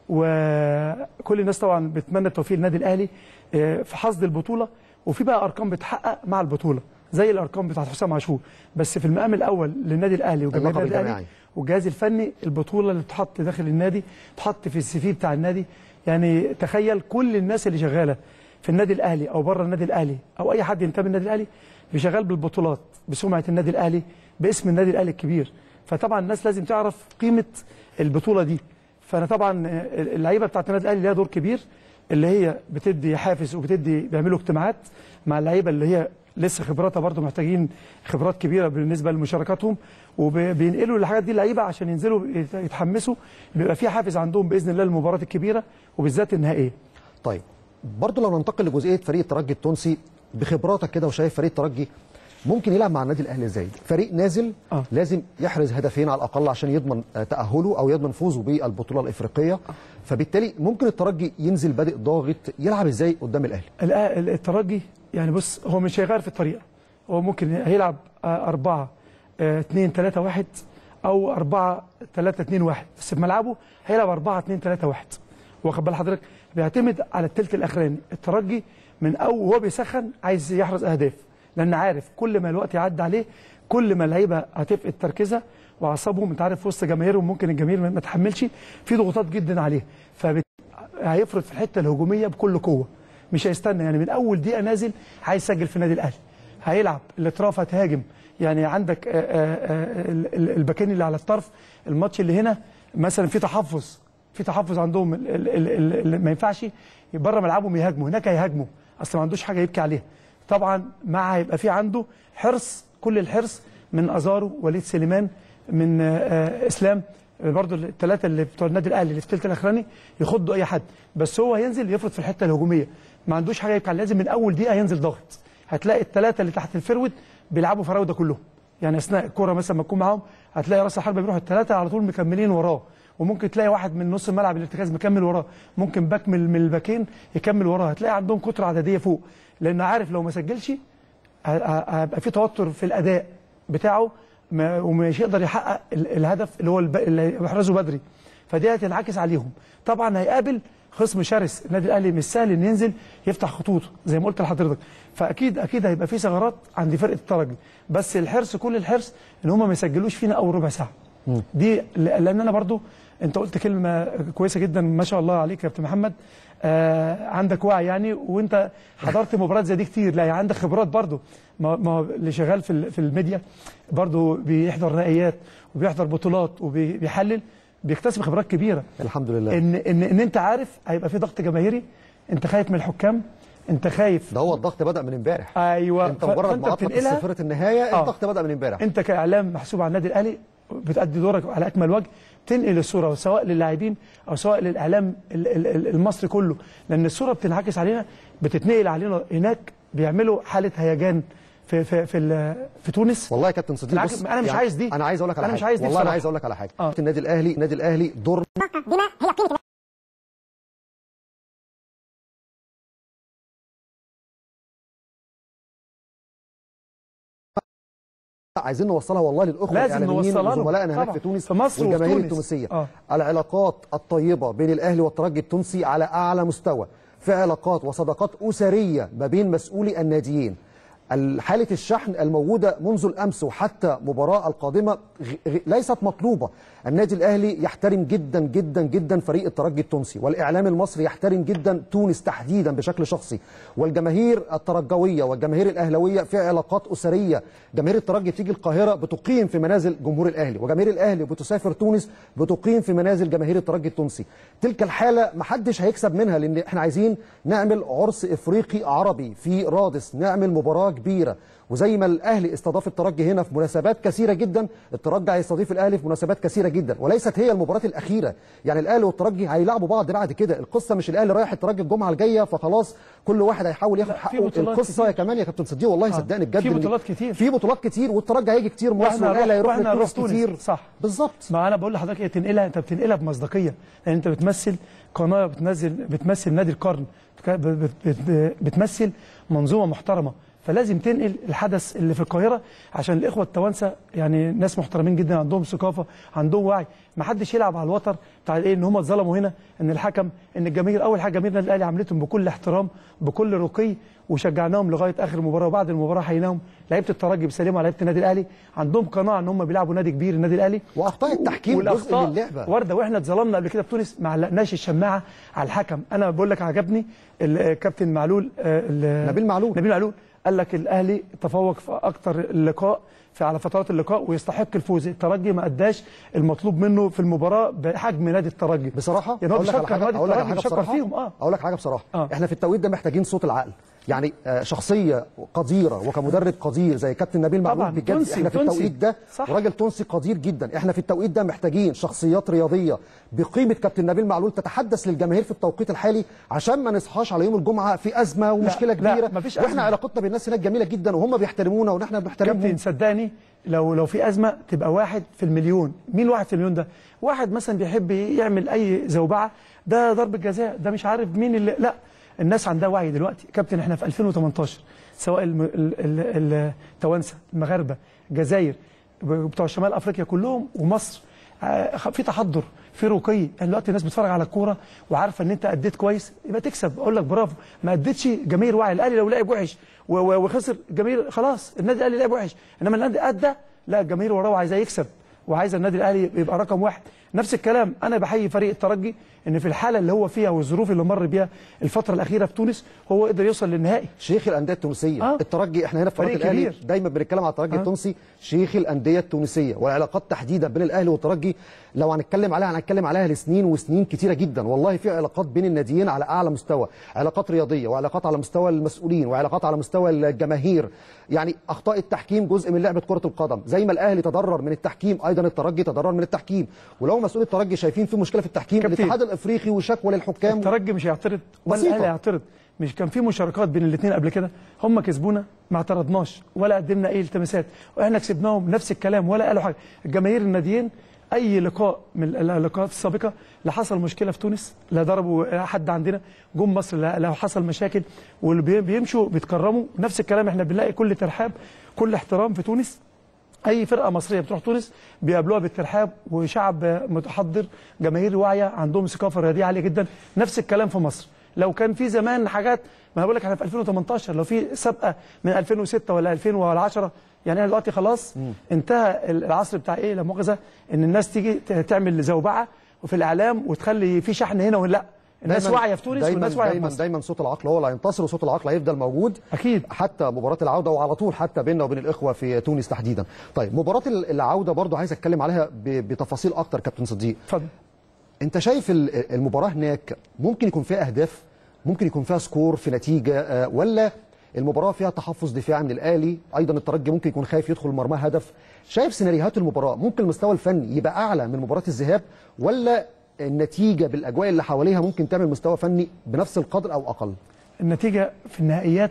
وكل الناس طبعا بتمنى التوفيق للنادي الاهلي آه، في حصد البطوله وفي بقى ارقام بتحقق مع البطوله زي الارقام بتاعت حسام عاشور بس في المقام الاول للنادي الاهلي وجماهير اللقب النادي الاهلي الجماعي. والجهاز الفني البطوله اللي بتحط داخل النادي تحط في السي في بتاع النادي يعني تخيل كل الناس اللي شغاله في النادي الاهلي او بره النادي الاهلي او اي حد ينتمي للنادي الاهلي بيشغال بالبطولات بسمعه النادي الاهلي باسم النادي الاهلي الكبير فطبعا الناس لازم تعرف قيمه البطوله دي فانا طبعا اللعيبه بتاعت النادي الاهلي ليها دور كبير اللي هي بتدي حافز وبتدي بيعملوا اجتماعات مع اللعيبه اللي هي لسه خبراتها برضو محتاجين خبرات كبيره بالنسبه لمشاركاتهم وبينقلوا الحاجات دي اللعيبه عشان ينزلوا يت- يتحمسوا بيبقى في حافز عندهم باذن الله للمباراه الكبيره وبالذات النهائيه طيب برضه لو ننتقل لجزئيه فريق الترجي التونسي بخبراتك كده وشايف فريق الترجي ممكن يلعب مع النادي الاهلي ازاي؟ فريق نازل آه. لازم يحرز هدفين على الاقل عشان يضمن آه، تاهله او يضمن فوزه بالبطوله الافريقيه فبالتالي ممكن الترجي ينزل بادئ ضاغط يلعب ازاي قدام الاهلي؟ الأ- الترجي يعني بص هو مش هيغير في الطريقه هو ممكن هيلعب 4 2 3 1 او 4 3 2 1 بس في ملعبه هيلعب 4 2 3 1 واخد بال حضرتك بيعتمد على الثلث الاخراني الترجي من او وهو بيسخن عايز يحرز اهداف لان عارف كل ما الوقت يعدي عليه كل ما اللعيبه هتفقد تركيزها واعصابهم انت عارف في وسط جماهيرهم ممكن الجماهير ما ما تحملش في ضغوطات جدا عليه فهيفرض في الحته الهجوميه بكل قوه مش هيستنى يعني من اول دقيقه نازل عايز يسجل في النادي الاهلي هيلعب الاطراف هتهاجم يعني عندك آه، آه، آه، ال- ال- الباكين اللي على الطرف الماتش اللي هنا مثلا في تحفظ في تحفظ عندهم ال- ال- ال- ال- ما ينفعش بره ملعبهم يهاجموا هناك هيهاجموا اصل ما عندوش حاجه يبكي عليها طبعا مع هيبقى في عنده حرص كل الحرص من ازارو وليد سليمان من آه، آه، اسلام برضو الثلاثه اللي بتوع النادي الاهلي اللي في الثلث الاخراني يخضوا اي حد بس هو هينزل يفرض في الحته الهجوميه ما عندوش حاجه يبكي عليها لازم من اول دقيقه ينزل ضغط هتلاقي الثلاثه اللي تحت الفرود بيلعبوا فراوده كلهم يعني اثناء الكوره مثلا ما تكون معاهم هتلاقي راس الحربه بيروحوا الثلاثه على طول مكملين وراه وممكن تلاقي واحد من نص الملعب الارتكاز مكمل وراه ممكن باك من من الباكين يكمل وراه هتلاقي عندهم كتره عدديه فوق لانه عارف لو ما سجلش ه- ه- هيبقى في توتر في الاداء بتاعه ما- ومش يقدر يحقق ال- الهدف اللي هو الب- اللي يحرزه بدري فدي هتنعكس عليهم طبعا هيقابل خصم شرس النادي الاهلي مش سهل ان ينزل يفتح خطوطه زي ما قلت لحضرتك فاكيد اكيد هيبقى في ثغرات عند فرقه الترجي بس الحرص كل الحرص ان هم ما يسجلوش فينا اول ربع ساعه دي لان انا برضو انت قلت كلمه كويسه جدا ما شاء الله عليك يا كابتن محمد آه عندك وعي يعني وانت حضرت مباريات زي دي كتير لا يعني عندك خبرات برضو ما ما هو اللي شغال في ال- في الميديا برضو بيحضر نهائيات وبيحضر بطولات وبيحلل بيكتسب خبرات كبيره الحمد لله ان ان ان انت عارف هيبقى في ضغط جماهيري انت خايف من الحكام انت خايف ده هو الضغط بدا من امبارح ايوه انت ف- مجرد فأنت ما اطلق بتنقلها- صفره النهايه آه. الضغط بدا من امبارح انت كاعلام محسوب على النادي الاهلي بتأدي دورك على اكمل وجه تنقل الصوره سواء للاعبين او سواء للاعلام ال- ال- ال- المصري كله لان الصوره بتنعكس علينا بتتنقل علينا هناك بيعملوا حاله هيجان في في في, ال- في تونس والله يا كابتن صديق بالعكس، بص انا مش يعني عايز دي انا عايز اقول لك على انا حاجه مش عايز دي والله انا بصراحة. عايز اقول لك على حاجه آه. النادي الاهلي النادي الاهلي دور بما هي قيمة عايزين نوصلها والله للاخوه لازم الاعلاميين نوصلها لهم. وزملائنا هناك طبعا. في تونس في مصر والجماهير وفي تونس. التونسيه آه. العلاقات الطيبه بين الاهلي والترجي التونسي على اعلى مستوى في علاقات وصداقات اسريه ما بين مسؤولي الناديين حالة الشحن الموجودة منذ الأمس وحتى مباراة القادمة غ- غ- ليست مطلوبة النادي الأهلي يحترم جدا جدا جدا فريق الترجي التونسي والإعلام المصري يحترم جدا تونس تحديدا بشكل شخصي والجماهير الترجوية والجماهير الأهلوية في علاقات أسرية جماهير الترجي بتيجي القاهرة بتقيم في منازل جمهور الأهلي وجماهير الأهلي بتسافر تونس بتقيم في منازل جماهير الترجي التونسي تلك الحالة محدش هيكسب منها لأن احنا عايزين نعمل عرس إفريقي عربي في رادس نعمل مباراة كبيره وزي ما الاهلي استضاف الترجي هنا في مناسبات كثيره جدا الترجي هيستضيف الاهلي في مناسبات كثيره جدا وليست هي المباراه الاخيره يعني الاهلي والترجي هيلعبوا بعض بعد كده القصه مش الاهلي رايح الترجي الجمعه الجايه فخلاص كل واحد هيحاول ياخد حقه بطولات القصه كتير. يا كمان يا كابتن صديق والله آه. صدقني بجد في إن- بطولات كتير. في بطولات كتير والترجي هيجي كتير مصر واحنا والاهلي هنروح- هيروح واحنا لتونس هنروح تونس. كتير صح بالظبط ما انا بقول لحضرتك ايه تنقلها انت بتنقلها بمصداقيه لان انت بتمثل قناه بتنزل بتمثل نادي القرن بت- بت- بت- بتمثل منظومه محترمه فلازم تنقل الحدث اللي في القاهره عشان الاخوه التوانسه يعني ناس محترمين جدا عندهم ثقافه عندهم وعي ما حدش يلعب على الوتر بتاع ايه ان هم اتظلموا هنا ان الحكم ان الجماهير اول حاجه جماهير النادي الاهلي عملتهم بكل احترام بكل رقي وشجعناهم لغايه اخر المباراه وبعد المباراه حيناهم لعيبه الترجي بيسلموا على لعيبه النادي الاهلي عندهم قناعه ان هم بيلعبوا نادي كبير النادي الاهلي واخطاء التحكيم جزء والأخطاء من اللعبه وارده واحنا اتظلمنا قبل كده في تونس ما علقناش الشماعه على الحكم انا بقول لك عجبني الكابتن معلول آه، ال- نبيل معلول نبيل معلول قال لك الاهلي تفوق في اكتر اللقاء في على فترات اللقاء ويستحق الفوز الترجي ما اداش المطلوب منه في المباراه بحجم نادي الترجي بصراحه يعني هو أقول لك على بيشكر حاجة- نادي أقول لك على الترجي حاجة بيشكر بصراحة. فيهم اه اقول لك حاجه بصراحه آه. احنا في التوقيت ده محتاجين صوت العقل يعني آه، شخصيه قديره وكمدرب قدير زي كابتن نبيل معلول طبعاً، بجد تونسي- احنا في تونسي. التوقيت ده صح. وراجل تونسي قدير جدا احنا في التوقيت ده محتاجين شخصيات رياضيه بقيمه كابتن نبيل معلول تتحدث للجماهير في التوقيت الحالي عشان ما نصحاش على يوم الجمعه في ازمه ومشكله لا، كبيره مفيش واحنا أزمة. علاقتنا بالناس هناك جميله جدا وهم بيحترمونا ونحن بنحترمهم كابتن صدقني لو لو في ازمه تبقى واحد في المليون مين واحد في المليون ده واحد مثلا بيحب يعمل اي زوبعه ده ضربه جزاء ده مش عارف مين اللي لا الناس عندها وعي دلوقتي كابتن احنا في 2018 سواء الم- ال- ال- ال- التوانسه المغاربه الجزائر بتوع شمال افريقيا كلهم ومصر آه، في تحضر في رقي يعني دلوقتي الناس بتتفرج على الكوره وعارفه ان انت اديت كويس يبقى تكسب اقول لك برافو ما اديتش جماهير واعي الاهلي لو لعب وحش و- و- وخسر جماهير خلاص النادي الاهلي لعب وحش انما النادي ادى لا الجماهير وراه عايزاه يكسب وعايزه النادي الاهلي يبقى رقم واحد نفس الكلام انا بحيي فريق الترجي ان في الحاله اللي هو فيها والظروف اللي مر بيها الفتره الاخيره في تونس هو قدر يوصل للنهائي شيخ الانديه التونسيه آه. آه. الترجي احنا هنا في قناه فريق الاهلي كبير. دايما بنتكلم على الترجي آه. آه. التونسي شيخ الانديه التونسيه والعلاقات تحديدا بين الاهلي والترجي لو هنتكلم عليها هنتكلم عليها لسنين وسنين كتيره جدا والله في علاقات بين الناديين على اعلى مستوى علاقات رياضيه وعلاقات على مستوى المسؤولين وعلاقات على مستوى الجماهير يعني اخطاء التحكيم جزء من لعبه كره القدم زي ما الاهلي تضرر من التحكيم ايضا الترجي تضرر من التحكيم ولو مسؤول الترجي شايفين في مشكله في التحكيم كابتن. الاتحاد الافريقي وشكوى للحكام الترجي مش هيعترض ولا بسيطة. الاهلي هيعترض مش كان في مشاركات بين الاثنين قبل كده هم كسبونا ما اعترضناش ولا قدمنا اي التماسات واحنا كسبناهم نفس الكلام ولا قالوا حاجه الجماهير الناديين اي لقاء من اللقاءات السابقه لا حصل مشكله في تونس لا ضربوا حد عندنا جم مصر لا, لا حصل مشاكل واللي بي- بيمشوا بيتكرموا نفس الكلام احنا بنلاقي كل ترحاب كل احترام في تونس اي فرقه مصريه بتروح تونس بيقابلوها بالترحاب وشعب متحضر جماهير واعيه عندهم ثقافه رياضيه عاليه جدا نفس الكلام في مصر لو كان في زمان حاجات ما انا بقول لك احنا في 2018 لو في سابقه من 2006 ولا 2010 يعني انا دلوقتي خلاص انتهى العصر بتاع ايه لا مؤاخذه ان الناس تيجي ت- تعمل زوبعه وفي الاعلام وتخلي في شحن هنا ولا لا الناس دايماً- واعيه في تونس دايما والناس واعيه في دايما مصر دايما صوت العقل هو اللي هينتصر وصوت العقل هيفضل موجود اكيد حتى مباراه العوده وعلى طول حتى بيننا وبين الاخوه في تونس تحديدا طيب مباراه ال- العوده برضو عايز اتكلم عليها ب- بتفاصيل اكتر كابتن صديق اتفضل انت شايف ال- المباراه هناك ممكن يكون فيها اهداف ممكن يكون فيها سكور في نتيجه آه، ولا المباراه فيها تحفظ دفاعي من الاهلي ايضا الترجي ممكن يكون خايف يدخل مرماه هدف شايف سيناريوهات المباراه ممكن المستوى الفني يبقى اعلى من مباراه الذهاب ولا النتيجه بالاجواء اللي حواليها ممكن تعمل مستوى فني بنفس القدر او اقل النتيجه في النهائيات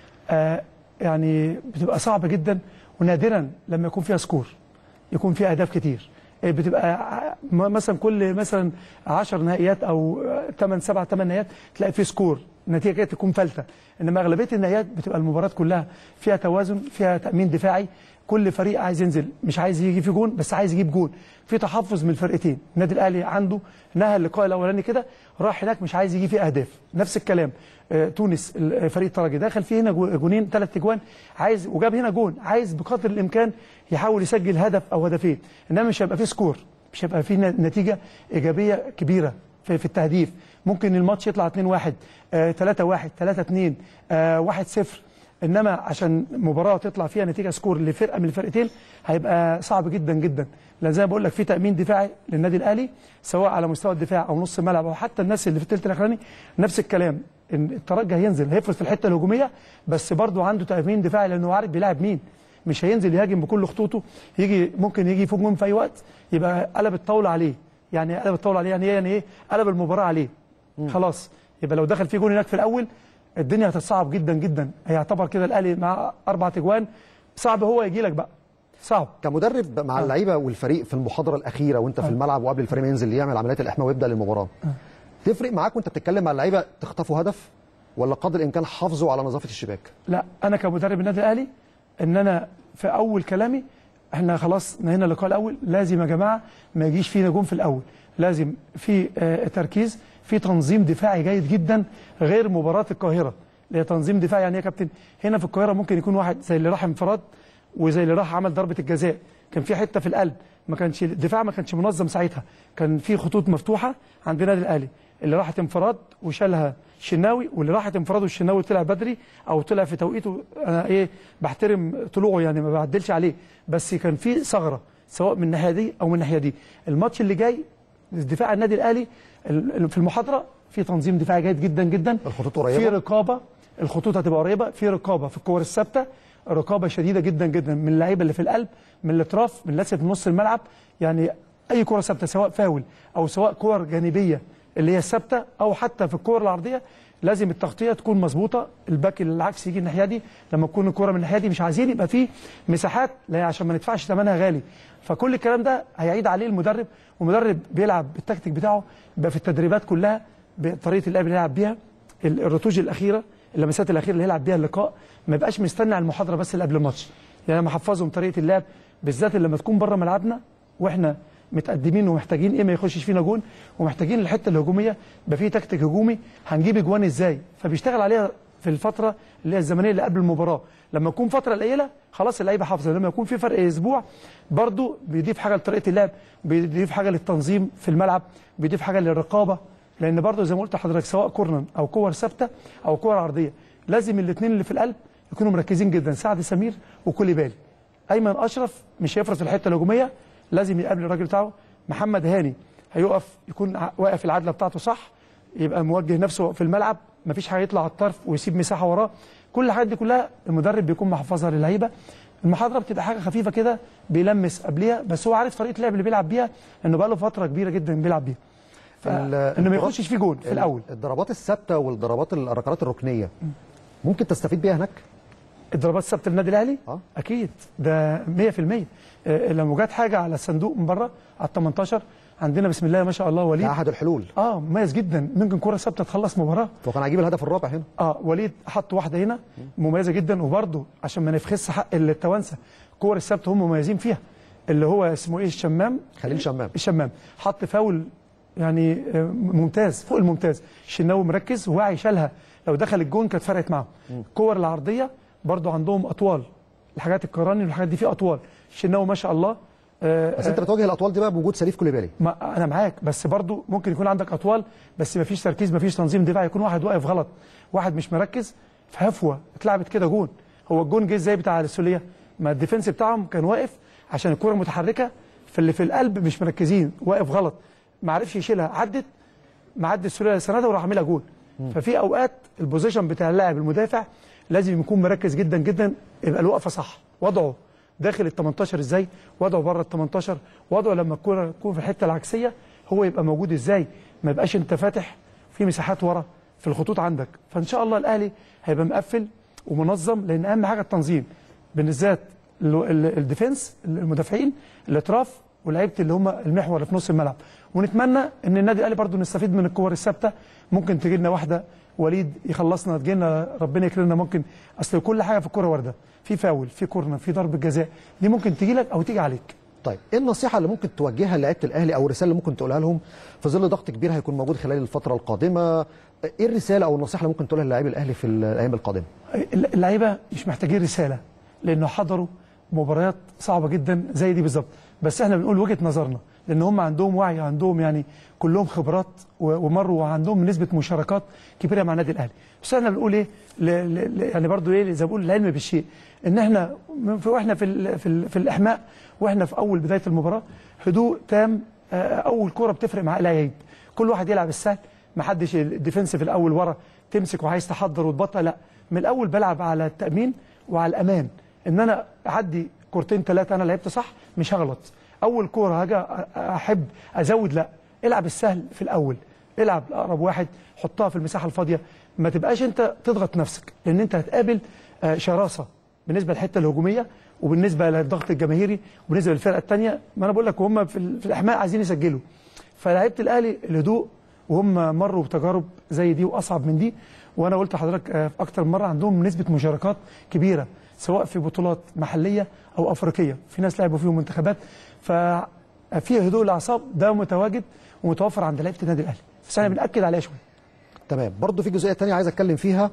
آه يعني بتبقى صعبه جدا ونادرا لما يكون فيها سكور يكون فيها اهداف كتير آه، بتبقى ع- م- مثلا كل مثلا 10 نهائيات او 8 7 8 نهائيات تلاقي فيه سكور النتيجه كده تكون فلته انما اغلبيه النهائيات بتبقى المباراه كلها فيها توازن فيها تامين دفاعي كل فريق عايز ينزل مش عايز يجي في جون بس عايز يجيب جون في تحفظ من الفرقتين النادي الاهلي عنده نهى اللقاء الاولاني كده راح هناك مش عايز يجي فيه اهداف نفس الكلام آه، تونس ال- آه، فريق الترجي دخل فيه هنا جو- جونين ثلاث اجوان عايز وجاب هنا جون عايز بقدر الامكان يحاول يسجل هدف او هدفين انما مش هيبقى فيه سكور مش هيبقى فيه ن- نتيجه ايجابيه كبيره في, في التهديف ممكن الماتش يطلع 2-1 3-1 3-2 1-0 انما عشان مباراه تطلع فيها نتيجه سكور لفرقه من الفرقتين هيبقى صعب جدا جدا لان زي ما بقول لك في تامين دفاعي للنادي الاهلي سواء على مستوى الدفاع او نص الملعب او حتى الناس اللي في الثلث الاخراني نفس الكلام ان الترجي هينزل هيفرز في الحته الهجوميه بس برضه عنده تامين دفاعي لانه عارف بيلاعب مين مش هينزل يهاجم بكل خطوطه يجي ممكن يجي يفوق جون في اي وقت يبقى قلب الطاوله عليه يعني قلب الطاوله عليه يعني ايه يعني ايه قلب المباراه عليه خلاص يبقى لو دخل فيه جون هناك في الاول الدنيا هتتصعب جدا جدا هيعتبر كده الاهلي مع اربع تجوان صعب هو يجي لك بقى صعب كمدرب مع اللعيبه والفريق في المحاضره الاخيره وانت في الملعب وقبل الفريق ما ينزل يعمل عمليات الاحماء ويبدا المباراه تفرق معاك وانت بتتكلم مع اللعيبه تخطفوا هدف ولا قدر الامكان حافظوا على نظافه الشباك لا انا كمدرب النادي الاهلي ان انا في اول كلامي احنا خلاص نهينا اللقاء الاول لازم يا جماعه ما يجيش فينا جون في الاول لازم في آه، تركيز في تنظيم دفاعي جيد جدا غير مباراه القاهره اللي هي تنظيم دفاعي يعني إيه يا كابتن هنا في القاهره ممكن يكون واحد زي اللي راح انفراد وزي اللي راح عمل ضربه الجزاء كان في حته في القلب ما كانش الدفاع ما كانش منظم ساعتها كان في خطوط مفتوحه عند النادي الاهلي اللي راحت انفراد وشالها شناوي واللي راحت انفراد والشناوي طلع بدري او طلع في توقيته انا ايه بحترم طلوعه يعني ما بعدلش عليه بس كان في ثغره سواء من الناحيه دي او من الناحيه دي الماتش اللي جاي دفاع النادي الاهلي ال- في المحاضره في تنظيم دفاعي جيد جدا جدا الخطوط قريبة؟ في رقابه الخطوط هتبقى قريبه في رقابه في الكور الثابته رقابه شديده جدا جدا من اللعيبه اللي في القلب من الاطراف من الناس اللي في نص الملعب يعني اي كره ثابته سواء فاول او سواء كور جانبيه اللي هي الثابته او حتى في الكور العرضيه لازم التغطيه تكون مظبوطه الباك العكس يجي الناحيه دي لما تكون الكره من الناحيه دي مش عايزين يبقى في مساحات لا عشان ما ندفعش ثمنها غالي فكل الكلام ده هيعيد عليه المدرب ومدرب بيلعب بالتكتيك بتاعه بيبقى في التدريبات كلها بطريقه اللعب اللي يلعب بيها ال- الرتوج الاخيره اللمسات الاخيره اللي هيلعب بيها اللقاء ما يبقاش مستني على المحاضره بس اللي قبل الماتش يعني انا محفظهم طريقه اللعب بالذات لما تكون بره ملعبنا واحنا متقدمين ومحتاجين ايه ما يخشش فينا جون ومحتاجين الحته الهجوميه يبقى في تكتيك هجومي هنجيب اجوان ازاي فبيشتغل عليها في الفتره اللي هي الزمنيه اللي قبل المباراه لما تكون فتره قليله خلاص اللعيبه حافظه لما يكون في فرق اسبوع برضو بيضيف حاجه لطريقه اللعب بيضيف حاجه للتنظيم في الملعب بيضيف حاجه للرقابه لان برضو زي ما قلت لحضرتك سواء كورنر او كور ثابته او كور عرضيه لازم الاثنين اللي في القلب يكونوا مركزين جدا سعد سمير وكوليبالي ايمن اشرف مش هيفرز في الحته الهجوميه لازم يقابل الراجل بتاعه محمد هاني هيقف يكون ع- واقف العدله بتاعته صح يبقى موجه نفسه في الملعب مفيش حاجه يطلع على الطرف ويسيب مساحه وراه كل الحاجات دي كلها المدرب بيكون محفظها للعيبه المحاضره بتبقى حاجه خفيفه كده بيلمس قبليها بس هو عارف طريقه اللعب اللي بيلعب بيها انه بقى له فتره كبيره جدا بيلعب بيها ال- انه ما الكرات- يخشش فيه جون في ال- الاول الضربات الثابته والضربات الركلات الركنيه ممكن تستفيد بيها هناك الضربات الثابته للنادي الاهلي اه اكيد ده 100% آه، لما جت حاجه على الصندوق من بره على ال 18 عندنا بسم الله ما شاء الله وليد ده احد الحلول اه مميز جدا ممكن كره ثابته تخلص مباراه وكان هيجيب الهدف الرابع هنا اه وليد حط واحده هنا مميزه جدا وبرده عشان ما نفخس حق التوانسه كور الثابته هم مميزين فيها اللي هو اسمه ايه الشمام خليل شمام الشمام حط فاول يعني آه، ممتاز فوق الممتاز الشناوي مركز وواعي شالها لو دخل الجون كانت فرقت معاهم الكور العرضيه برضو عندهم اطوال الحاجات القراني والحاجات دي فيه اطوال الشناوي ما شاء الله آه، بس انت آه، بتواجه الاطوال دي بقى بوجود سليف كوليبالي ما انا معاك بس برضو ممكن يكون عندك اطوال بس ما فيش تركيز ما فيش تنظيم دفاعي يكون واحد واقف غلط واحد مش مركز في هفوه اتلعبت كده جون هو الجون جه ازاي بتاع السوليه ما الديفنس بتاعهم كان واقف عشان الكره متحركه فاللي في القلب مش مركزين واقف غلط ما عرفش يشيلها عدت معدي السوليه سندها وراح عاملها جون ففي اوقات البوزيشن بتاع اللاعب المدافع لازم يكون مركز جدا جدا يبقى الوقفه صح وضعه داخل ال 18 ازاي وضعه بره ال 18 وضعه لما الكوره تكون في الحته العكسيه هو يبقى موجود ازاي ما يبقاش انت فاتح في مساحات ورا في الخطوط عندك فان شاء الله الاهلي هيبقى مقفل ومنظم لان اهم حاجه التنظيم بالذات ال- ال- الديفنس المدافعين الاطراف ولعيبه اللي هم المحور اللي في نص الملعب ونتمنى ان النادي الاهلي برضو نستفيد من الكور الثابته ممكن تجي لنا واحده وليد يخلصنا تجي لنا ربنا يكرمنا ممكن اصل كل حاجه في الكوره وارده في فاول في كورنر في ضربه جزاء دي ممكن تجي لك او تيجي عليك طيب ايه النصيحه اللي ممكن توجهها لعيبه الاهلي او الرساله اللي ممكن تقولها لهم في ظل ضغط كبير هيكون موجود خلال الفتره القادمه ايه الرساله او النصيحه اللي ممكن تقولها للاعبي الاهلي في الايام القادمه اللعيبه مش محتاجين رساله لانه حضروا مباريات صعبه جدا زي دي بالظبط بس احنا بنقول وجهه نظرنا لان هم عندهم وعي عندهم يعني كلهم خبرات و- ومروا وعندهم نسبه مشاركات كبيره مع النادي الاهلي بس احنا بنقول ايه ل... ل... ل- يعني برضو ايه زي ما بقول العلم بالشيء ان احنا من- في- واحنا في ال... في, ال... في الاحماء واحنا في اول بدايه المباراه هدوء تام آه، اول كره بتفرق مع العيب كل واحد يلعب السهل ما حدش الديفنس في الاول ورا تمسك وعايز تحضر وتبطل لا من الاول بلعب على التامين وعلى الامان ان انا اعدي كورتين ثلاثه انا لعبت صح مش هغلط اول كوره هاجي أ- احب ازود لا العب السهل في الاول العب اقرب واحد حطها في المساحه الفاضيه ما تبقاش انت تضغط نفسك لان انت هتقابل آه، شراسه بالنسبه للحته الهجوميه وبالنسبه للضغط الجماهيري وبالنسبه للفرقه الثانيه ما انا بقول لك وهم في, ال- في الاحماء عايزين يسجلوا فلعيبه الاهلي الهدوء وهم مروا بتجارب زي دي واصعب من دي وانا قلت لحضرتك آه، في اكتر من مره عندهم نسبه مشاركات كبيره سواء في بطولات محليه او افريقيه في ناس لعبوا فيهم منتخبات ففي هدوء الاعصاب ده متواجد ومتوفر عند لعيبه النادي الاهلي بس احنا بناكد عليها شويه تمام برضه في جزئيه تانية عايز اتكلم فيها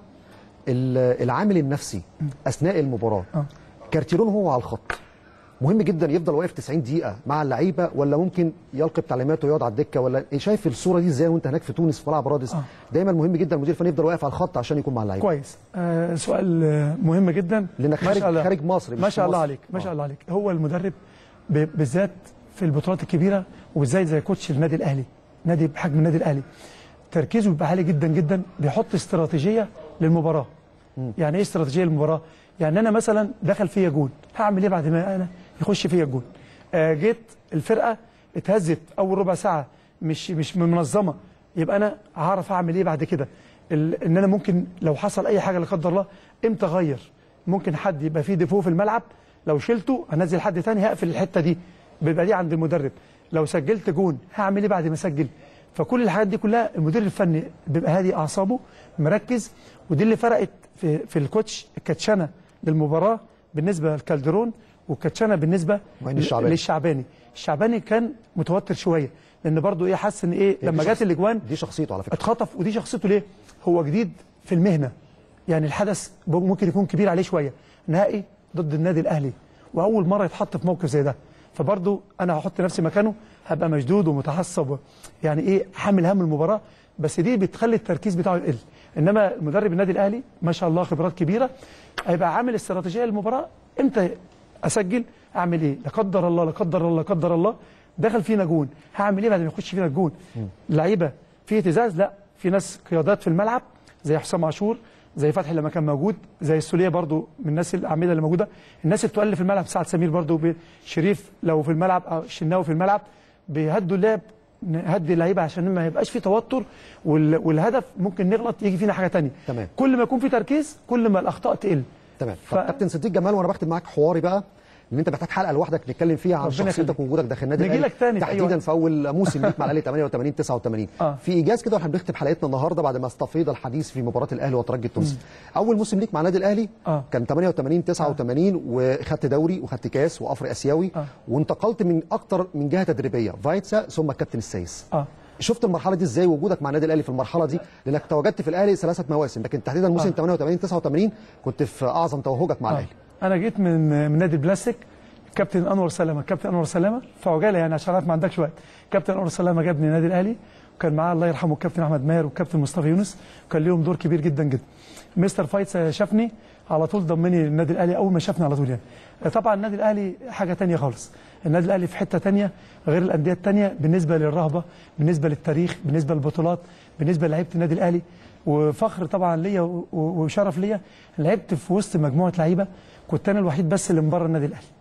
ال- العامل النفسي اثناء المباراه كارتيرون هو على الخط مهم جدا يفضل واقف 90 دقيقه مع اللعيبه ولا ممكن يلقي بتعليماته ويقعد على الدكه ولا إيه شايف الصوره دي ازاي وانت هناك في تونس في ملعب رادس دايما مهم جدا المدير الفني يفضل واقف على الخط عشان يكون مع اللعيبه كويس آه سؤال آه، مهم جدا لأنك ما خارج- شاء الله. خارج مصر، مش ما في شاء الله مصر. عليك ما شاء الله عليك هو المدرب ب- بالذات في البطولات الكبيره وبالذات زي كوتش النادي الاهلي نادي بحجم النادي الاهلي تركيزه بيبقى عالي جدا جدا بيحط استراتيجيه للمباراه يعني ايه استراتيجيه للمباراه يعني انا مثلا دخل فيا جون هعمل ايه بعد ما انا يخش فيا الجون آه جيت الفرقه اتهزت اول ربع ساعه مش مش منظمه يبقى انا هعرف اعمل ايه بعد كده ال- ان انا ممكن لو حصل اي حاجه لا قدر الله امتى اغير ممكن حد يبقى فيه ديفو في الملعب لو شلته انزل حد تاني هقفل الحته دي بيبقى دي عند المدرب لو سجلت جون هعمل ايه بعد ما اسجل فكل الحاجات دي كلها المدير الفني بيبقى هادي اعصابه مركز ودي اللي فرقت في في الكوتش الكاتشنه للمباراه بالنسبه لكالدرون والكاتشنه بالنسبه وعين الشعباني. للشعباني الشعباني كان متوتر شويه لان برضو ايه حس ان ايه هي لما دي جت شخص- الاجوان دي شخصيته على فكره اتخطف ودي شخصيته ليه هو جديد في المهنه يعني الحدث ممكن يكون كبير عليه شويه نهائي ضد النادي الاهلي واول مره يتحط في موقف زي ده فبرضو انا هحط نفسي مكانه هبقى مشدود ومتعصب يعني ايه حامل هم المباراه بس دي بتخلي التركيز بتاعه يقل انما المدرب النادي الاهلي ما شاء الله خبرات كبيره هيبقى عامل استراتيجيه للمباراه امتى اسجل اعمل ايه لا قدر الله لا قدر الله لا قدر الله دخل فينا جون هعمل ايه بعد ما يخش فينا الجون لعيبه في اهتزاز لا في ناس قيادات في الملعب زي حسام عاشور زي فتحي لما كان موجود زي السوليه برضو من الناس الاعمده اللي موجوده الناس اللي تقل في الملعب سعد سمير برضو ب- شريف لو في الملعب او الشناوي في الملعب بيهدوا اللعب نهدي اللعيبه عشان ما يبقاش في توتر وال- والهدف ممكن نغلط يجي فينا حاجه تانية تمام كل ما يكون في تركيز كل ما الاخطاء تقل تمام ف... كابتن صديق جمال وانا بختم معاك حواري بقى ان انت محتاج حلقه لوحدك نتكلم فيها عن ربنا شخصيتك يخليك. ووجودك داخل النادي نجي الأهلي، لك تاني في أي تحديدا وقت. في اول موسم ليك مع الاهلي 88 89 آه. في ايجاز كده واحنا بنختم حلقتنا النهارده بعد ما استفيض الحديث في مباراه الاهلي والترجي التونسي اول موسم ليك مع النادي الاهلي آه. كان 88 89 وخدت دوري وخدت كاس وافري اسيوي آه. وانتقلت من اكتر من جهه تدريبيه فايتسا ثم الكابتن السايس اه شفت المرحله دي ازاي وجودك مع النادي الاهلي في المرحله دي لانك تواجدت في الاهلي ثلاثه مواسم لكن تحديدا موسم آه. 88 89 كنت في اعظم توهجك مع آه. الاهلي انا جيت من من نادي البلاستيك كابتن انور سلامه كابتن انور سلامه في عجاله يعني عشان عارف ما عندكش وقت كابتن انور سلامه جابني النادي الاهلي وكان معاه الله يرحمه الكابتن احمد ماهر والكابتن مصطفى يونس وكان ليهم دور كبير جدا جدا مستر فايتس شافني على طول ضمني للنادي الاهلي اول ما شافني على طول يعني طبعا النادي الاهلي حاجه تانية خالص النادي الاهلي في حته تانية غير الانديه التانية بالنسبه للرهبه بالنسبه للتاريخ بالنسبه للبطولات بالنسبه للعيبه النادي الاهلي وفخر طبعا ليا و- و- وشرف ليا لعبت في وسط مجموعه لعيبه كنت انا الوحيد بس اللي من بره النادي الاهلي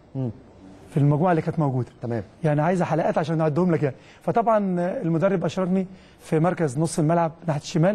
في المجموعه اللي كانت موجوده تمام يعني عايزه حلقات عشان اعدهم لك يعني فطبعا المدرب اشركني في مركز نص الملعب ناحيه الشمال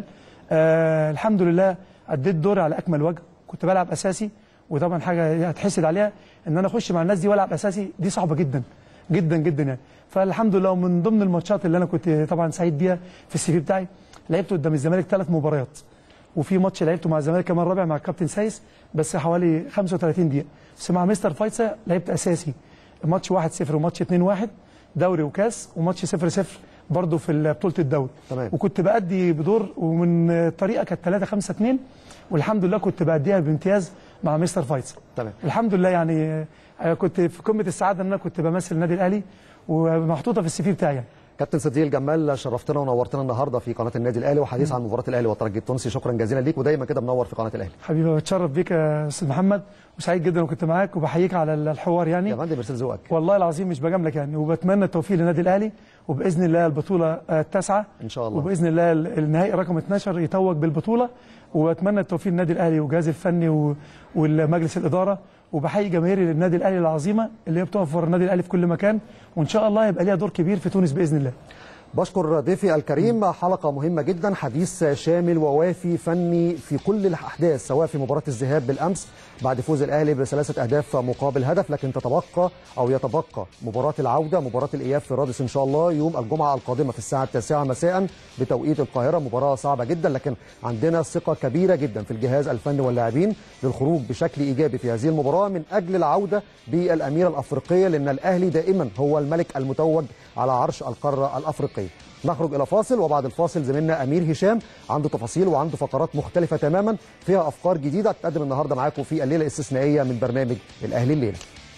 آه الحمد لله اديت دوري على اكمل وجه كنت بلعب اساسي وطبعا حاجه هتحسد عليها ان انا اخش مع الناس دي والعب اساسي دي صعبه جدا جدا جدا يعني فالحمد لله ومن ضمن الماتشات اللي انا كنت طبعا سعيد بيها في السي في بتاعي لعبت قدام الزمالك ثلاث مباريات وفي ماتش لعبته مع الزمالك كمان رابع مع الكابتن سايس بس حوالي 35 دقيقه بس مع مستر فايتسا لعبت اساسي ماتش 1-0 وماتش 2-1 دوري وكاس وماتش 0-0 برضه في بطوله الدوري تمام. وكنت بادي بدور ومن طريقه كانت 3 5 2 والحمد لله كنت باديها بامتياز مع مستر فايتس تمام الحمد لله يعني آه، كنت في قمه السعاده ان انا كنت بمثل النادي الاهلي ومحطوطه في السي في بتاعي يعني. كابتن صديق الجمال شرفتنا ونورتنا النهارده في قناه النادي الاهلي وحديث عن مباراه الاهلي والترجي التونسي شكرا جزيلا ليك ودايما كده منور في قناه الاهلي حبيبي بتشرف بيك يا استاذ محمد وسعيد جدا إني كنت معاك وبحييك على الحوار يعني يا فندم مرسل ذوقك والله العظيم مش بجاملك يعني وبتمنى التوفيق للنادي الاهلي وباذن الله البطوله آه، التاسعه ان شاء الله وباذن الله ال- النهائي رقم 12 يتوج بالبطوله واتمنى التوفيق للنادي الاهلي والجهاز الفني و- والمجلس الاداره وبحيي جماهير النادي الاهلي العظيمه اللي هي بتقف ورا النادي الاهلي في كل مكان وان شاء الله يبقى ليها دور كبير في تونس باذن الله بشكر ضيفي الكريم حلقة مهمة جدا حديث شامل ووافي فني في كل الأحداث سواء في مباراة الذهاب بالأمس بعد فوز الأهلي بثلاثة أهداف مقابل هدف لكن تتبقى أو يتبقى مباراة العودة مباراة الإياب في رادس إن شاء الله يوم الجمعة القادمة في الساعة التاسعة مساء بتوقيت القاهرة مباراة صعبة جدا لكن عندنا ثقة كبيرة جدا في الجهاز الفني واللاعبين للخروج بشكل إيجابي في هذه المباراة من أجل العودة بالأميرة الأفريقية لأن الأهلي دائما هو الملك المتوج على عرش القارة الأفريقية نخرج الى فاصل وبعد الفاصل زميلنا امير هشام عنده تفاصيل وعنده فقرات مختلفه تماما فيها افكار جديده تقدم النهارده معاكم في الليله الاستثنائيه من برنامج الاهلي الليله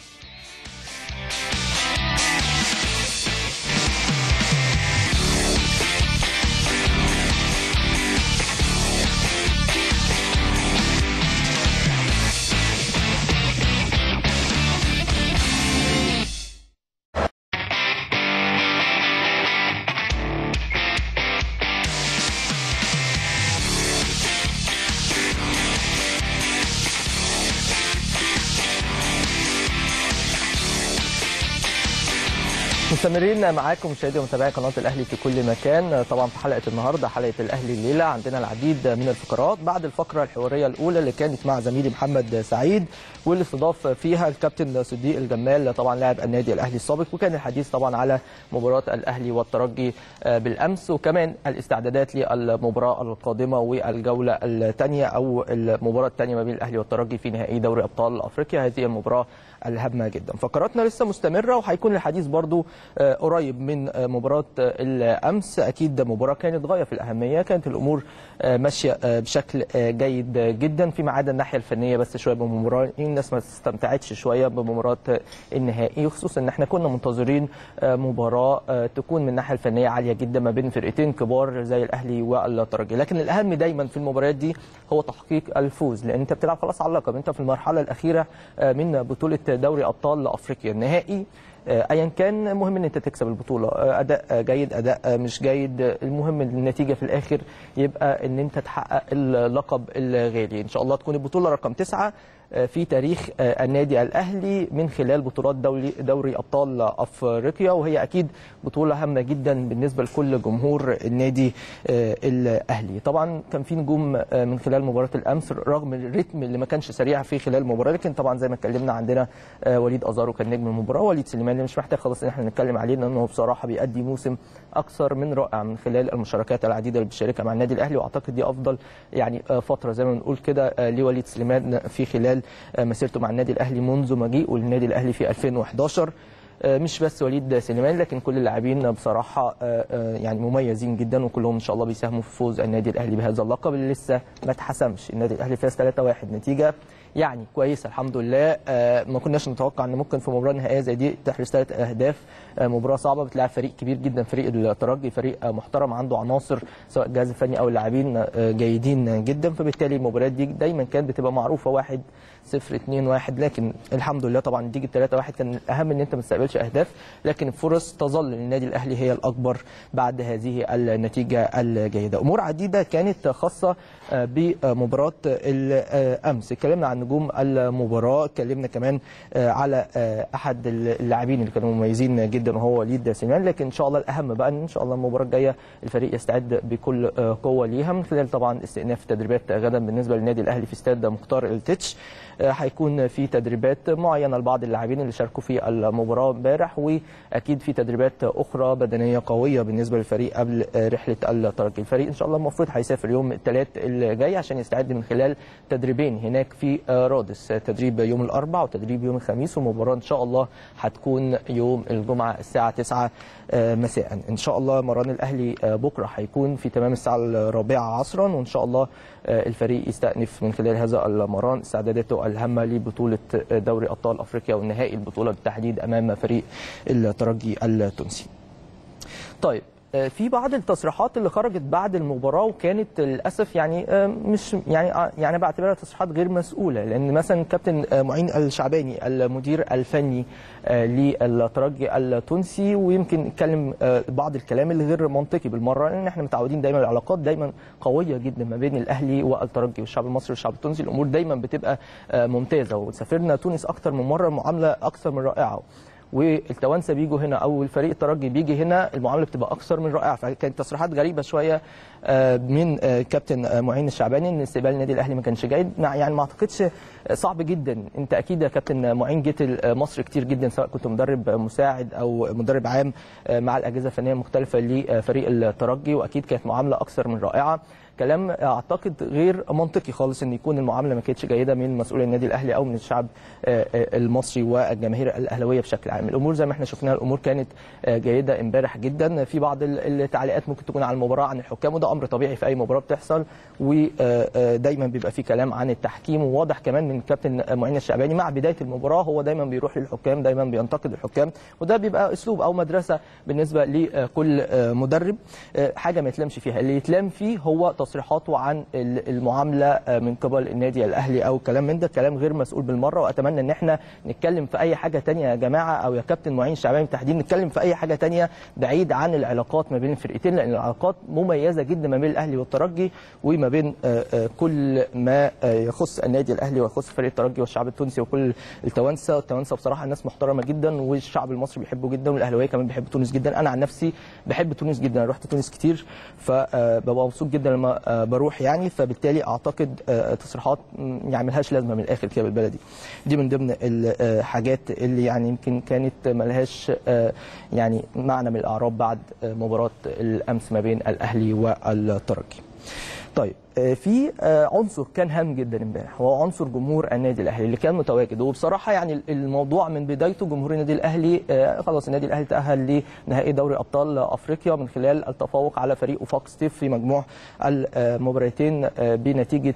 مستمرين معاكم مشاهدي ومتابعي قناه الاهلي في كل مكان طبعا في حلقه النهارده حلقه الاهلي الليله عندنا العديد من الفقرات بعد الفقره الحواريه الاولى اللي كانت مع زميلي محمد سعيد واللي استضاف فيها الكابتن صديق الجمال طبعا لاعب النادي الاهلي السابق وكان الحديث طبعا على مباراه الاهلي والترجي بالامس وكمان الاستعدادات للمباراه القادمه والجوله الثانيه او المباراه الثانيه ما بين الاهلي والترجي في نهائي دوري ابطال افريقيا هذه المباراه الهامه جدا فقراتنا لسه مستمره وهيكون الحديث برضو آه، قريب من آه، مباراه آه، الامس اكيد مباراه كانت غايه في الاهميه كانت الامور آه، ماشيه آه، بشكل آه، جيد جدا فيما عدا الناحيه الفنيه بس شويه بمباراه الناس ما استمتعتش شويه بمباراه آه، النهائي خصوصا ان احنا كنا منتظرين آه، مباراه آه، تكون من الناحيه الفنيه عاليه جدا ما بين فرقتين كبار زي الاهلي والترجي لكن الاهم دايما في المباريات دي هو تحقيق الفوز لان انت بتلعب خلاص على اللقب انت في المرحله الاخيره آه، من بطوله دوري ابطال افريقيا النهائي آه، ايا كان مهم ان انت تكسب البطوله آه، اداء آه، جيد اداء آه، مش جيد آه، المهم النتيجه في الاخر يبقى ان انت تحقق اللقب الغالي ان شاء الله تكون البطوله رقم تسعة آه، في تاريخ آه، النادي الاهلي من خلال بطولات دوري دوري ابطال افريقيا وهي اكيد بطوله هامه جدا بالنسبه لكل جمهور النادي آه، الاهلي طبعا كان في نجوم آه، من خلال مباراه الامس رغم الريتم اللي ما كانش سريع في خلال المباراه لكن طبعا زي ما اتكلمنا عندنا آه، وليد ازارو كان نجم المباراه وليد سليمان اللي مش محتاج خلاص ان احنا نتكلم عليه لانه بصراحه بيأدي موسم اكثر من رائع من خلال المشاركات العديده اللي بيشاركها مع النادي الاهلي واعتقد دي افضل يعني آه، فتره زي ما بنقول كده آه، لوليد سليمان في خلال آه، مسيرته مع النادي الاهلي منذ مجيئه للنادي الاهلي في 2011 آه، مش بس وليد سليمان لكن كل اللاعبين بصراحه آه، آه، يعني مميزين جدا وكلهم ان شاء الله بيساهموا في فوز النادي الاهلي بهذا اللقب اللي لسه ما اتحسمش النادي الاهلي فاز 3-1 نتيجه يعني كويسه الحمد لله آه، ما كناش نتوقع ان ممكن في مباراه نهائيه زي دي تحرز ثلاث اهداف آه، مباراه صعبه بتلاعب فريق كبير جدا فريق الترجي فريق آه، محترم عنده عناصر سواء الجهاز الفني او اللاعبين آه، جيدين جدا فبالتالي المباريات دي دايما كانت بتبقى معروفه واحد صفر اتنين واحد لكن الحمد لله طبعا نتيجه 3 واحد كان الاهم ان انت ما تستقبلش اهداف لكن الفرص تظل للنادي الاهلي هي الاكبر بعد هذه النتيجه الجيده امور عديده كانت خاصه آه، بمباراه الامس اتكلمنا عن نجوم المباراه اتكلمنا كمان آه، على آه، احد اللاعبين اللي كانوا مميزين جدا وهو وليد سليمان لكن ان شاء الله الاهم بقى ان شاء الله المباراه الجايه الفريق يستعد بكل آه، قوه ليها من خلال طبعا استئناف تدريبات غدا بالنسبه للنادي الاهلي في استاد مختار التتش آه، هيكون في تدريبات معينه لبعض اللاعبين اللي شاركوا في المباراه امبارح واكيد في تدريبات اخرى بدنيه قويه بالنسبه للفريق قبل آه، رحله الترجي الفريق ان شاء الله المفروض هيسافر يوم الثلاث الجاي عشان يستعد من خلال تدريبين هناك في آه، رادس آه، تدريب يوم الاربعاء وتدريب يوم الخميس والمباراه ان شاء الله هتكون يوم الجمعه الساعه 9 آه، مساء ان شاء الله مران الاهلي آه، بكره هيكون في تمام الساعه الرابعه عصرا وان شاء الله آه، الفريق يستأنف من خلال هذا المران استعداداته المباراه الهامه لبطوله دوري ابطال افريقيا والنهائي البطوله بالتحديد امام فريق الترجي التونسي. طيب آه، في بعض التصريحات اللي خرجت بعد المباراه وكانت للاسف يعني آه، مش يعني آه، يعني بعتبرها تصريحات غير مسؤوله لان مثلا كابتن آه، معين الشعباني المدير الفني آه، للترجي التونسي ويمكن اتكلم آه، بعض الكلام اللي غير منطقي بالمره لان احنا متعودين دايما العلاقات دايما قويه جدا ما بين الاهلي والترجي والشعب المصري والشعب التونسي الامور دايما بتبقى آه، ممتازه وسافرنا تونس اكتر من مره معامله اكثر من رائعه والتوانسه بيجوا هنا او الفريق الترجي بيجي هنا المعامله بتبقى اكثر من رائعه فكانت تصريحات غريبه شويه آه، من آه، كابتن آه، معين الشعباني ان استقبال النادي الاهلي ما كانش جيد مع- يعني ما اعتقدش آه، صعب جدا انت اكيد يا كابتن معين جيت مصر كتير جدا سواء كنت مدرب مساعد او مدرب عام آه، مع الاجهزه الفنيه المختلفه لفريق الترجي واكيد كانت معامله اكثر من رائعه كلام اعتقد غير منطقي خالص ان يكون المعامله ما كانتش جيده من مسؤولي النادي الاهلي او من الشعب آه، آه، المصري والجماهير الاهلاويه بشكل عام الامور زي ما احنا شفناها الامور كانت آه، جيده امبارح جدا في بعض ال- التعليقات ممكن تكون على المباراه عن الحكام وده امر طبيعي في اي مباراه بتحصل ودايما بيبقى في كلام عن التحكيم وواضح كمان من كابتن معين الشعباني مع بدايه المباراه هو دايما بيروح للحكام دايما بينتقد الحكام وده بيبقى اسلوب او مدرسه بالنسبه لكل آه، مدرب آه، حاجه ما يتلامش فيها اللي يتلام فيه هو تصريحاته عن ال- المعامله آه، من قبل النادي الاهلي او كلام من ده كلام غير مسؤول بالمره واتمنى ان احنا نتكلم في اي حاجه تانية يا جماعه او يا كابتن معين الشعباني بالتحديد نتكلم في اي حاجه تانية بعيد عن العلاقات ما بين الفرقتين لان العلاقات مميزه جدا ما بين الاهلي والترجي وما بين آه، آه، كل ما آه، يخص النادي الاهلي ويخص فريق الترجي والشعب التونسي وكل التوانسه التوانسه بصراحه ناس محترمه جدا والشعب المصري بيحبه جدا والاهلاويه كمان بيحبوا تونس جدا انا عن نفسي بحب تونس جدا انا رحت تونس كتير فببقى مبسوط جدا لما آه، بروح يعني فبالتالي اعتقد آه، تصريحات م، يعني ملهاش لازمه من الاخر كده بالبلدي دي من ضمن الحاجات اللي يعني يمكن كانت ملهاش آه، يعني معنى من الاعراب بعد آه، مباراه الامس ما بين الاهلي والترجي طيب آه، في آه، عنصر كان هام جدا امبارح وهو عنصر جمهور النادي الاهلي اللي كان متواجد وبصراحه يعني الموضوع من بدايته جمهور النادي الاهلي آه، خلاص النادي الاهلي تاهل لنهائي دوري ابطال افريقيا من خلال التفوق على فريق وفاق ستيف في مجموع المباراتين آه، بنتيجه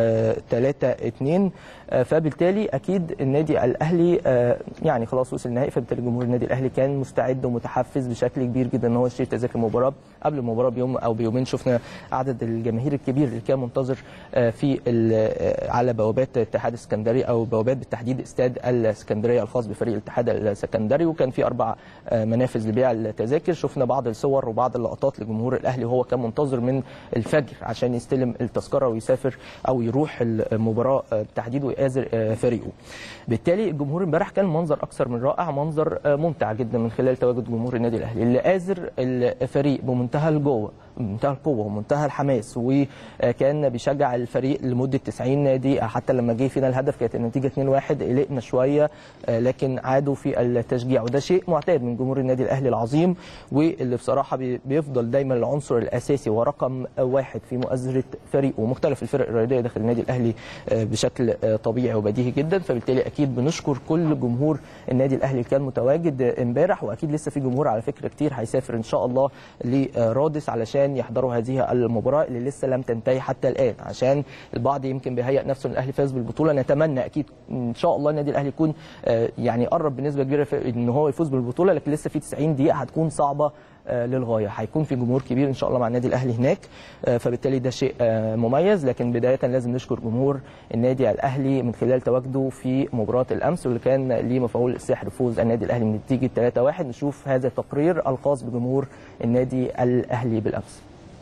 3 2 فبالتالي اكيد النادي الاهلي آه، يعني خلاص وصل النهائي فبالتالي جمهور النادي الاهلي كان مستعد ومتحفز بشكل كبير جدا ان هو يشتري تذاكر المباراه قبل المباراه بيوم او بيومين شفنا عدد الجماهير الكبير اللي كان منتظر آه، في ال- آه، على بوابات اتحاد السكندري او بوابات بالتحديد استاد الاسكندريه الخاص بفريق الاتحاد السكندري وكان في اربع آه، منافذ لبيع التذاكر شفنا بعض الصور وبعض اللقطات لجمهور الاهلي وهو كان منتظر من الفجر عشان يستلم التذكره ويسافر او يروح المباراه آه، بالتحديد ويآزر آه، فريقه بالتالي الجمهور امبارح كان منظر اكثر من رائع منظر آه، ممتع جدا من خلال تواجد جمهور النادي الاهلي اللي آزر الفريق بمنتهى الجوه بمنتهى القوه ومنتهى الحماس وكان بيشجع الفريق لمده 90 دقيقه حتى لما جه فينا الهدف كانت النتيجه 2-1 قلقنا شويه آه، لكن عادوا في التشجيع وده شيء معتاد من جمهور النادي الاهلي العظيم واللي بصراحه بي- بيفضل دايما العنصر الاساسي ورقم واحد في مؤازره فريقه ومختلف الفرق الرياضيه داخل النادي الاهلي آه، بشكل آه، طبيعي وبديهي جدا فبالتالي اكيد بنشكر كل جمهور النادي الاهلي اللي كان متواجد آه، امبارح واكيد لسه في جمهور على فكره كتير هيسافر ان شاء الله لرادس علشان يحضروا هذه المباراه اللي لسه لم تنتهي حتى الان عشان البعض يمكن بيهيئ نفسه ان الاهلي فاز بالبطوله نتمنى اكيد ان شاء الله النادي الاهلي يكون آه، يعني قرب بنسبه كبيره في ان هو يفوز بالبطوله لكن لسه في 90 دقيقه هتكون صعبه آه، للغايه هيكون في جمهور كبير ان شاء الله مع النادي الاهلي هناك آه، فبالتالي ده شيء آه، مميز لكن بدايه لازم نشكر جمهور النادي الاهلي من خلال تواجده في مباراه الامس واللي كان ليه مفعول السحر فوز النادي الاهلي من نتيجه 3-1 نشوف هذا التقرير الخاص بجمهور النادي الاهلي بالامس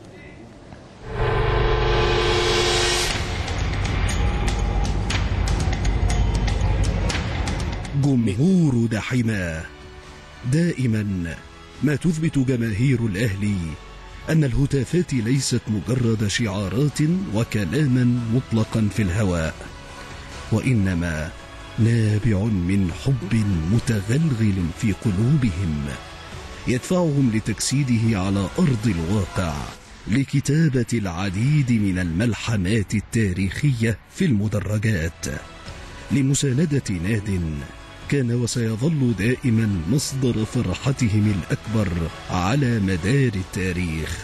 جمهور دحمة دائما ما تثبت جماهير الأهلي أن الهتافات ليست مجرد شعارات وكلاما مطلقا في الهواء وإنما نابع من حب متغلغل في قلوبهم يدفعهم لتجسيده على أرض الواقع لكتابة العديد من الملحمات التاريخية في المدرجات لمساندة ناد كان وسيظل دائما مصدر فرحتهم الأكبر على مدار التاريخ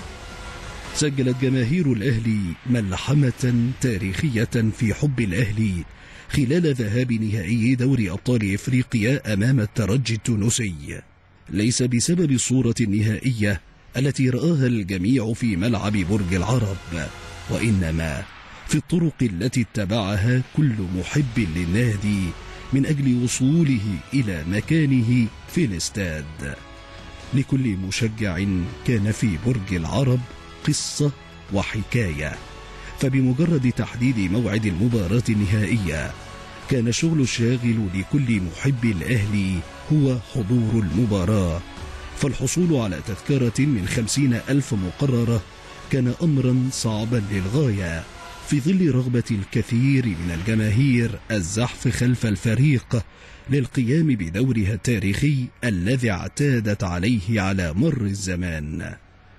سجلت جماهير الأهلي ملحمة تاريخية في حب الأهلي خلال ذهاب نهائي دوري أبطال إفريقيا أمام الترجي التونسي ليس بسبب الصورة النهائية التي رآها الجميع في ملعب برج العرب وإنما في الطرق التي اتبعها كل محب للنادي من أجل وصوله إلى مكانه في الاستاد لكل مشجع كان في برج العرب قصة وحكاية فبمجرد تحديد موعد المباراة النهائية كان الشغل الشاغل لكل محب الأهلي هو حضور المباراة فالحصول على تذكرة من خمسين ألف مقررة كان أمرا صعبا للغاية في ظل رغبة الكثير من الجماهير الزحف خلف الفريق للقيام بدورها التاريخي الذي اعتادت عليه على مر الزمان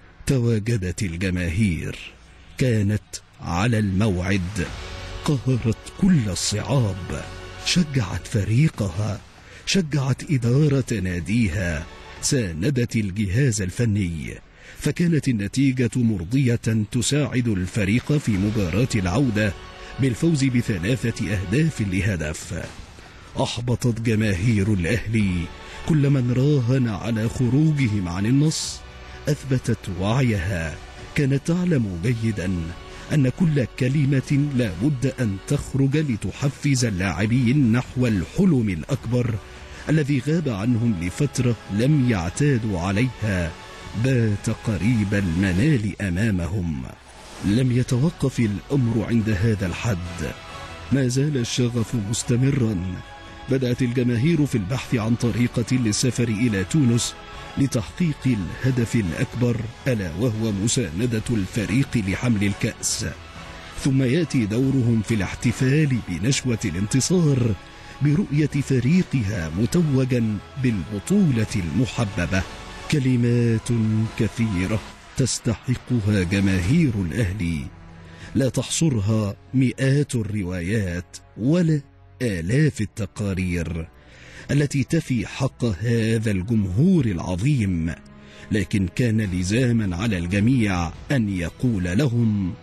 تواجدت الجماهير كانت على الموعد قهرت كل الصعاب شجعت فريقها شجعت إدارة ناديها ساندت الجهاز الفني فكانت النتيجة مرضية تساعد الفريق في مباراة العودة بالفوز بثلاثة أهداف لهدف أحبطت جماهير الأهلي كل من راهن على خروجهم عن النص أثبتت وعيها كانت تعلم جيدا أن كل كلمة لا بد أن تخرج لتحفز اللاعبين نحو الحلم الأكبر الذي غاب عنهم لفترة لم يعتادوا عليها بات قريب المنال أمامهم لم يتوقف الأمر عند هذا الحد ما زال الشغف مستمرا بدأت الجماهير في البحث عن طريقة للسفر إلى تونس لتحقيق الهدف الأكبر ألا وهو مساندة الفريق لحمل الكأس ثم يأتي دورهم في الاحتفال بنشوة الانتصار برؤية فريقها متوجا بالبطولة المحببة كلمات كثيرة تستحقها جماهير الأهلي لا تحصرها مئات الروايات ولا آلاف التقارير التي تفي حق هذا الجمهور العظيم لكن كان لزاما على الجميع أن يقول لهم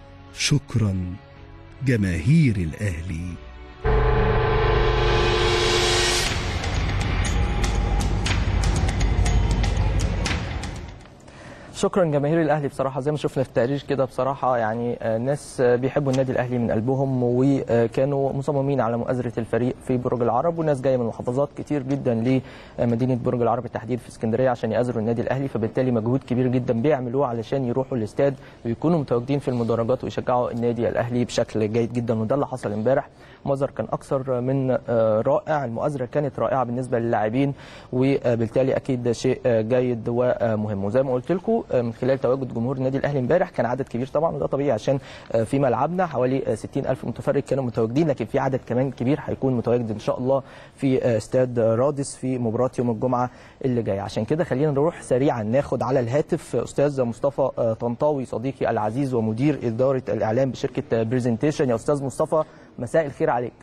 شكرا جماهير الأهلي شكرا جماهير الاهلي بصراحه زي ما شفنا في التقرير كده بصراحه يعني آه، ناس آه، بيحبوا النادي الاهلي من قلبهم وكانوا مصممين على مؤازره الفريق في برج العرب وناس جايه من محافظات كتير جدا لمدينه برج العرب بالتحديد في اسكندريه عشان يأزروا النادي الاهلي فبالتالي مجهود كبير جدا بيعملوه علشان يروحوا الاستاد ويكونوا متواجدين في المدرجات ويشجعوا النادي الاهلي بشكل جيد جدا وده اللي حصل امبارح مظهر كان اكثر من آه، رائع المؤازره كانت رائعه بالنسبه للاعبين وبالتالي اكيد شيء آه، جيد ومهم وزي ما قلت لكم آه، من خلال تواجد جمهور النادي الاهلي امبارح كان عدد كبير طبعا وده طبيعي عشان آه، في ملعبنا حوالي آه، 60 الف متفرج كانوا متواجدين لكن في عدد كمان كبير هيكون متواجد ان شاء الله في آه، استاد رادس في مباراه يوم الجمعه اللي جاي عشان كده خلينا نروح سريعا ناخد على الهاتف استاذ مصطفى آه، طنطاوي صديقي العزيز ومدير اداره الاعلام بشركه برزنتيشن يا استاذ مصطفى مساء الخير عليك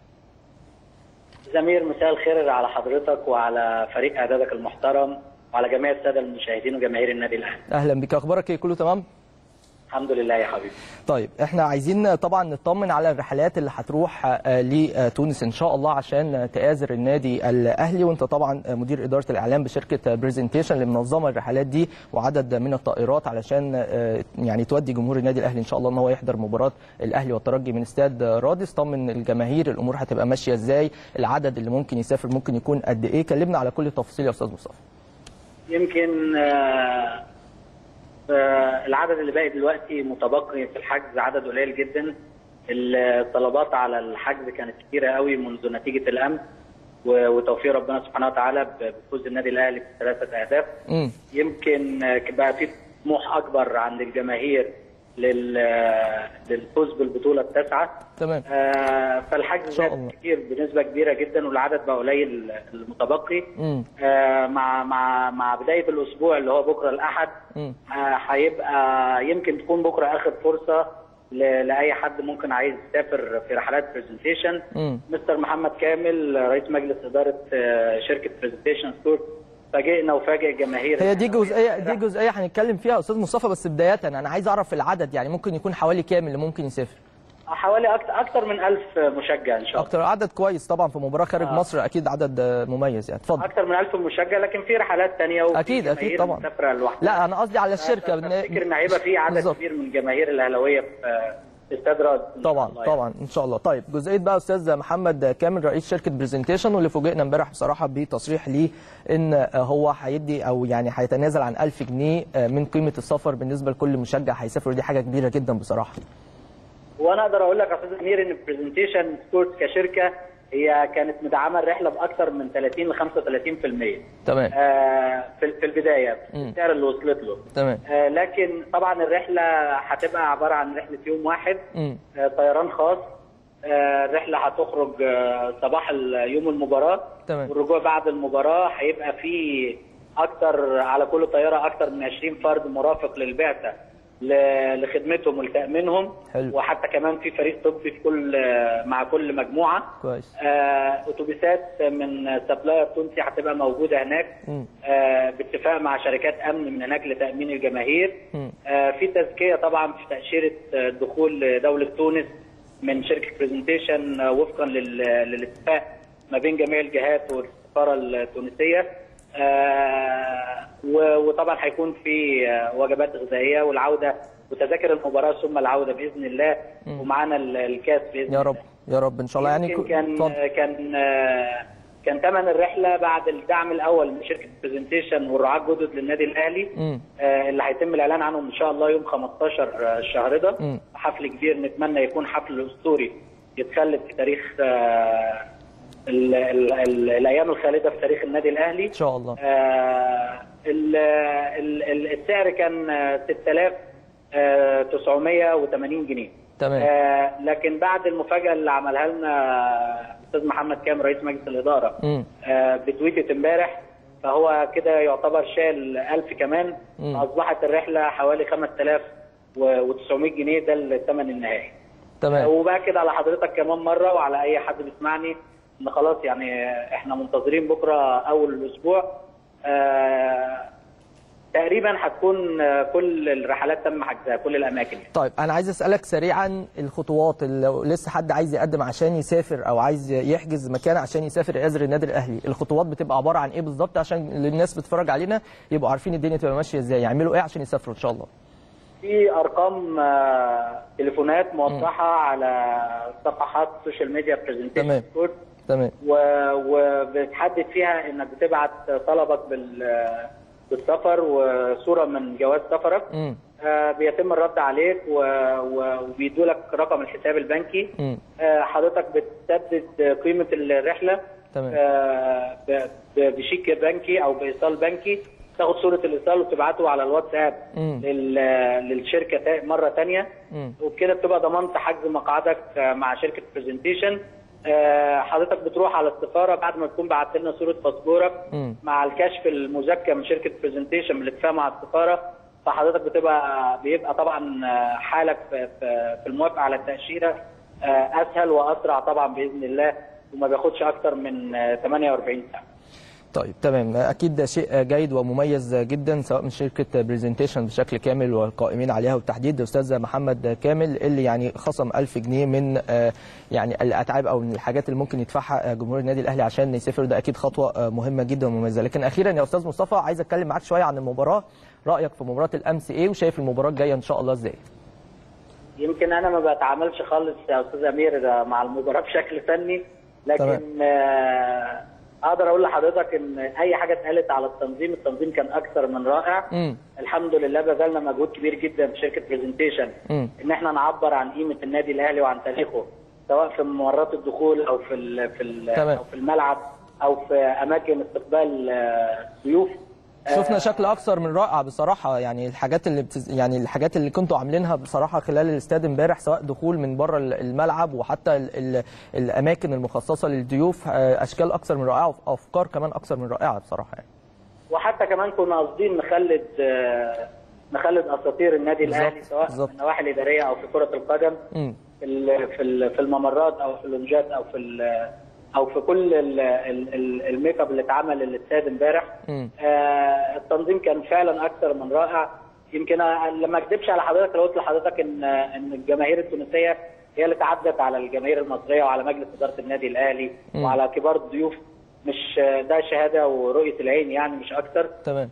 زمير مساء الخير على حضرتك وعلى فريق اعدادك المحترم وعلى جميع الساده المشاهدين وجماهير النادي الاهلي اهلا بك اخبارك ايه كله تمام الحمد لله يا حبيبي طيب احنا عايزين طبعا نطمن على الرحلات اللي هتروح آه، لتونس ان شاء الله عشان تآزر النادي الاهلي وانت طبعا مدير اداره الاعلام بشركه برزنتيشن اللي منظمه الرحلات دي وعدد من الطائرات علشان آه، يعني تودي جمهور النادي الاهلي ان شاء الله ان هو يحضر مباراه الاهلي والترجي من استاد رادس طمن الجماهير الامور هتبقى ماشيه ازاي العدد اللي ممكن يسافر ممكن يكون قد ايه كلمنا على كل التفاصيل يا استاذ مصطفى يمكن آه، آه، العدد اللي باقي دلوقتي متبقي في الحجز عدد قليل جدا الطلبات على الحجز كانت كتيره قوي منذ نتيجه الامس و- وتوفيق ربنا سبحانه وتعالى ب- بفوز النادي الاهلي بثلاثه اهداف امم يمكن آه، بقى في طموح اكبر عند الجماهير لل- آه، للفوز بالبطوله التاسعه تمام آه، فالحجز زاد كتير بنسبه كبيره جدا والعدد بقى قليل المتبقي امم آه، مع مع مع بدايه الاسبوع اللي هو بكره الاحد امم آه، هيبقى يمكن تكون بكره اخر فرصه ل- لاي حد ممكن عايز يسافر في رحلات برزنتيشن امم مستر محمد كامل رئيس مجلس اداره آه، شركه برزنتيشن ستور فاجئنا وفاجئ الجماهير هي دي جزئيه دي جزئيه هنتكلم فيها يا استاذ مصطفى بس بدايه انا عايز اعرف العدد يعني ممكن يكون حوالي كام اللي ممكن يسافر حوالي اكتر اكتر من 1000 مشجع ان شاء الله اكتر عدد كويس طبعا في مباراه خارج آه. مصر اكيد عدد آه، مميز يعني اتفضل اكتر من 1000 مشجع لكن في رحلات تانية وفي أكيد- أكيد جماهير طبعاً. مسافره لوحدها لا انا قصدي على الشركه افتكر ان هيبقى في عدد بالظبط. كبير من الجماهير الاهلاويه في في استاد راد طبعا طبعا ان شاء الله طيب جزئيه بقى استاذ محمد كامل رئيس شركه برزنتيشن واللي فوجئنا امبارح بصراحه بتصريح ليه ان هو هيدي او يعني هيتنازل عن 1000 جنيه من قيمه السفر بالنسبه لكل مشجع هيسافر ودي حاجه كبيره جدا بصراحه وانا اقدر اقول لك يا استاذ امير ان برزنتيشن سبورتس كشركه هي كانت مدعمه الرحله باكثر من 30 ل 35% تمام آه، في في البدايه في مم. السعر اللي وصلت له تمام آه، لكن طبعا الرحله هتبقى عباره عن رحله يوم واحد مم. آه، طيران خاص آه، الرحله هتخرج آه، صباح ال- يوم المباراه تمام والرجوع بعد المباراه هيبقى في اكتر على كل طياره اكتر من 20 فرد مرافق للبعثه ل- لخدمتهم ولتامينهم حلو. وحتى كمان في فريق طبي في كل آه، مع كل مجموعه كويس آه، اتوبيسات من سبلاير تونسي هتبقى موجوده هناك مم. آه، باتفاق مع شركات امن من هناك لتامين الجماهير مم. آه، في تزكيه طبعا في تاشيره آه، الدخول لدوله تونس من شركه برزنتيشن آه، وفقا لل- للاتفاق ما بين جميع الجهات والسفاره التونسيه آه، و- وطبعا هيكون في آه، وجبات غذائيه والعوده وتذاكر المباراه ثم العوده باذن الله مم. ومعانا ال- الكاس باذن يا رب يا رب ان شاء الله يعني يمكن كو- كان اتفضل. كان آه، كان ثمن الرحله بعد الدعم الاول من شركه برزنتيشن والرعاة الجدد للنادي الاهلي مم. آه، اللي هيتم الاعلان عنهم ان شاء الله يوم 15 الشهر ده مم. حفل كبير نتمنى يكون حفل اسطوري يتخلد في تاريخ آه، ال- ال- ال- الايام الخالده في تاريخ النادي الاهلي ان شاء الله آه، ال- ال- ال- السعر كان آه، 6980 جنيه تمام آه، لكن بعد المفاجاه اللي عملها لنا استاذ محمد كامل رئيس مجلس الاداره مم. آه، بتويتة امبارح فهو كده يعتبر شال 1000 كمان مم. اصبحت الرحله حوالي 5900 جنيه ده الثمن النهائي تمام وباكد على حضرتك كمان مره وعلى اي حد بيسمعني ان خلاص يعني احنا منتظرين بكره اول الاسبوع آه تقريبا هتكون آه، كل الرحلات تم حجزها كل الاماكن طيب انا عايز اسالك سريعا الخطوات اللي لو لسه حد عايز يقدم عشان يسافر او عايز يحجز مكان عشان يسافر يزور النادي الاهلي الخطوات بتبقى عباره عن ايه بالظبط عشان الناس بتتفرج علينا يبقوا عارفين الدنيا تبقى ماشيه ازاي يعملوا ايه عشان يسافروا ان شاء الله في ارقام آه، تليفونات موضحه على صفحات السوشيال ميديا برزنتيشن تمام. سبورت تمام و- وبتحدد فيها انك بتبعت طلبك بال بالسفر وصوره من جواز سفرك امم آه، بيتم الرد عليك و- و- وبيدوا لك رقم الحساب البنكي امم آه، حضرتك بتسدد قيمه الرحله تمام آه، ب- ب- بشيك بنكي او بايصال بنكي تاخد صوره الايصال وتبعته على الواتساب مم. لل- للشركه تا- مره ثانيه امم وبكده بتبقى ضمنت حجز مقعدك آه، مع شركه برزنتيشن حضرتك بتروح على السفاره بعد ما تكون بعت لنا صوره باسبورك امم مع الكشف المزكى من شركه برزنتيشن بالاتفاق مع السفاره فحضرتك بتبقى بيبقى طبعا آه، حالك في في- في الموافقه على التاشيره آه، اسهل واسرع طبعا باذن الله وما بياخدش اكتر من آه، 48 ساعه طيب تمام اكيد ده شيء جيد ومميز جدا سواء من شركه برزنتيشن بشكل كامل والقائمين عليها بالتحديد الاستاذ محمد كامل اللي يعني خصم 1000 جنيه من آه، يعني الاتعاب او من الحاجات اللي ممكن يدفعها جمهور النادي الاهلي عشان يسافر ده اكيد خطوه آه، مهمه جدا ومميزه لكن اخيرا يا استاذ مصطفى عايز اتكلم معاك شويه عن المباراه رايك في مباراه الامس ايه وشايف المباراه الجايه ان شاء الله ازاي يمكن انا ما بتعاملش خالص يا استاذ امير مع المباراه بشكل فني لكن آه، اقدر اقول لحضرتك ان اي حاجه اتقالت على التنظيم التنظيم كان اكثر من رائع امم الحمد لله بذلنا مجهود كبير جدا في شركه برزنتيشن امم ان احنا نعبر عن قيمه النادي الاهلي وعن تاريخه سواء في ممرات الدخول او في ال في ال تمام. او في الملعب او في اماكن استقبال آه، الضيوف شفنا شكل اكثر من رائع بصراحه يعني الحاجات اللي بتز... يعني الحاجات اللي كنتوا عاملينها بصراحه خلال الاستاد امبارح سواء دخول من بره ال- الملعب وحتى ال... ال... الاماكن المخصصه للضيوف آه، اشكال اكثر من رائعه وافكار كمان اكثر من رائعه بصراحه يعني وحتى كمان كنا قاصدين نخلد آه، نخلد اساطير النادي بالظبط، الاهلي سواء بالظبط. في النواحي الاداريه او في كره القدم امم في ال- في ال- في الممرات او في اللونجات او في ال- او في كل ال- ال- ال- الميك اب اللي اتعمل للاستاد امبارح امم آه، التنظيم كان فعلا اكثر من رائع يمكن أنا لما اكذبش على حضرتك لو قلت لحضرتك ان ان الجماهير التونسيه هي اللي تعدت على الجماهير المصريه وعلى مجلس اداره النادي الاهلي مم. وعلى كبار الضيوف مش ده شهاده ورؤيه العين يعني مش اكتر تمام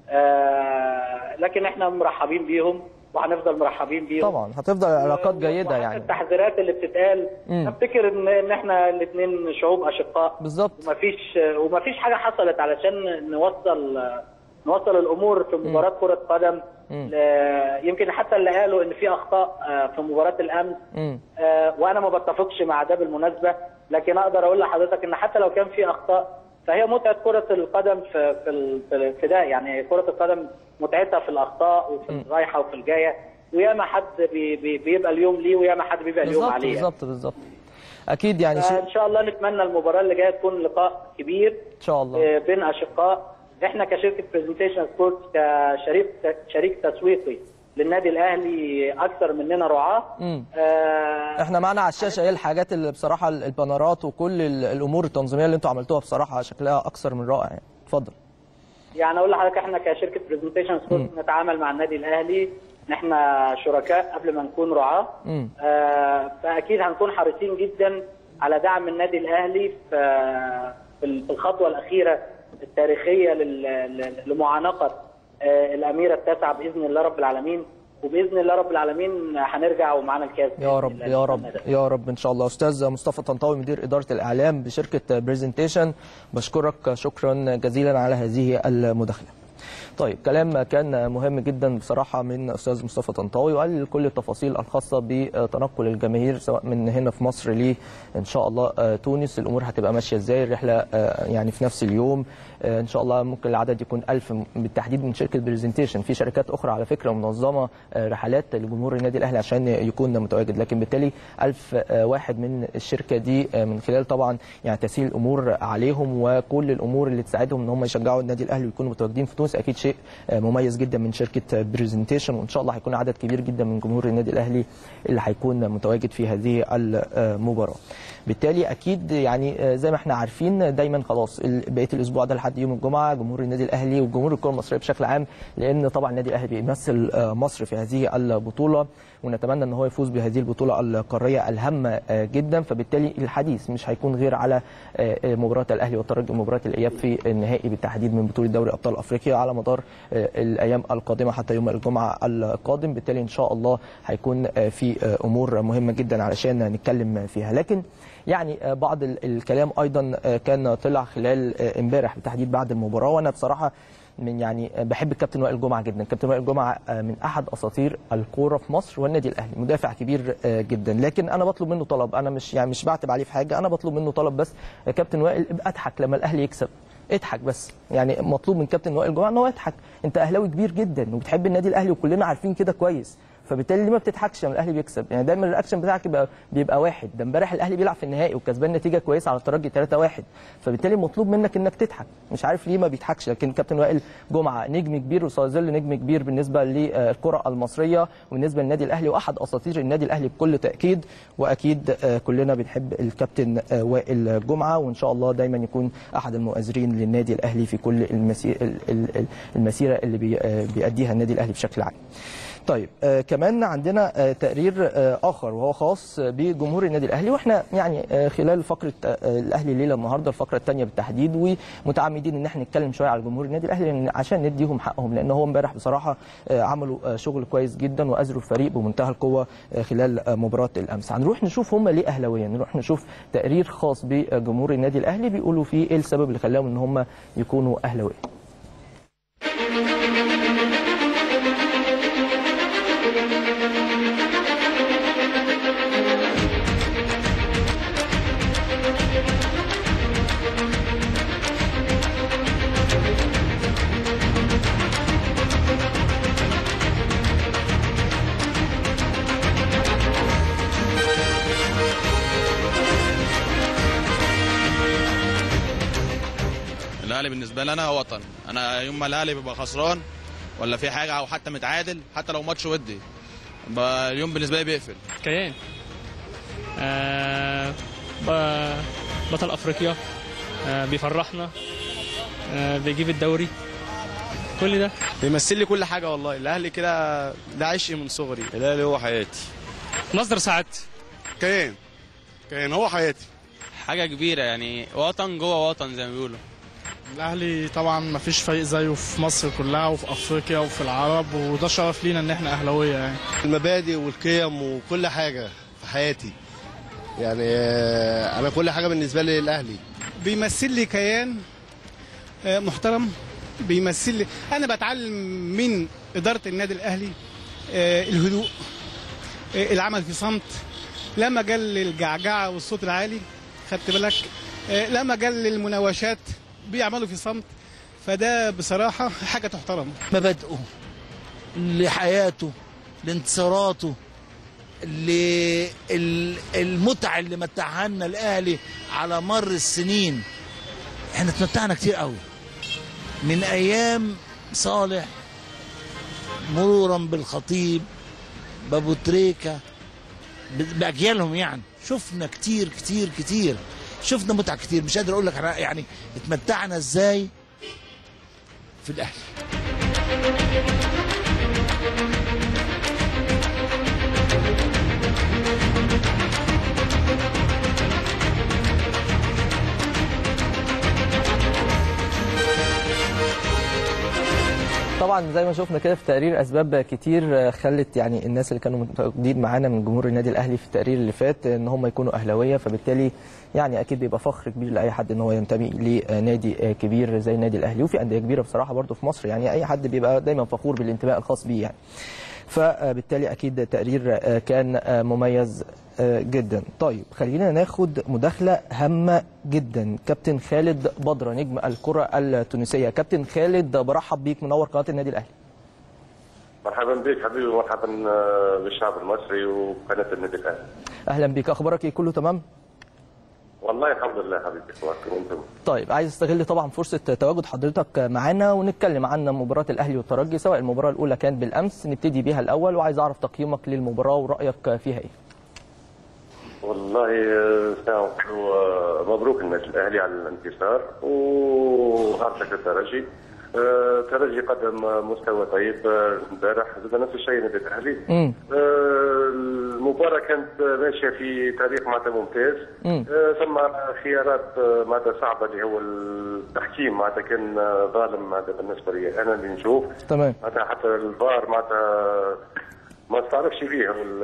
آه لكن احنا مرحبين بيهم وهنفضل مرحبين بيهم طبعا هتفضل العلاقات جيده يعني التحذيرات اللي بتتقال مم. افتكر ان ان احنا الاثنين شعوب اشقاء بالظبط ومفيش ومفيش حاجه حصلت علشان نوصل نوصل الامور في مباراه كره قدم مم. ل- يمكن حتى اللي قالوا ان في اخطاء آه، في مباراه الامس مم. آه، وانا ما بتفقش مع ده بالمناسبه لكن اقدر اقول لحضرتك ان حتى لو كان في اخطاء فهي متعه كره القدم في في ال- في في ده يعني كره القدم متعتها في الاخطاء وفي الرايحه وفي الجايه وياما حد بي بي بيبقى اليوم ليه وياما حد بيبقى اليوم بالظبط عليه بالظبط بالظبط اكيد يعني شيء ان شاء الله نتمنى المباراه اللي جايه تكون لقاء كبير ان شاء الله آه، بين اشقاء احنا كشركه برزنتيشن سبورتس كشريك شريك تسويقي للنادي الاهلي اكثر مننا رعاه مم. آه، احنا معنا على الشاشه ايه الحاجات اللي بصراحه ال- البانرات وكل ال- الامور التنظيميه اللي انتوا عملتوها بصراحه شكلها اكثر من رائع يعني اتفضل يعني اقول لحضرتك احنا كشركه برزنتيشن سبورتس نتعامل مع النادي الاهلي ان احنا شركاء قبل ما نكون رعاه امم آه، فاكيد هنكون حريصين جدا على دعم النادي الاهلي في في في الخطوه الاخيره التاريخيه لل- ل- لمعانقه آه، الاميره التاسعه باذن الله رب العالمين وباذن الله رب العالمين هنرجع ومعانا الكاس يا رب يا رب يا رب ان شاء الله استاذ مصطفى طنطاوي مدير اداره الاعلام بشركه برزنتيشن بشكرك شكرا جزيلا على هذه المداخله طيب كلام كان مهم جدا بصراحه من استاذ مصطفى طنطاوي وقال كل التفاصيل الخاصه بتنقل الجماهير سواء من هنا في مصر ل ان شاء الله آه، تونس الامور هتبقى ماشيه ازاي الرحله آه، يعني في نفس اليوم آه، ان شاء الله ممكن العدد يكون 1000 بالتحديد من شركه برزنتيشن في شركات اخرى على فكره منظمه آه، رحلات لجمهور النادي الاهلي عشان يكون متواجد لكن بالتالي 1000 آه، واحد من الشركه دي آه، من خلال طبعا يعني تسهيل الامور عليهم وكل الامور اللي تساعدهم ان هم يشجعوا النادي الاهلي ويكونوا متواجدين في تونس اكيد شيء آه، مميز جدا من شركه برزنتيشن وان شاء الله هيكون عدد كبير جدا من جمهور النادي الاهلي اللي هيكون متواجد في هذه المباراه بالتالي اكيد يعني آه، زي ما احنا عارفين دايما خلاص ال- بقيه الاسبوع ده لحد يوم الجمعه جمهور النادي الاهلي وجمهور الكره المصريه بشكل عام لان طبعا النادي الاهلي بيمثل آه، مصر في هذه البطوله ونتمنى ان هو يفوز بهذه البطوله القاريه الهامه آه، جدا فبالتالي الحديث مش هيكون غير على آه، آه، مباراه الاهلي والترجي ومباراه الاياب في النهائي بالتحديد من بطوله دوري ابطال افريقيا على مدار آه، الايام القادمه حتى يوم الجمعه القادم بالتالي ان شاء الله هيكون آه، في آه، امور مهمه جدا علشان نتكلم فيها لكن يعني آه، بعض ال- الكلام ايضا آه، كان طلع خلال آه، امبارح بالتحديد بعد المباراه وانا بصراحه من يعني آه، بحب الكابتن وائل جمعه جدا الكابتن وائل جمعه آه، من احد اساطير الكوره في مصر والنادي الاهلي مدافع كبير آه، جدا لكن انا بطلب منه طلب انا مش يعني مش بعتب عليه في حاجه انا بطلب منه طلب بس يا كابتن وائل ابقى اضحك لما الاهلي يكسب اضحك بس يعني مطلوب من كابتن وائل جمعه ان هو يضحك انت اهلاوي كبير جدا وبتحب النادي الاهلي وكلنا عارفين كده كويس فبالتالي ليه ما بتضحكش لما الاهلي بيكسب يعني دايما الرياكشن بتاعك بيبقى بيبقى واحد ده امبارح الاهلي بيلعب في النهائي وكسبان نتيجه كويسه على الترجي 3-1 فبالتالي مطلوب منك انك تضحك مش عارف ليه ما بيضحكش لكن كابتن وائل جمعه نجم كبير وسيظل نجم كبير بالنسبه للكره المصريه وبالنسبه للنادي الاهلي واحد اساطير النادي الاهلي بكل تاكيد واكيد آه، كلنا بنحب الكابتن آه، وائل جمعه وان شاء الله دايما يكون احد المؤازرين للنادي الاهلي في كل المسير ال- ال- ال- المسيره اللي بي- آه، بيأديها النادي الاهلي بشكل عام طيب آه كمان عندنا آه تقرير آه اخر وهو خاص بجمهور النادي الاهلي واحنا يعني آه خلال فقره آه الاهلي الليله النهارده الفقره الثانيه بالتحديد ومتعمدين ان احنا نتكلم شويه على جمهور النادي الاهلي لأن- عشان نديهم حقهم لان هو امبارح بصراحه آه عملوا آه شغل كويس جدا وازروا الفريق بمنتهى القوه آه خلال آه مباراه الامس هنروح نشوف هم ليه اهلاويه نروح نشوف تقرير خاص بجمهور النادي الاهلي بيقولوا فيه ايه السبب اللي خلاهم ان هم يكونوا اهلاويه الاهلي بالنسبه لي انا هو وطن انا يوم ما الاهلي بيبقى خسران ولا في حاجه او حتى متعادل حتى لو ماتش ودي بقى اليوم بالنسبه لي بيقفل كيان آه ب- بطل افريقيا آه بيفرحنا آه بيجيب الدوري كل ده بيمثل لي كل حاجه والله الاهلي كده ده عشقي من صغري الاهلي هو حياتي مصدر سعادتي كيان كيان هو حياتي حاجه كبيره يعني وطن جوه وطن زي ما بيقولوا الاهلي طبعا ما فيش فريق زيه في مصر كلها وفي افريقيا وفي العرب وده شرف لينا ان احنا اهلاويه يعني المبادئ والقيم وكل حاجه في حياتي يعني آه، انا كل حاجه بالنسبه لي الاهلي بيمثل لي كيان آه، محترم بيمثل لي انا بتعلم من اداره النادي الاهلي آه، الهدوء آه، العمل في صمت لا مجال للجعجعه والصوت العالي خدت بالك آه، لا مجال للمناوشات بيعملوا في صمت فده بصراحه حاجه تحترم مبادئه لحياته لانتصاراته للمتعة اللي متعها لنا الأهلي على مر السنين احنا اتمتعنا كتير قوي من أيام صالح مرورا بالخطيب بابو تريكة ب- بأجيالهم يعني شفنا كتير كتير كتير شفنا متعة كتير مش قادر أقول لك احنا يعني اتمتعنا ازاي في الأهلي طبعا زي ما شفنا كده في تقرير اسباب كتير خلت يعني الناس اللي كانوا متواجدين معانا من جمهور النادي الاهلي في التقرير اللي فات ان هم يكونوا اهلاويه فبالتالي يعني اكيد بيبقى فخر كبير لاي حد ان هو ينتمي لنادي كبير زي النادي الاهلي وفي انديه كبيره بصراحه برضو في مصر يعني اي حد بيبقى دايما فخور بالانتماء الخاص بيه يعني فبالتالي اكيد تقرير كان مميز جدا طيب خلينا ناخد مداخله هامه جدا كابتن خالد بدره نجم الكره التونسيه كابتن خالد برحب بيك منور قناه النادي الاهلي مرحبا بك حبيبي ومرحبا آه، بالشعب المصري وقناه النادي الاهلي اهلا بيك اخبارك ايه كله تمام والله الحمد لله حبيبي اخباركم انتم طيب عايز استغل طبعا فرصه تواجد حضرتك معانا ونتكلم عن مباراه الاهلي والترجي سواء المباراه الاولى كانت بالامس نبتدي بيها الاول وعايز اعرف تقييمك للمباراه ورايك فيها ايه والله آه، سنقول آه، مبروك النادي الاهلي على الانتصار وهارتك الترجي آه، الترجي قدم مستوى طيب آه، امبارح زاد نفس الشيء النادي الاهلي امم آه، المباراة كانت ماشية في طريق معناتها ممتاز مم. آه، ثم خيارات آه، معناتها صعبة اللي هو التحكيم معناتها كان آه، ظالم معناتها بالنسبة لي أنا اللي نشوف تمام معناتها حتى الفار معناتها ما استعرفش فيه ال-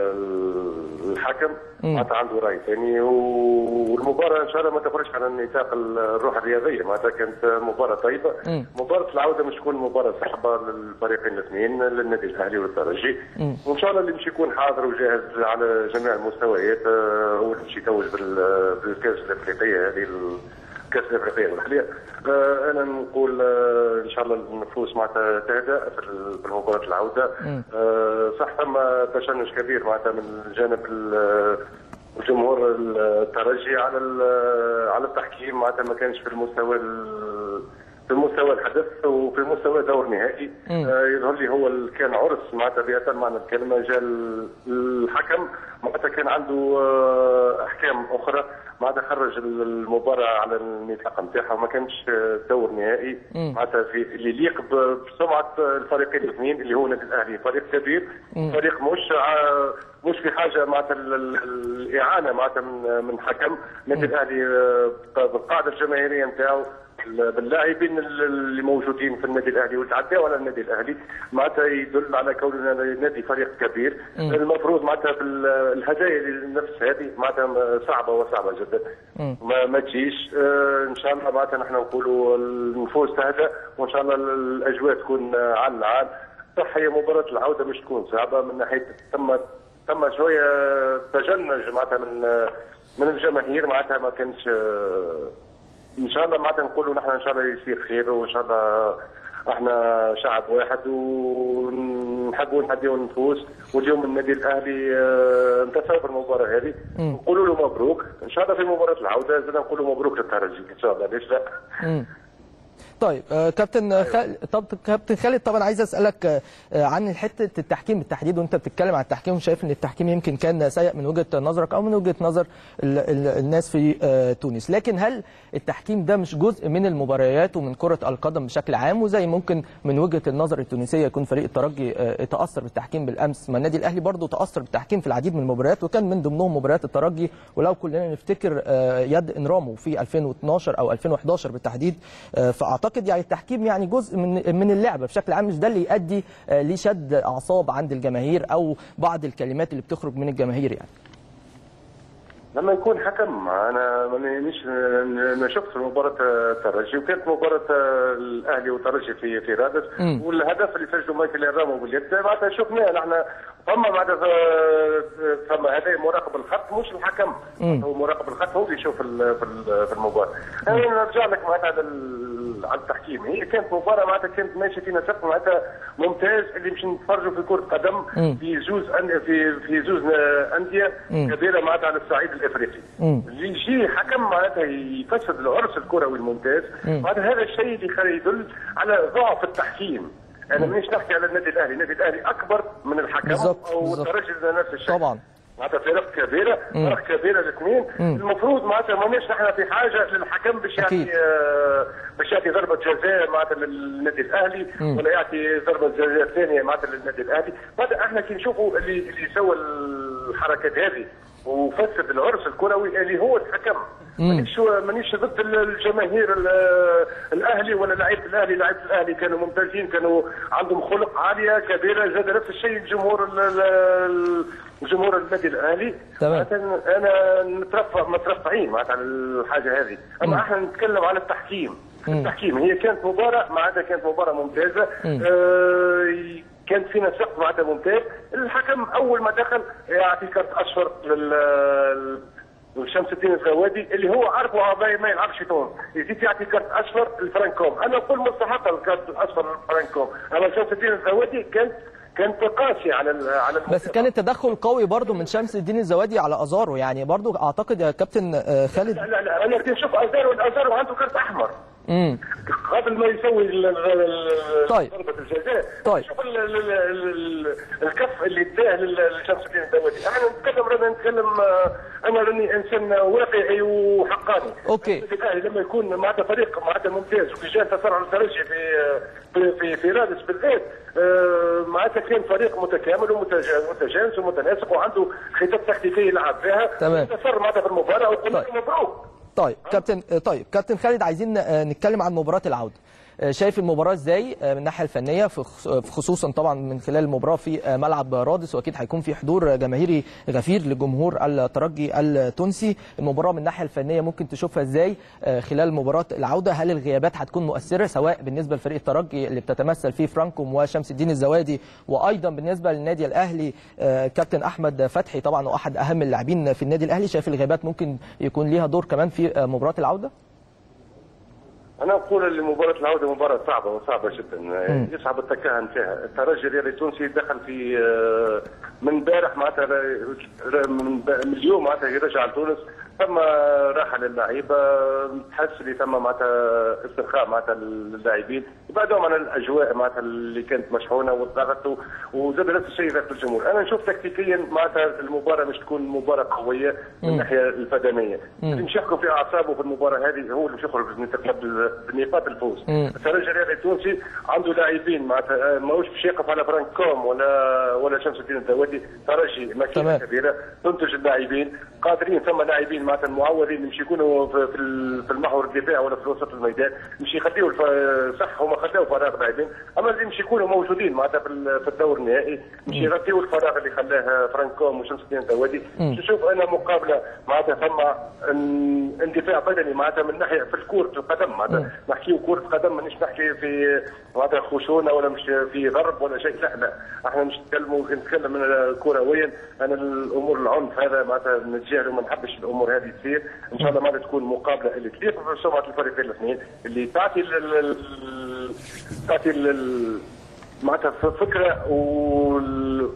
ال- الحكم مم. معناتها عنده راي ثاني و- والمباراه ان شاء الله ما تخرجش على نطاق الروح الرياضيه معناتها كانت مباراه طيبه مم. مباراه العوده مش تكون مباراه صعبه للفريقين الاثنين للنادي الاهلي والترجي مم. وان شاء الله اللي مش يكون حاضر وجاهز على جميع المستويات آه، هو اللي مش يتوج بال- بالكاس الافريقيه هذه الكاس الافريقيه والحاليه آه، انا نقول آه، ان شاء الله النفوس معناتها تهدأ في ال- في مباراه العوده مم. آه، صح ثم تشنج كبير معناتها من جانب ال- الجمهور الترجي على ال- على التحكيم معناتها ما كانش في المستوى ال- في المستوى الحدث وفي المستوى دور نهائي مم. آه، يظهر لي هو ال- كان عرس معناتها بأتم معنى الكلمه جاء ال- الحكم معناتها كان عنده آه، احكام اخرى معناتها خرج ال- المباراه على النطاق نتاعها وما كانش آه، دور نهائي مم. معناتها في اللي يليق ب- بسمعه الفريقين الاثنين اللي هو النادي الاهلي فريق كبير مم. فريق مش ع- مش في حاجه معناتها ال- ال- الاعانه معناتها من من حكم النادي الاهلي آه، بالقاعده الجماهيريه نتاعو باللاعبين اللي موجودين في النادي الاهلي وتعداوا على النادي الاهلي معناتها يدل على كوننا نادي فريق كبير مم. المفروض معناتها بالهدايا نفس هذه معناتها صعبه وصعبه جدا مم. ما, ما تجيش آه، ان شاء الله معناتها نحن نقولوا النفوس تهدأ وان شاء الله الاجواء تكون آه، على العال صح هي مباراه العوده مش تكون صعبه من ناحيه ثم ثم شويه تجنج معناتها من آه، من الجماهير معناتها ما كانش آه، ان شاء الله معناتها نقولوا نحن ان شاء الله يصير خير وان شاء الله احنا شعب واحد ونحبوا نهديوا النفوس واليوم النادي الاهلي آه، انتصر في المباراه هذه مم. نقولوا له مبروك ان شاء الله في مباراه العوده زاد نقولوا مبروك للترجي ان شاء الله ليش لا مم. طيب آه، كابتن خالد طب كابتن خالد طبعا عايز اسالك آه، آه، عن حته التحكيم بالتحديد وانت بتتكلم عن التحكيم وشايف ان التحكيم يمكن كان سيء من وجهه نظرك او من وجهه نظر ال ال الناس في آه، تونس لكن هل التحكيم ده مش جزء من المباريات ومن كره القدم بشكل عام وزي ممكن من وجهه النظر التونسيه يكون فريق الترجي آه، اتاثر بالتحكيم بالامس ما النادي الاهلي برضه تاثر بالتحكيم في العديد من المباريات وكان من ضمنهم مباريات الترجي ولو كلنا نفتكر آه، يد انرامو في 2012 او 2011 بالتحديد آه، فاعتقد يعني التحكيم يعني جزء من من اللعبه بشكل عام مش ده اللي يؤدي آه، لشد اعصاب عند الجماهير او بعض الكلمات اللي بتخرج من الجماهير يعني لما يكون حكم انا مانيش انا شفت مباراه الترجي وكانت مباراه الاهلي والترجي في في رادس مم. والهدف اللي سجله مايكل رامو باليد معناتها شفناه نحن فما معناتها فما هذا مراقب الخط مش الحكم مم. هو مراقب الخط هو اللي يشوف ال- في ال- في المباراه انا نرجع لك معناتها على ال- على التحكيم هي كانت مباراه معناتها كانت ماشيه في نسق معناتها ممتاز اللي باش نتفرجوا في كره قدم مم. في زوز أن- في في زوز انديه مم. كبيره معناتها على الصعيد الافريقي مم. اللي يجي حكم معناتها يفسد العرس الكروي الممتاز مم. معناتها هذا الشيء اللي خلي يدل على ضعف التحكيم انا مانيش نحكي على النادي الاهلي النادي الاهلي اكبر من الحكم بالظبط، او بالظبط. الترجي نفس الشيء طبعا معناتها فرق كبيره مم. فرق كبيره الاثنين مم. المفروض معناتها ماناش نحن في حاجه للحكم باش أكيد. يعطي آه، باش يعطي ضربه جزاء معناتها للنادي الاهلي مم. ولا يعطي ضربه جزاء ثانيه معناتها للنادي الاهلي معناتها احنا كي نشوفوا اللي اللي سوى الحركات هذه وفسد العرس الكروي اللي هو الحكم مم. مانيش مانيش ضد الجماهير ال- الاهلي ولا لعيبه الاهلي لعيبه الاهلي كانوا ممتازين كانوا عندهم خلق عاليه كبيره زاد نفس الشيء الجمهور ال- ال- الجمهور النادي الاهلي تمام. معناتها انا نترفع مترفعين معناتها على الحاجه هذه اما مم. احنا نتكلم على التحكيم مم. التحكيم هي كانت مباراه معناتها كانت مباراه ممتازه مم. آه كانت في نسق معناتها ممتاز الحكم اول ما دخل يعطي كرت اصفر لل وشمس الدين الزوادي اللي هو عارفه ما ما يلعبش في تونس يزيد يعطي كرت اصفر لفرانكوم انا نقول مستحق الكرت الاصفر لفرانكوم اما شمس الدين الزوادي كانت كانت قاسي على ال- على بس كان التدخل قوي برضو من شمس الدين الزوادي على ازارو يعني برضو اعتقد يا كابتن آه، خالد لا لا لا انا كنت نشوف ازارو ازارو عنده كرت احمر امم قبل ما يسوي ال- ال- ال- طيب. ضربه الجزاء طيب. شوف ال- ال- ال- ال- الكف اللي اداه لل- لشمس الدين الدولي انا نتكلم رانا نتكلم آه، انا راني انسان واقعي وحقاني اوكي النادي الاهلي لما يكون معناتها فريق معناتها ممتاز وفي جهه انتصار على الترجي في في في, في رادس بالذات آه، معناتها كان فريق متكامل ومتجانس ومتجانس ومتناسق وعنده خطط تكتيكيه يلعب بها تمام. انتصر معناتها في المباراه وقلنا له مبروك طيب كابتن آه، طيب كابتن خالد عايزين آه، نتكلم عن مباراه العوده آه، شايف المباراه ازاي آه، من الناحيه الفنيه في خص- في خصوصا طبعا من خلال المباراه في آه، ملعب رادس واكيد هيكون في حضور جماهيري غفير لجمهور الترجي التونسي المباراه من الناحيه الفنيه ممكن تشوفها ازاي آه، خلال مباراه العوده هل الغيابات هتكون مؤثره سواء بالنسبه لفريق الترجي اللي بتتمثل فيه فرانكوم وشمس الدين الزوادي وايضا بالنسبه للنادي الاهلي آه، كابتن احمد فتحي طبعا واحد اهم اللاعبين في النادي الاهلي شايف الغيابات ممكن يكون ليها دور كمان في آه، مباراه العوده انا اقول ان مباراه العوده مباراه صعبه وصعبه جدا يصعب التكهن فيها الترجي الرياضي التونسي دخل في آه، من امبارح معناتها ر- من ب- من اليوم معناتها يرجع لتونس ثم راحه للعيبه تحس اللي ثم معناتها استرخاء معناتها للاعبين يبعدهم عن الاجواء معناتها اللي كانت مشحونه والضغط و- وزاد نفس الشيء ذاك الجمهور انا نشوف تكتيكيا معناتها المباراه مش تكون مباراه قويه من مم. الناحيه البدنيه مم. اللي مش يحكم في اعصابه في المباراه هذه هو اللي مش يخرج بنقاط- بنقاط الفوز مم. الترجي الرياضي التونسي عنده لاعبين معناتها آه، ماهوش باش يقف على فرانكوم ولا ولا شمس الدين الدوادي ترجي ماكينه تمام. كبيره تنتج اللاعبين قادرين ثم لاعبين معناتها المعوضين مش يكونوا في في ال- في المحور الدفاع ولا في وسط الميدان مش يخليوا الف- صح هما خلاوا فراغ لاعبين اما اللي مش يكونوا موجودين معناتها في ال- في الدور النهائي مش يغطيوا الفراغ اللي خلاه فرانكوم وشمس الدين الدوادي مم. نشوف انا مقابله معناتها ثم ان- اندفاع بدني معناتها من ناحيه في الكره القدم معناتها نحكيو كره قدم مانيش نحكي في معناتها خشونه ولا مش في ضرب ولا شيء لا لا احنا مش نتكلموا نتكلم من كرويا انا الامور العنف هذا معناتها نتجاهله ما نحبش الامور هذه تصير ان شاء الله معناتها تكون مقابله اللي تليق بسمعه الفريقين الاثنين اللي تعطي ال- ال- تعطي ال- ال- معناتها ف- فكره وال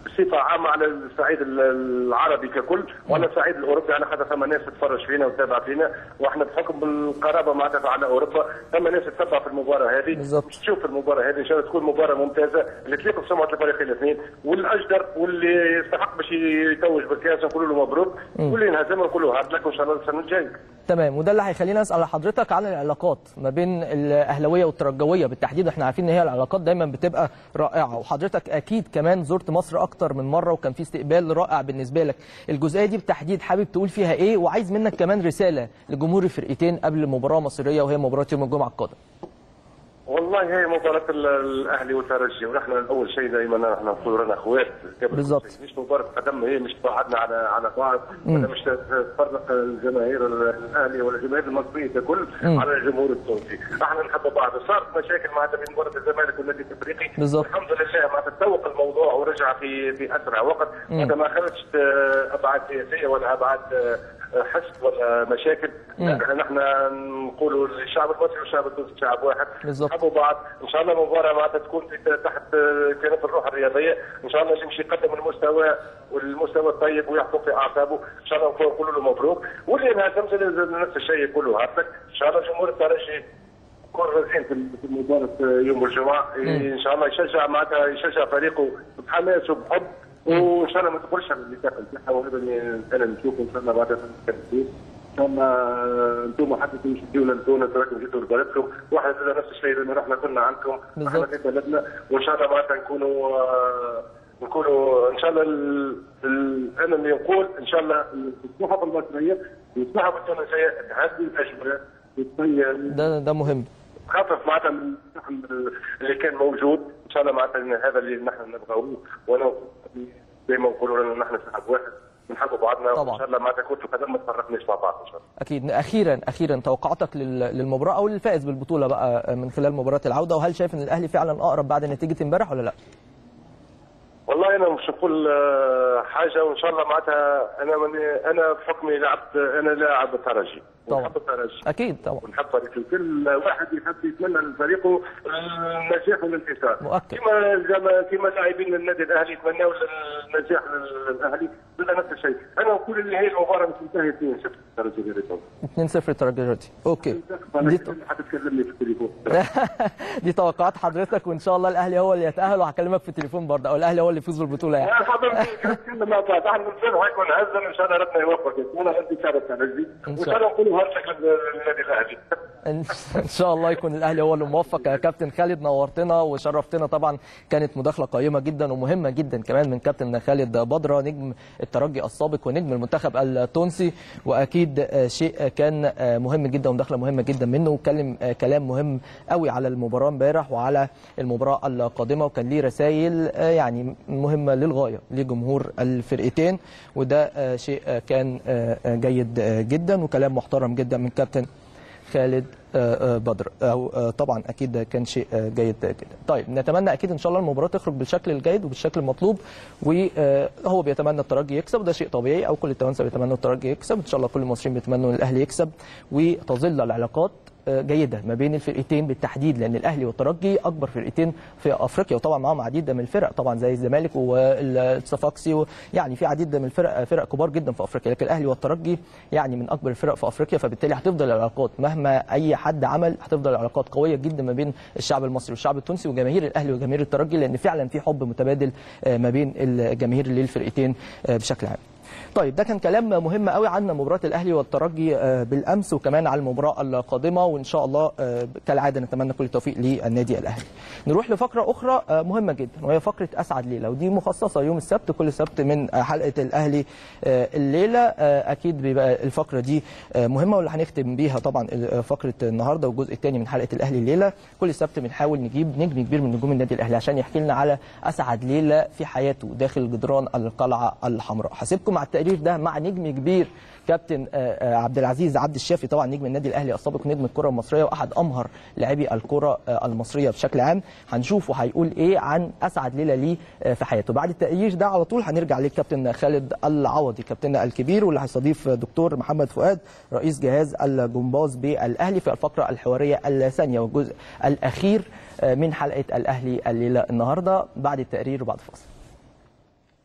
بصفه عامه على الصعيد ال- العربي ككل وعلى الصعيد الاوروبي على خاطر ثم ناس تتفرج فينا وتتابع فينا واحنا بحكم القرابه معناتها على اوروبا ثم ناس تتبع في المباراه هذه بالضبط. تشوف المباراه هذه ان شاء الله تكون مباراه ممتازه اللي تليق بسمعه الفريقين الاثنين والاجدر واللي يستحق باش يتوج بالكاس نقول له مبروك مم. واللي ينهزم نقول له هارد لك وان شاء الله السنه الجايه تمام وده اللي هيخلينا نسال حضرتك عن العلاقات ما بين الاهلاويه والترجويه بالتحديد احنا عارفين ان هي العلاقات دايما بتبقى رائعه وحضرتك اكيد كمان زرت مصر اكتر من مره وكان في استقبال رائع بالنسبه لك الجزئيه دي بالتحديد حابب تقول فيها ايه وعايز منك كمان رساله لجمهور الفرقتين قبل مباراه مصريه وهي مباراه يوم الجمعه القادم والله هي مباراة ال- الأهلي والترجي ونحن أول شيء دائما نحن نقول رانا أخوات قبل بالضبط. كل شيء. مش مباراة قدم هي مش بعدنا على على بعض مم. ولا مش تفرق الجماهير الأهلي ولا الجماهير المصرية ككل مم. على الجمهور التونسي. احنا نحب بعض صارت مشاكل معناتها بين مباراة الزمالك والنادي الإفريقي بالضبط. الحمد لله معناتها تسوق الموضوع ورجع في في أسرع وقت مم. معناتها ما خرجت آه، أبعاد سياسية ولا أبعاد آه، حسد ولا مشاكل مم. لا، نحن نقولوا الشعب المصري والشعب التونسي شعب واحد بالضبط. نحبوا بعض ان شاء الله المباراه معناتها تكون في- تحت كنف الروح الرياضيه ان شاء الله يمشي يقدم المستوى والمستوى الطيب ويحكم في اعصابه ان شاء الله نقول له مبروك واللي انهزم نفس الشيء يقولوا هاتك ان شاء الله جمهور الترجي يكون رزين في في مباراه يوم الجمعه ان شاء الله يشجع معناتها يشجع فريقه بحماس وبحب وان شاء الله ما تقولش على اللي داخل تاعها وهذا اللي انا نشوفه ان شاء الله معناتها في التدريب. ان شاء الله انتم حتى تمشوا لتونس راكم جيتوا لبلدكم واحنا زاد نفس الشيء لما رحنا كنا عندكم احنا في بلدنا وان شاء الله معناتها نكونوا آه، نكونوا ان شاء الله ال- ال- انا اللي نقول ان شاء الله الصحف المصريه والصحف التونسيه تهدي الاجواء وتبين ده ده مهم خفف معناتها من الزحم اللي كان موجود ان شاء الله معناتها إن هذا اللي نحن نبغاوه وانا زي ما نقولوا لنا نحن شعب واحد بنحبوا بعضنا طبعاً. وان شاء الله معناتها كنتوا قدم ما تفرقناش مع بعض ان شاء الله اكيد اخيرا اخيرا توقعاتك لل- للمباراه او للفائز بالبطوله بقى من خلال مباراه العوده وهل شايف ان الاهلي فعلا اقرب بعد نتيجه امبارح ولا لا والله انا مش نقول آه، حاجه وان شاء الله معناتها انا من انا بحكمي لعبت انا لاعب الترجي طبعاً. ونحب الترجي اكيد طبعا ونحب فريقي كل واحد يحب يتمنى لفريقه النجاح والانتصار مؤكد. كما زي كما لاعبين النادي الاهلي يتمنوا النجاح للاهلي هذا نفس الشيء انا نقول اللي هي المباراه مش منتهيه 2 0 الترجي غير التونسي 2-0 الترجي اوكي دي حتتكلمني في التليفون دي توقعات حضرتك وان شاء الله الاهلي هو اللي يتاهل وهكلمك في التليفون برضه او الاهلي هو اللي يفوز بالبطوله يا يعني حضرتك نتكلم مع بعض احنا نصير هيكون هزم ان شاء الله ربنا يوفقك انا عندي شعب الترجي وان شاء الله نقولوا هرشك للنادي الاهلي ان إن شاء الله يكون الاهلي هو اللي موفق يا كابتن خالد نورتنا وشرفتنا طبعا كانت مداخله قيمه جدا ومهمه جدا كمان من كابتن خالد بدره نجم الترجي السابق ونجم المنتخب التونسي واكيد آه، شيء كان آه، مهم جدا ومداخله مهمه جدا منه واتكلم آه، كلام مهم قوي على المباراه امبارح وعلى المباراه القادمه وكان ليه رسائل آه، يعني مهمه للغايه لجمهور الفرقتين وده آه، شيء آه، كان آه، آه، جيد آه، جدا وكلام محترم جدا من كابتن خالد آه، آه، بدر أو آه، طبعا اكيد ده كان شيء آه، جيد جدا طيب نتمنى اكيد ان شاء الله المباراه تخرج بالشكل الجيد وبالشكل المطلوب وهو بيتمنى الترجي يكسب وده شيء طبيعي او كل التوانسه بيتمنوا الترجي يكسب ان شاء الله كل المصريين بيتمنوا ان الاهلي يكسب وتظل العلاقات آه، جيده ما بين الفرقتين بالتحديد لان الاهلي والترجي اكبر فرقتين في افريقيا وطبعا معاهم عديد من الفرق طبعا زي الزمالك والصفاقسي يعني في عديد من الفرق فرق كبار جدا في افريقيا لكن الاهلي والترجي يعني من اكبر الفرق في افريقيا فبالتالي هتفضل العلاقات مهما اي حد عمل هتفضل العلاقات قويه جدا ما بين الشعب المصري والشعب التونسي وجماهير الاهلي وجماهير الترجي لان فعلا في حب متبادل آه، ما بين الجماهير للفرقتين آه، بشكل عام طيب ده كان كلام مهم قوي عن مباراه الاهلي والترجي آه، بالامس وكمان على المباراه القادمه وان شاء الله آه، كالعاده نتمنى كل التوفيق للنادي الاهلي. نروح لفقره اخرى آه، مهمه جدا وهي فقره اسعد ليله ودي مخصصه يوم السبت كل سبت من آه، حلقه الاهلي آه، الليله آه، اكيد بيبقى الفقره دي آه، مهمه واللي هنختم بيها طبعا آه، فقره النهارده والجزء الثاني من حلقه الاهلي الليله كل سبت بنحاول نجيب نجم كبير من نجوم النادي الاهلي عشان يحكي لنا على اسعد ليله في حياته داخل جدران القلعه الحمراء هسيبكم مع التقرير ده مع نجم كبير كابتن آه، آه، عبد العزيز عبد الشافي طبعا نجم النادي الاهلي السابق نجم الكره المصريه واحد امهر لاعبي الكره آه، المصريه بشكل عام هنشوفه هيقول ايه عن اسعد ليله ليه آه، في حياته بعد التقرير ده على طول هنرجع للكابتن خالد العوضي كابتننا الكبير واللي هيستضيف دكتور محمد فؤاد رئيس جهاز الجمباز بالاهلي في الفقره الحواريه الثانيه والجزء الاخير آه، من حلقه الاهلي الليله النهارده بعد التقرير وبعد الفاصل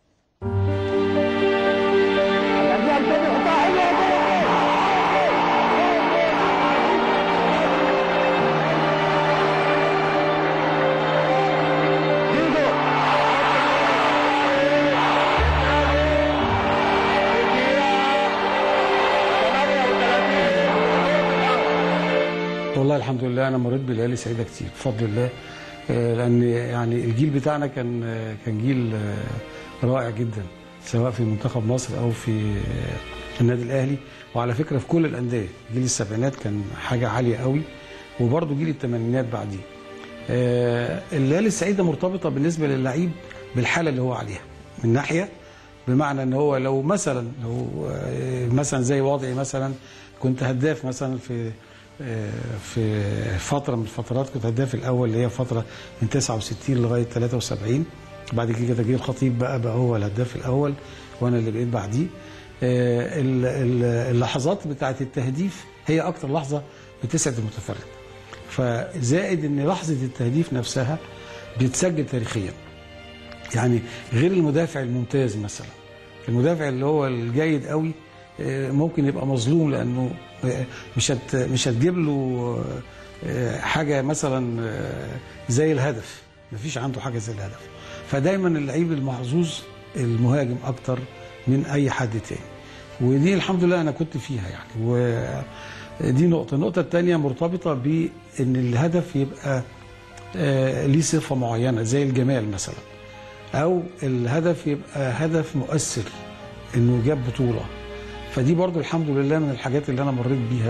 الحمد لله انا مريت بليالي سعيده كتير بفضل الله آه، لان يعني الجيل بتاعنا كان آه، كان جيل آه، رائع جدا سواء في منتخب مصر او في آه، النادي الاهلي وعلى فكره في كل الانديه جيل السبعينات كان حاجه عاليه قوي وبرضه جيل الثمانينات بعديه آه، الليالي السعيده مرتبطه بالنسبه للعيب بالحاله اللي هو عليها من ناحيه بمعنى ان هو لو مثلا لو آه، مثلا زي وضعي مثلا كنت هداف مثلا في آه، في فتره من الفترات كنت هداف الاول اللي هي فتره من 69 لغايه 73 بعد كده جه الخطيب بقى بقى هو الهداف الاول وانا اللي بقيت بعديه آه، ال- ال- اللحظات بتاعه التهديف هي اكتر لحظه بتسعد المتفرج فزائد ان لحظه التهديف نفسها بتسجل تاريخيا يعني غير المدافع الممتاز مثلا المدافع اللي هو الجيد قوي آه، ممكن يبقى مظلوم لانه آه، مش هت مش هتجيب له آه، حاجه مثلا آه، زي الهدف مفيش عنده حاجه زي الهدف فدايما اللعيب المحظوظ المهاجم اكتر من اي حد تاني ودي الحمد لله انا كنت فيها يعني ودي نقطه النقطه الثانيه مرتبطه بان الهدف يبقى آه، ليه صفه معينه زي الجمال مثلا او الهدف يبقى هدف مؤثر انه جاب بطوله فدي برضو الحمد لله من الحاجات اللي انا مريت بيها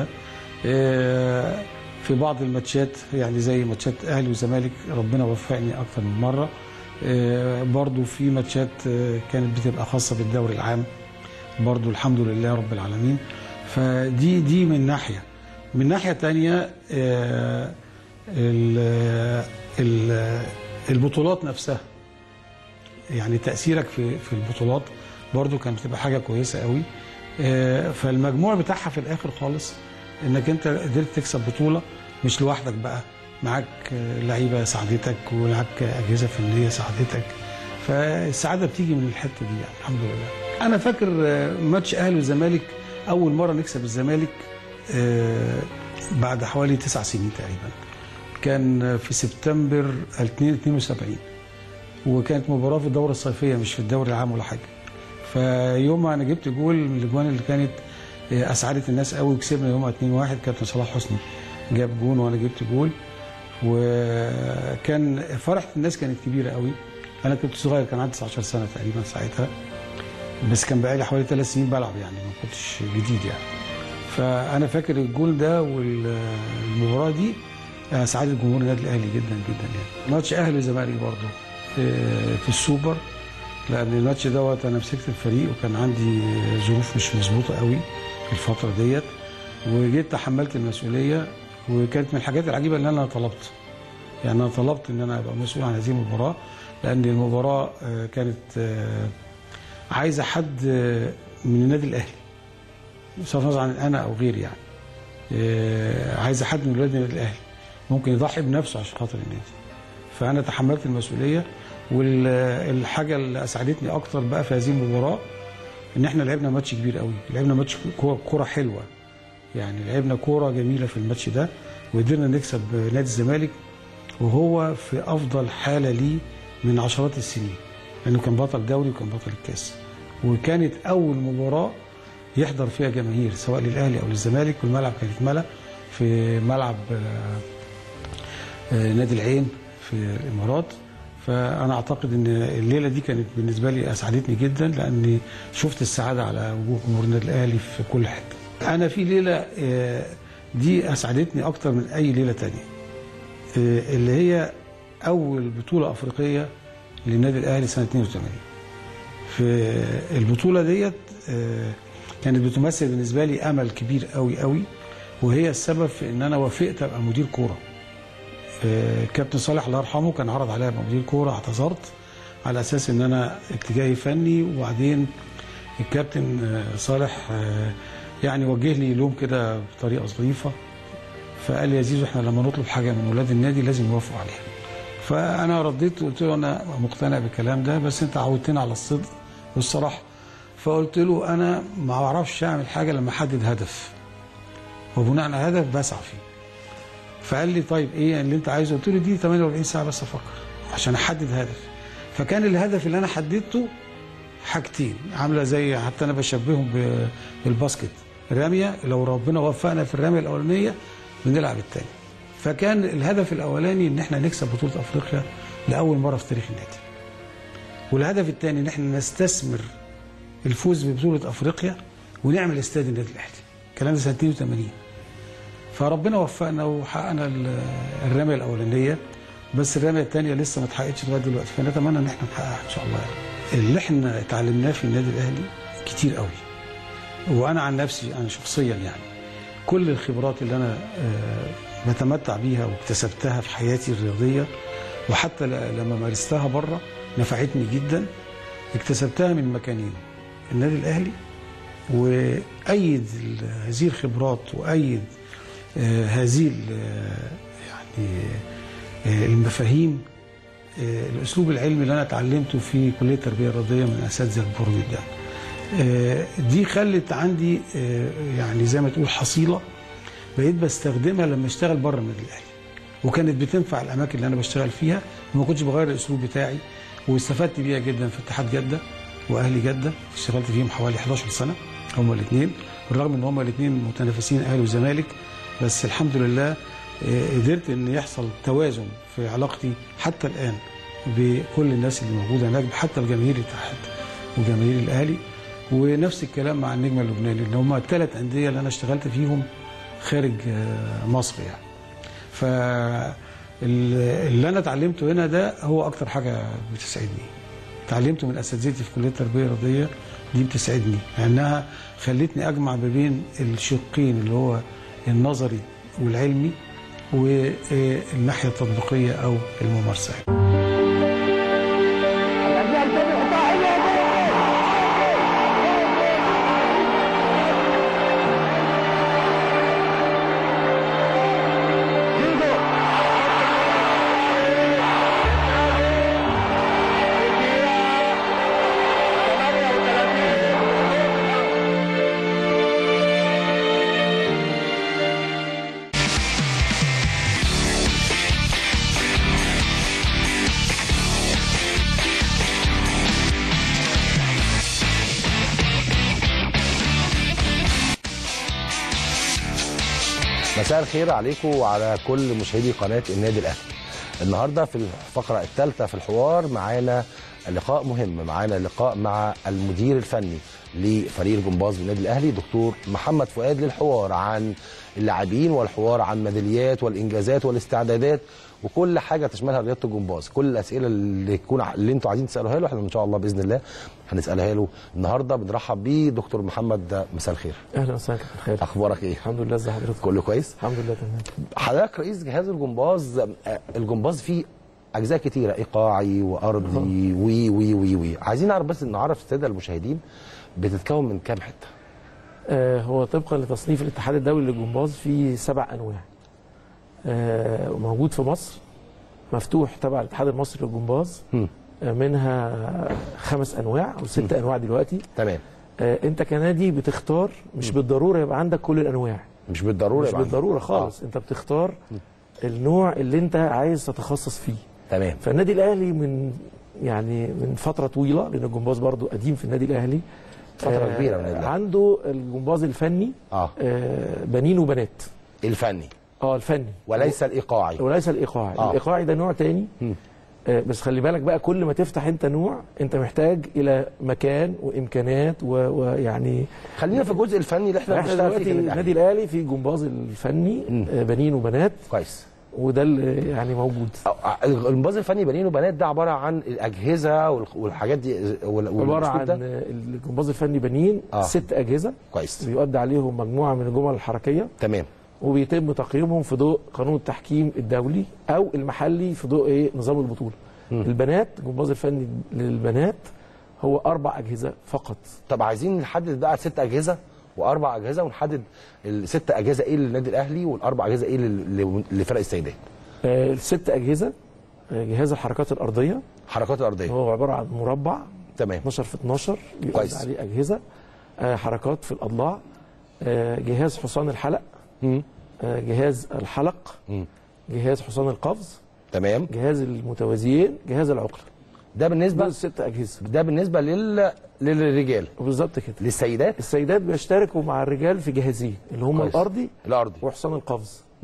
آه، في بعض الماتشات يعني زي ماتشات اهلي وزمالك ربنا وفقني اكتر من مره آه، برضو في ماتشات آه، كانت بتبقى خاصه بالدوري العام برضو الحمد لله رب العالمين فدي دي من ناحيه من ناحيه تانية آه، ال- ال- البطولات نفسها يعني تاثيرك في في البطولات برضو كانت بتبقى حاجه كويسه قوي آه، فالمجموع بتاعها في الاخر خالص انك انت قدرت تكسب بطوله مش لوحدك بقى معاك آه، لعيبه ساعدتك ومعاك اجهزه فنيه ساعدتك فالسعاده بتيجي من الحته دي يعني الحمد لله انا فاكر آه، ماتش اهلي والزمالك اول مره نكسب الزمالك آه، بعد حوالي تسع سنين تقريبا كان في سبتمبر 2072 وكانت مباراه في الدوره الصيفيه مش في الدوري العام ولا حاجه فيومها انا جبت جول من الاجوان اللي كانت آه، اسعدت الناس قوي وكسبنا يومها 2-1 كابتن صلاح حسني جاب جون وانا جبت جول وكان فرحه الناس كانت كبيره قوي انا كنت صغير كان عندي 19 سنه تقريبا ساعتها بس كان بقالي حوالي ثلاث سنين بلعب يعني ما كنتش جديد يعني فانا فاكر الجول ده والمباراه دي آه، سعادة جمهور النادي الاهلي جدا جدا يعني ماتش اهلي وزمالك برضه آه، في السوبر لان الماتش دوت انا مسكت الفريق وكان عندي ظروف مش مظبوطه قوي في الفتره ديت وجيت تحملت المسؤوليه وكانت من الحاجات العجيبه اللي انا طلبت يعني انا طلبت ان انا ابقى مسؤول عن هذه المباراه لان المباراه آه، كانت آه، عايزه حد آه، من النادي الاهلي بصرف النظر عن انا او غيري يعني آه، عايزه حد من ولاد النادي الاهلي ممكن يضحي بنفسه عشان خاطر النادي فانا تحملت المسؤوليه والحاجه اللي اسعدتني اكتر بقى في هذه المباراه ان احنا لعبنا ماتش كبير قوي لعبنا ماتش كوره كورة حلوه يعني لعبنا كوره جميله في الماتش ده وقدرنا نكسب نادي الزمالك وهو في افضل حاله ليه من عشرات السنين لانه كان بطل دوري وكان بطل الكاس وكانت اول مباراه يحضر فيها جماهير سواء للاهلي او للزمالك والملعب كانت ملا في ملعب آه، آه، نادي العين في الامارات فانا اعتقد ان الليله دي كانت بالنسبه لي اسعدتني جدا لاني شفت السعاده على وجوه جمهور النادي الاهلي في كل حته. انا في ليله آه، دي اسعدتني اكتر من اي ليله تانية آه، اللي هي اول بطوله افريقيه للنادي الاهلي سنه 82 في البطوله ديت آه، كانت بتمثل بالنسبه لي امل كبير قوي قوي وهي السبب في ان انا وافقت ابقى مدير كوره آه، كابتن صالح الله يرحمه كان عرض عليا ابقى مدير كوره اعتذرت على اساس ان انا اتجاهي فني وبعدين الكابتن آه، صالح آه، يعني وجه لي لوم كده بطريقه ظريفه فقال لي يا زيزو احنا لما نطلب حاجه من ولاد النادي لازم يوافقوا عليها فانا رديت قلت له انا مقتنع بالكلام ده بس انت عودتني على الصدق والصراحه فقلت له انا ما اعرفش اعمل حاجه لما احدد هدف وبناء على هدف بسعى فيه فقال لي طيب ايه اللي انت عايزه قلت له دي 48 ساعه بس افكر عشان احدد هدف فكان الهدف اللي انا حددته حاجتين عامله زي حتى انا بشبههم ب- بالباسكت رميه لو ربنا وفقنا في الرميه الاولانيه بنلعب الثاني فكان الهدف الاولاني ان احنا نكسب بطوله افريقيا لاول مره في تاريخ النادي والهدف الثاني ان احنا نستثمر الفوز ببطوله افريقيا ونعمل استاد النادي الاهلي الكلام ده سنه 82 فربنا وفقنا وحققنا ال- الرميه الاولانيه بس الرميه الثانيه لسه ما اتحققتش لغايه دلوقتي فنتمنى ان احنا نحققها ان شاء الله يعني. اللي احنا اتعلمناه في النادي الاهلي كتير قوي وانا عن نفسي انا شخصيا يعني كل الخبرات اللي انا آه، بتمتع بيها واكتسبتها في حياتي الرياضيه وحتى ل- لما مارستها بره نفعتني جدا اكتسبتها من مكانين النادي الاهلي وايد ال- هذه الخبرات وايد آه، هذه ال- يعني آه، المفاهيم آه، الاسلوب العلمي اللي انا اتعلمته في كليه التربيه الرياضيه من اساتذه الكبار جدا آه، دي خلت عندي آه، يعني زي ما تقول حصيله بقيت بستخدمها لما اشتغل بره النادي الاهلي وكانت بتنفع الاماكن اللي انا بشتغل فيها وما كنتش بغير الاسلوب بتاعي واستفدت بيها جدا في اتحاد جده واهلي جده اشتغلت فيهم حوالي 11 سنه هما الاثنين بالرغم ان هما الاثنين متنافسين اهلي وزمالك بس الحمد لله آه، قدرت ان يحصل توازن في علاقتي حتى الان بكل الناس اللي موجوده هناك حتى بجماهير الاتحاد وجماهير الاهلي ونفس الكلام مع النجم اللبناني اللي هم الثلاث انديه اللي انا اشتغلت فيهم خارج آه، مصر يعني ف اللي انا اتعلمته هنا ده هو اكتر حاجه بتسعدني اتعلمته من اساتذتي في كليه التربيه الرياضيه دي بتسعدني لانها خلتني اجمع ما بين الشقين اللي هو النظري والعلمي والناحيه التطبيقيه او الممارسه مساء الخير عليكم وعلى كل مشاهدي قناه النادي الاهلي. النهارده في الفقره الثالثه في الحوار معانا لقاء مهم معانا لقاء مع المدير الفني لفريق الجمباز بالنادي الاهلي دكتور محمد فؤاد للحوار عن اللاعبين والحوار عن ميداليات والانجازات والاستعدادات وكل حاجه تشملها رياضه الجمباز كل الاسئله اللي يكون اللي انتوا عايزين تسالوها له احنا ان شاء الله باذن الله هنسالها له النهارده بنرحب بيه دكتور محمد مساء الخير اهلا وسهلا كابتن خالد اخبارك ايه الحمد لله ازي حضرتك كله كويس الحمد لله تمام حضرتك رئيس جهاز الجمباز آه، الجمباز فيه اجزاء كتيره ايقاعي وارضي وي وي وي وي عايزين نعرف بس نعرف الساده المشاهدين بتتكون من كام حته آه هو طبقا لتصنيف الاتحاد الدولي للجمباز في سبع انواع آه وموجود في مصر مفتوح تبع الاتحاد المصري للجمباز آه منها خمس انواع او ست انواع دلوقتي تمام آه انت كنادي بتختار مش بالضروره يبقى عندك كل الانواع مش بالضروره مش يبقى عندك. بالضروره خالص انت بتختار النوع اللي انت عايز تتخصص فيه تمام فالنادي الاهلي من يعني من فتره طويله لان الجمباز برضو قديم في النادي الاهلي فترة كبيرة من النادي الأهلي. عنده الجمباز الفني اه آه بنين وبنات الفني اه الفني وليس الايقاعي وليس الايقاعي آه. آه. الايقاعي ده نوع تاني آه بس خلي بالك بقى كل ما تفتح انت نوع انت محتاج الى مكان وامكانات و- ويعني خلينا في الجزء الفني اللي احنا احنا بنشتغل فيه دلوقتي في النادي النادي الاهلي في جمباز الفني آه بنين وبنات كويس وده اللي يعني موجود الجمباز الفني بنين وبنات ده عباره عن الاجهزه والخ- والحاجات دي وال- عباره والأسلوب عن ده؟ الجمباز الفني بنين آه. آه. ست اجهزه كويس بيؤدي عليهم مجموعه من الجمل الحركيه تمام وبيتم تقييمهم في ضوء قانون التحكيم الدولي او المحلي في ضوء ايه نظام البطوله مم. البنات الجمباز الفني للبنات هو اربع اجهزه فقط طب عايزين نحدد بقى ست اجهزه واربع اجهزه ونحدد الست اجهزه ايه للنادي الاهلي والاربع اجهزه ايه لل- لفرق السيدات آه الست اجهزه آه جهاز الحركات الارضيه حركات الارضيه هو عباره عن مربع تمام 12 في 12 بيقعد كويس. عليه اجهزه آه حركات في الاضلاع آه جهاز حصان الحلق آه جهاز الحلق جهاز حصان القفز تمام جهاز المتوازيين جهاز العقله ده بالنسبه دول ست اجهزه ده بالنسبه لل للرجال بالظبط كده للسيدات السيدات بيشتركوا مع الرجال في جهازين اللي هم كويس. الارضي الارضي وحصان القفز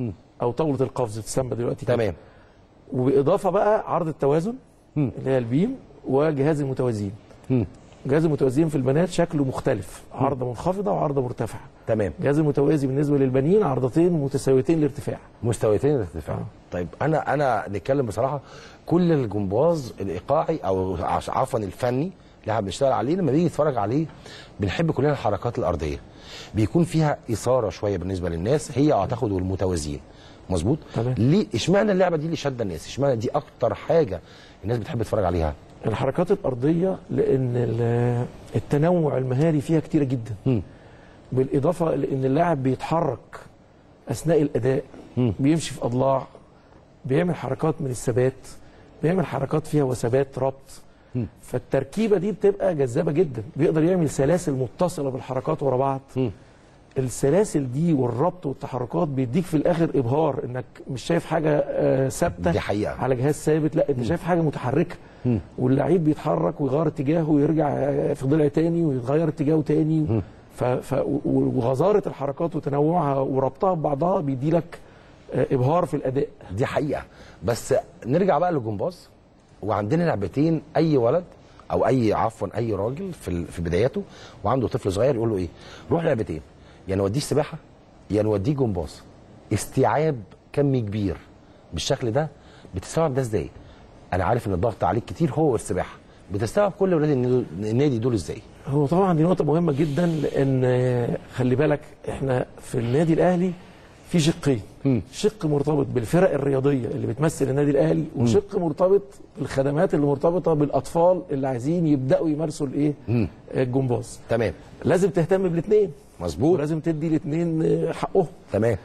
او طاوله القفز بتسمى دلوقتي كده. تمام وباضافه بقى عرض التوازن اللي هي البيم وجهاز المتوازيين جهاز المتوازيين في البنات شكله مختلف عرضه منخفضه وعرضه مرتفعه تمام جهاز المتوازي بالنسبه للبنين عرضتين متساويتين الارتفاع مستويتين الارتفاع طيب انا انا نتكلم بصراحه كل الجمباز الايقاعي او عش- عفوا الفني اللي احنا بنشتغل عليه لما بيجي نتفرج عليه بنحب كلنا الحركات الارضيه بيكون فيها اثاره شويه بالنسبه للناس هي اعتقد والمتوازيين مظبوط تمام. ليه اشمعنى اللعبه دي اللي شاده الناس اشمعنى دي اكتر حاجه الناس بتحب تتفرج عليها الحركات الارضيه لان ال- التنوع المهاري فيها كتيره جدا بالاضافه لان اللاعب بيتحرك اثناء الاداء بيمشي في اضلاع بيعمل حركات من الثبات بيعمل حركات فيها وثبات ربط فالتركيبه دي بتبقى جذابه جدا بيقدر يعمل سلاسل متصله بالحركات ورا بعض السلاسل دي والربط والتحركات بيديك في الاخر ابهار انك مش شايف حاجه آه، ثابته دي حقيقة. على جهاز ثابت لا انت شايف حاجه متحركه واللعيب بيتحرك ويغير اتجاهه ويرجع آه، في ضلع تاني ويتغير اتجاهه تاني ف... ف... و- وغزاره الحركات وتنوعها وربطها ببعضها بيدي لك آه، ابهار في الاداء دي حقيقه بس نرجع بقى للجمباز وعندنا لعبتين اي ولد او اي عفوا اي راجل في ال- في بداياته وعنده طفل صغير يقول له ايه روح لعبتين يا نوديه سباحه يا نوديه جمباز استيعاب كمي كبير بالشكل ده بتستوعب ده ازاي انا عارف ان الضغط عليك كتير هو السباحه بتستوعب كل ولاد النادي- النادي دول ازاي هو طبعا دي نقطة مهمة جدا لأن آه، خلي بالك احنا في النادي الأهلي في شقين شق مرتبط بالفرق الرياضية اللي بتمثل النادي الأهلي وشق مرتبط بالخدمات اللي مرتبطة بالأطفال اللي عايزين يبدأوا يمارسوا الإيه الجمباز تمام لازم تهتم بالاثنين مظبوط ولازم تدي الاثنين حقهم تمام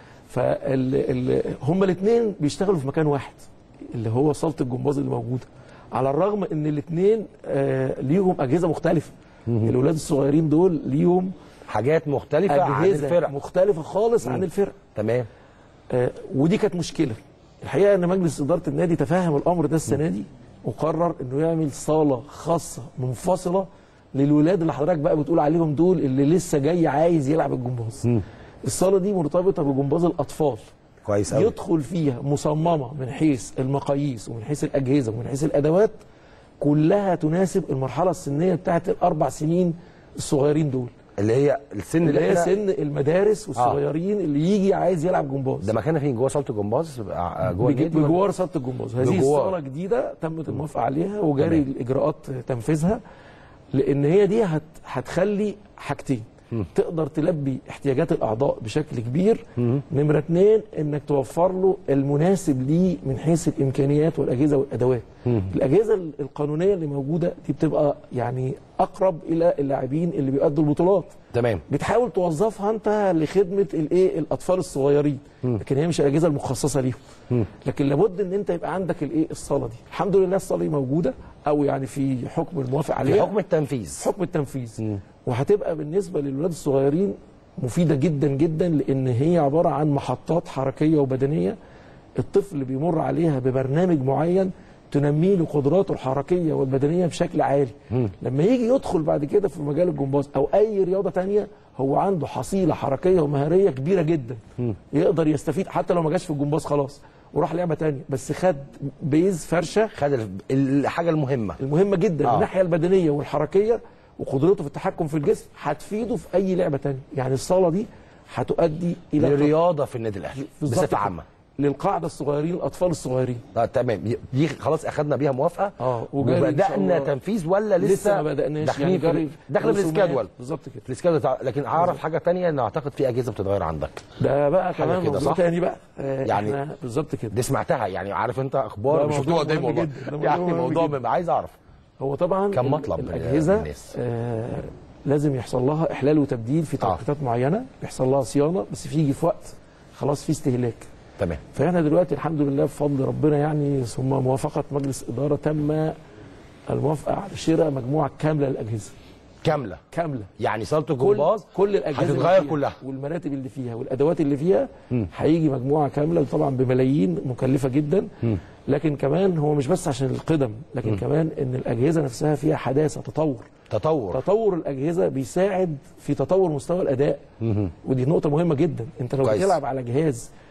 فهم الاثنين بيشتغلوا في مكان واحد اللي هو صاله الجمباز اللي موجوده على الرغم ان الاثنين آه ليهم اجهزه مختلفه الولاد الصغيرين دول ليهم حاجات مختلفه عن أجهزة الفرق مختلفه خالص عن مم. الفرق تمام آه ودي كانت مشكله الحقيقه ان مجلس اداره النادي تفهم الامر ده السنه دي وقرر انه يعمل صاله خاصه منفصله للولاد اللي حضرتك بقى بتقول عليهم دول اللي لسه جاي عايز يلعب الجمباز الصاله دي مرتبطه بجمباز الاطفال كويس قوي يدخل فيها مصممه من حيث المقاييس ومن حيث الاجهزه ومن حيث الادوات كلها تناسب المرحله السنيه بتاعت الاربع سنين الصغيرين دول اللي هي السن اللي هي إحنا- سن المدارس والصغيرين اللي يجي عايز يلعب جمباز ده مكانها فين جوه صاله الجمباز آه، جوه بيجي- النادي ولا- بجوار صاله الجمباز هذه بجوار. الصاله جديده تمت الموافقه عليها وجاري الاجراءات تنفيذها لان هي دي هت هتخلي حاجتين تقدر تلبي احتياجات الاعضاء بشكل كبير نمره اتنين انك توفر له المناسب ليه من حيث الامكانيات والاجهزه والادوات الاجهزه ال- القانونيه اللي موجوده دي بتبقى يعني اقرب الى اللاعبين اللي بيأدوا البطولات تمام بتحاول توظفها انت لخدمه الايه الاطفال الصغيرين لكن هي مش الاجهزه المخصصه ليهم لكن لابد ان انت يبقى عندك الايه الصاله دي الحمد لله الصاله دي موجوده او يعني في حكم الموافق عليها حكم التنفيذ حكم التنفيذ وهتبقى بالنسبه للولاد الصغيرين مفيده جدا جدا لان هي عباره عن محطات حركيه وبدنيه الطفل بيمر عليها ببرنامج معين تنمي له قدراته الحركيه والبدنيه بشكل عالي لما يجي يدخل بعد كده في مجال الجمباز او اي رياضه تانية هو عنده حصيله حركيه ومهاريه كبيره جدا يقدر يستفيد حتى لو ما جاش في الجمباز خلاص وراح لعبه تانية بس خد بيز فرشه خد الحاجه المهمه المهمه جدا آه. من الناحيه البدنيه والحركيه وقدرته في التحكم في الجسم هتفيده في اي لعبه تانية يعني الصاله دي هتؤدي الى للرياضه في النادي الاهلي بالظبط بصفه كده. عامه للقاعده الصغيرين الاطفال الصغيرين اه تمام دي خلاص اخذنا بيها موافقه اه وجاري إن شاء وبدانا الله. تنفيذ ولا لسه لسه ما بدأناش، داخلين يعني في جاري داخله في رسومات. السكادول بالظبط كده في السكادول بتاع- لكن اعرف حاجه تانية ان اعتقد في اجهزه بتتغير عندك ده بقى حاجة كمان كده، موضوع صح؟ تاني بقى آه يعني يعني بالظبط كده دي سمعتها يعني عارف انت ده اخبار مش موضوع قدامي مهم والله جدا، ده موضوع يعني مهم موضوع جدا. ببقى عايز اعرف هو طبعا كم ال- مطلب من الاجهزه الناس؟ آه لازم يحصل لها احلال وتبديل في توقيتات معينه بيحصل لها صيانه بس في يجي في وقت خلاص في استهلاك تمام فاحنا دلوقتي الحمد لله بفضل ربنا يعني ثم موافقه مجلس اداره تم الموافقه على شراء مجموعه كامله للاجهزه كامله كامله يعني صاله كل الجمباز كل الاجهزه اللي هتتغير فيها كلها والمراتب اللي فيها والادوات اللي فيها هيجي مجموعه كامله طبعا بملايين مكلفه جدا لكن كمان هو مش بس عشان القدم لكن مم. كمان ان الاجهزه نفسها فيها حداثه تطور تطور تطور الاجهزه بيساعد في تطور مستوى الاداء ودي نقطه مهمه جدا انت لو كويس. بتلعب على جهاز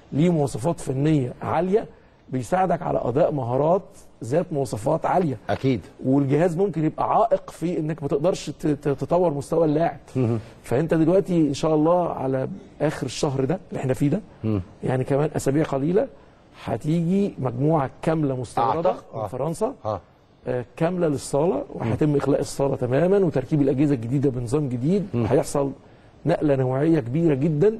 ليه مواصفات فنيه عاليه بيساعدك على اداء مهارات ذات مواصفات عاليه اكيد والجهاز ممكن يبقى عائق في انك ما تقدرش ت- ت- تطور مستوى اللاعب فانت دلوقتي ان شاء الله على اخر الشهر ده اللي احنا فيه ده يعني كمان اسابيع قليله هتيجي مجموعه كامله مستورده أعتقد- من آه. فرنسا اه آه، كامله للصاله وهيتم اخلاء الصاله تماما وتركيب الاجهزه الجديده بنظام جديد وهيحصل نقله نوعيه كبيره جدا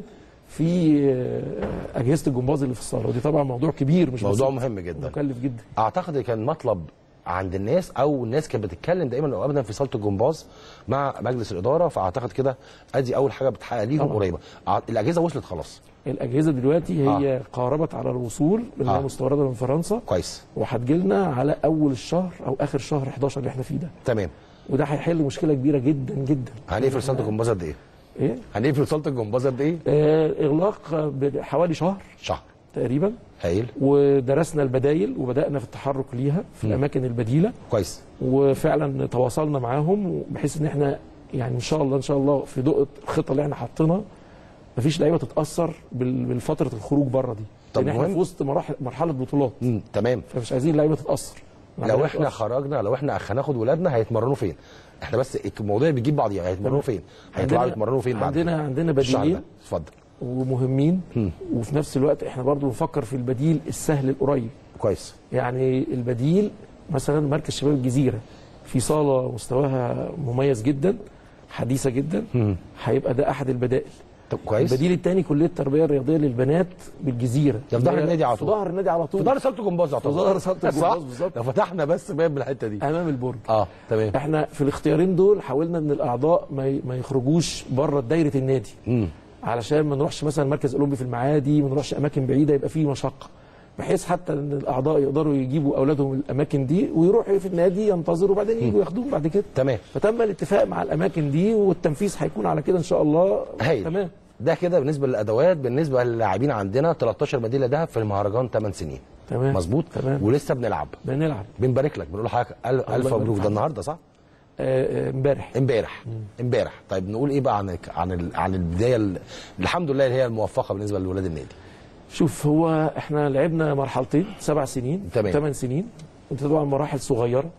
في آه، اجهزه الجمباز اللي في الصاله ودي طبعا موضوع كبير مش موضوع بسيط. مهم جدا مكلف جدا اعتقد كان مطلب عند الناس او الناس كانت بتتكلم دايما او ابدا في صاله الجمباز مع مجلس الاداره فاعتقد كده ادي اول حاجه بتحقق ليهم طبعا. قريبه ع- الاجهزه وصلت خلاص الاجهزه دلوقتي هي آه. قاربت على الوصول اللي آه. هي مستورده من فرنسا كويس وهتجيلنا على اول الشهر او اخر شهر 11 اللي احنا فيه ده تمام وده هيحل مشكله كبيره جدا جدا هنقفل صاله الجمباز قد ايه؟ ايه؟ هنقفل صاله الجمباز قد ايه؟ آه اغلاق بحوالي شهر شهر تقريبا هايل ودرسنا البدايل وبدانا في التحرك ليها في مم. الاماكن البديله كويس وفعلا تواصلنا معاهم بحيث ان احنا يعني ان شاء الله ان شاء الله في ضوء الخطه اللي احنا حاطينها مفيش لعيبه تتاثر بال- بالفتره الخروج بره دي طب لان احنا مهم. في وسط مراحل مرحله بطولات مم. تمام فمش عايزين اللعيبه تتاثر لو احنا خرجنا لو احنا هناخد ولادنا هيتمرنوا فين؟ احنا بس الموضوع بيجيب بعض يعني هيتمرنوا فين؟ هيطلعوا عندنا- يتمرنوا فين بعد عندنا عندنا الشهر بديلين ده؟ اتفضل ومهمين وفي نفس الوقت احنا برضو بنفكر في البديل السهل القريب كويس يعني البديل مثلا مركز شباب الجزيره في صاله مستواها مميز جدا حديثه جدا هيبقى ده احد البدائل طب كويس البديل الثاني كليه التربيه الرياضيه للبنات بالجزيره ده في ظهر اللي هي النادي على في طول ظهر النادي على طول في ظهر صاله الجمباز في يعتبر ظهر صاله صح؟ الجمباز بالظبط لو فتحنا بس باب من الحته دي امام البرج اه تمام احنا في الاختيارين دول حاولنا ان الاعضاء ما ي- ما يخرجوش بره دايره النادي مم. علشان ما نروحش مثلا المركز الاولمبي في المعادي ما نروحش اماكن بعيده يبقى فيه مشقه بحيث حتى ان الاعضاء يقدروا يجيبوا اولادهم الاماكن دي ويروحوا في النادي ينتظروا وبعدين يجوا ياخدوهم بعد كده تمام فتم الاتفاق مع الاماكن دي والتنفيذ هيكون على كده ان شاء الله هايل تمام ده كده بالنسبه للادوات بالنسبه للاعبين عندنا 13 ميداليه ذهب في المهرجان 8 سنين تمام مظبوط تمام ولسه بنلعب بنلعب بنبارك لك بنقول لحضرتك أل- الف يبارك مبروك ده فيك. النهارده صح؟ آه، آه، امبارح امبارح امبارح طيب نقول ايه بقى عن عن ال- عن البدايه ال- الحمد لله اللي هي الموفقه بالنسبه لولاد النادي شوف هو احنا لعبنا مرحلتين سبع سنين تمام. ثمان سنين انت طبعا مراحل صغيره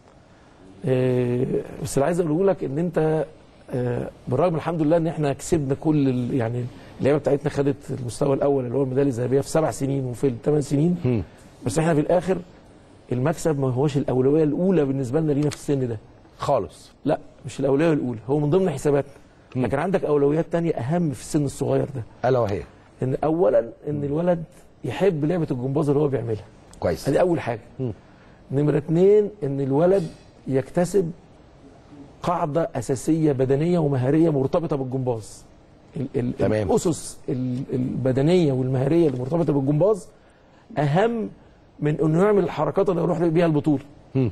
اه بس اللي عايز اقوله لك ان انت اه بالرغم الحمد لله ان احنا كسبنا كل ال- يعني اللعيبه بتاعتنا خدت المستوى الاول اللي هو الميداليه الذهبيه في سبع سنين وفي الثمان سنين بس احنا في الاخر المكسب ما هوش الاولويه الاولى بالنسبه لنا لينا في السن ده خالص لا مش الاولويه الاولى هو من ضمن حساباتنا لكن عندك اولويات تانية اهم في السن الصغير ده الا وهي ان اولا ان الولد يحب لعبه الجمباز اللي هو بيعملها كويس ادي اول حاجه نمره اتنين ان الولد يكتسب قاعده اساسيه بدنيه ومهاريه مرتبطه بالجمباز ال- ال- تمام. الاسس ال- البدنيه والمهاريه اللي مرتبطه بالجمباز اهم من انه يعمل الحركات اللي يروح بيها البطوله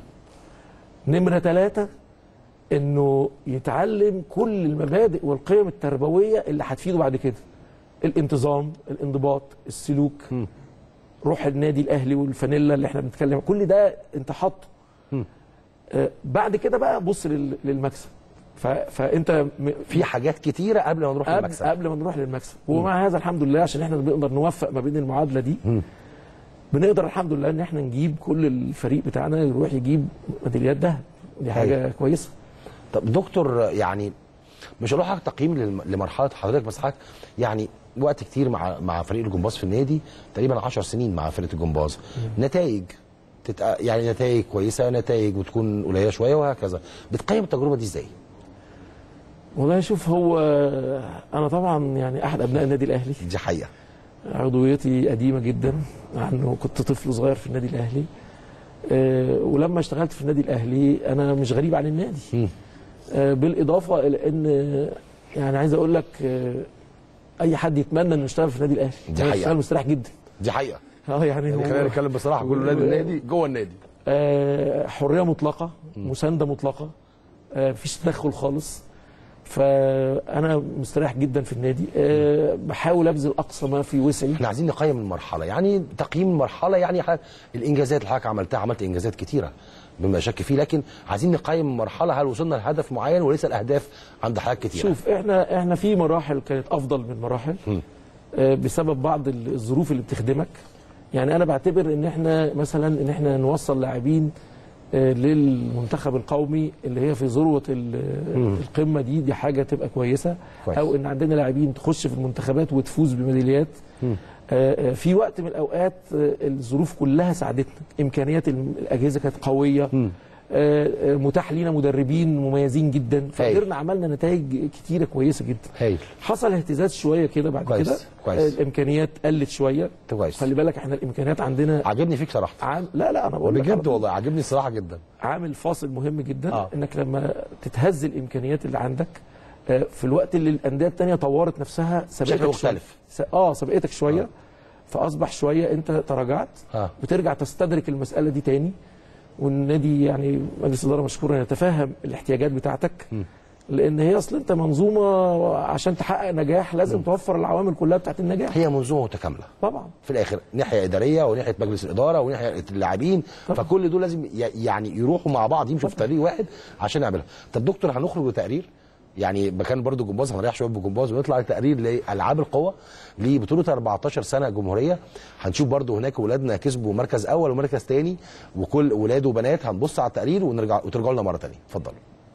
نمره ثلاثه انه يتعلم كل المبادئ والقيم التربويه اللي هتفيده بعد كده الانتظام الانضباط السلوك روح النادي الاهلي والفانيلا اللي احنا بنتكلم كل ده انت حاطه آه بعد كده بقى بص لل- للمكسب ف... فانت م... في حاجات كتيره قبل ما نروح قبل للمكسب قبل ما نروح للمكسب ومع هذا الحمد لله عشان احنا بنقدر نوفق ما بين المعادله دي بنقدر الحمد لله ان احنا نجيب كل الفريق بتاعنا يروح يجيب ميداليات ذهب دي حاجه هايل. كويسه طب دكتور يعني مش هقول لحضرتك تقييم للم- لمرحله حضرتك بس حضرتك يعني وقت كتير مع مع فريق الجمباز في النادي تقريبا 10 سنين مع فرقه الجمباز نتائج تتق... يعني نتائج كويسه نتائج وتكون قليله شويه وهكذا بتقيم التجربه دي ازاي؟ والله شوف هو انا طبعا يعني احد ابناء النادي الاهلي دي حقيقه عضويتي قديمه جدا عنه كنت طفل صغير في النادي الاهلي آه، ولما اشتغلت في النادي الاهلي انا مش غريب عن النادي آه، بالاضافه الى ان آه، يعني عايز اقول لك آه، اي حد يتمنى انه يشتغل في النادي الاهلي دي هو حقيقة. يشتغل مستريح جدا دي حقيقه اه يعني يعني هو- خلينا نتكلم بصراحه كل ولاد النادي جوه النادي آه، حريه مطلقه مسانده مطلقه آه، مفيش تدخل خالص فانا مستريح جدا في النادي آه، بحاول ابذل اقصى ما في وسعي احنا عايزين نقيم المرحله يعني تقييم المرحله يعني حضرتك الانجازات اللي حضرتك عملتها عملت انجازات كتيره بما شك فيه لكن عايزين نقيم المرحله هل وصلنا لهدف معين ولسه الاهداف عند حضرتك كتيره شوف احنا احنا في مراحل كانت افضل من مراحل آه، بسبب بعض الظروف اللي بتخدمك يعني انا بعتبر ان احنا مثلا ان احنا نوصل لاعبين آه، للمنتخب القومي اللي هي في ذروه ال- القمه دي دي حاجه تبقى كويسه كويس. او ان عندنا لاعبين تخش في المنتخبات وتفوز بميداليات آه، آه، في وقت من الاوقات آه، الظروف كلها ساعدتنا امكانيات الم- الاجهزه كانت قويه آه، آه، متاح لينا مدربين مميزين جدا فقدرنا عملنا نتائج كتيره كويسه جدا هايل حصل اهتزاز شويه كده بعد كويس، كده كويس. آه، الامكانيات قلت شويه كويس خلي بالك احنا الامكانيات عندنا عاجبني فيك صراحه عام لا لا انا بقول لك بجد والله عاجبني الصراحه جدا عامل فاصل مهم جدا آه. آه. انك لما تتهز الامكانيات اللي عندك آه، في الوقت اللي الانديه الثانيه طورت نفسها سبقتك بشكل مختلف. شوية. س- اه سبقتك شويه آه. فاصبح شويه انت تراجعت آه. بترجع تستدرك المساله دي تاني والنادي يعني مجلس الاداره مشكور ان يتفهم الاحتياجات بتاعتك لان هي اصل انت منظومه عشان تحقق نجاح لازم توفر العوامل كلها بتاعت النجاح هي منظومه متكامله طبعا في الاخر ناحيه اداريه وناحيه مجلس الاداره وناحيه اللاعبين فكل دول لازم ي- يعني يروحوا مع بعض يمشوا في طريق واحد عشان نعملها طب دكتور هنخرج بتقرير يعني مكان برضو جمباز هنريح شويه بالجمباز ونطلع لتقرير لالعاب القوه لبطوله 14 سنه جمهوريه هنشوف برضو هناك ولادنا كسبوا مركز اول ومركز تاني وكل ولاد وبنات هنبص على التقرير ونرجع وترجعوا لنا مره تانيه اتفضلوا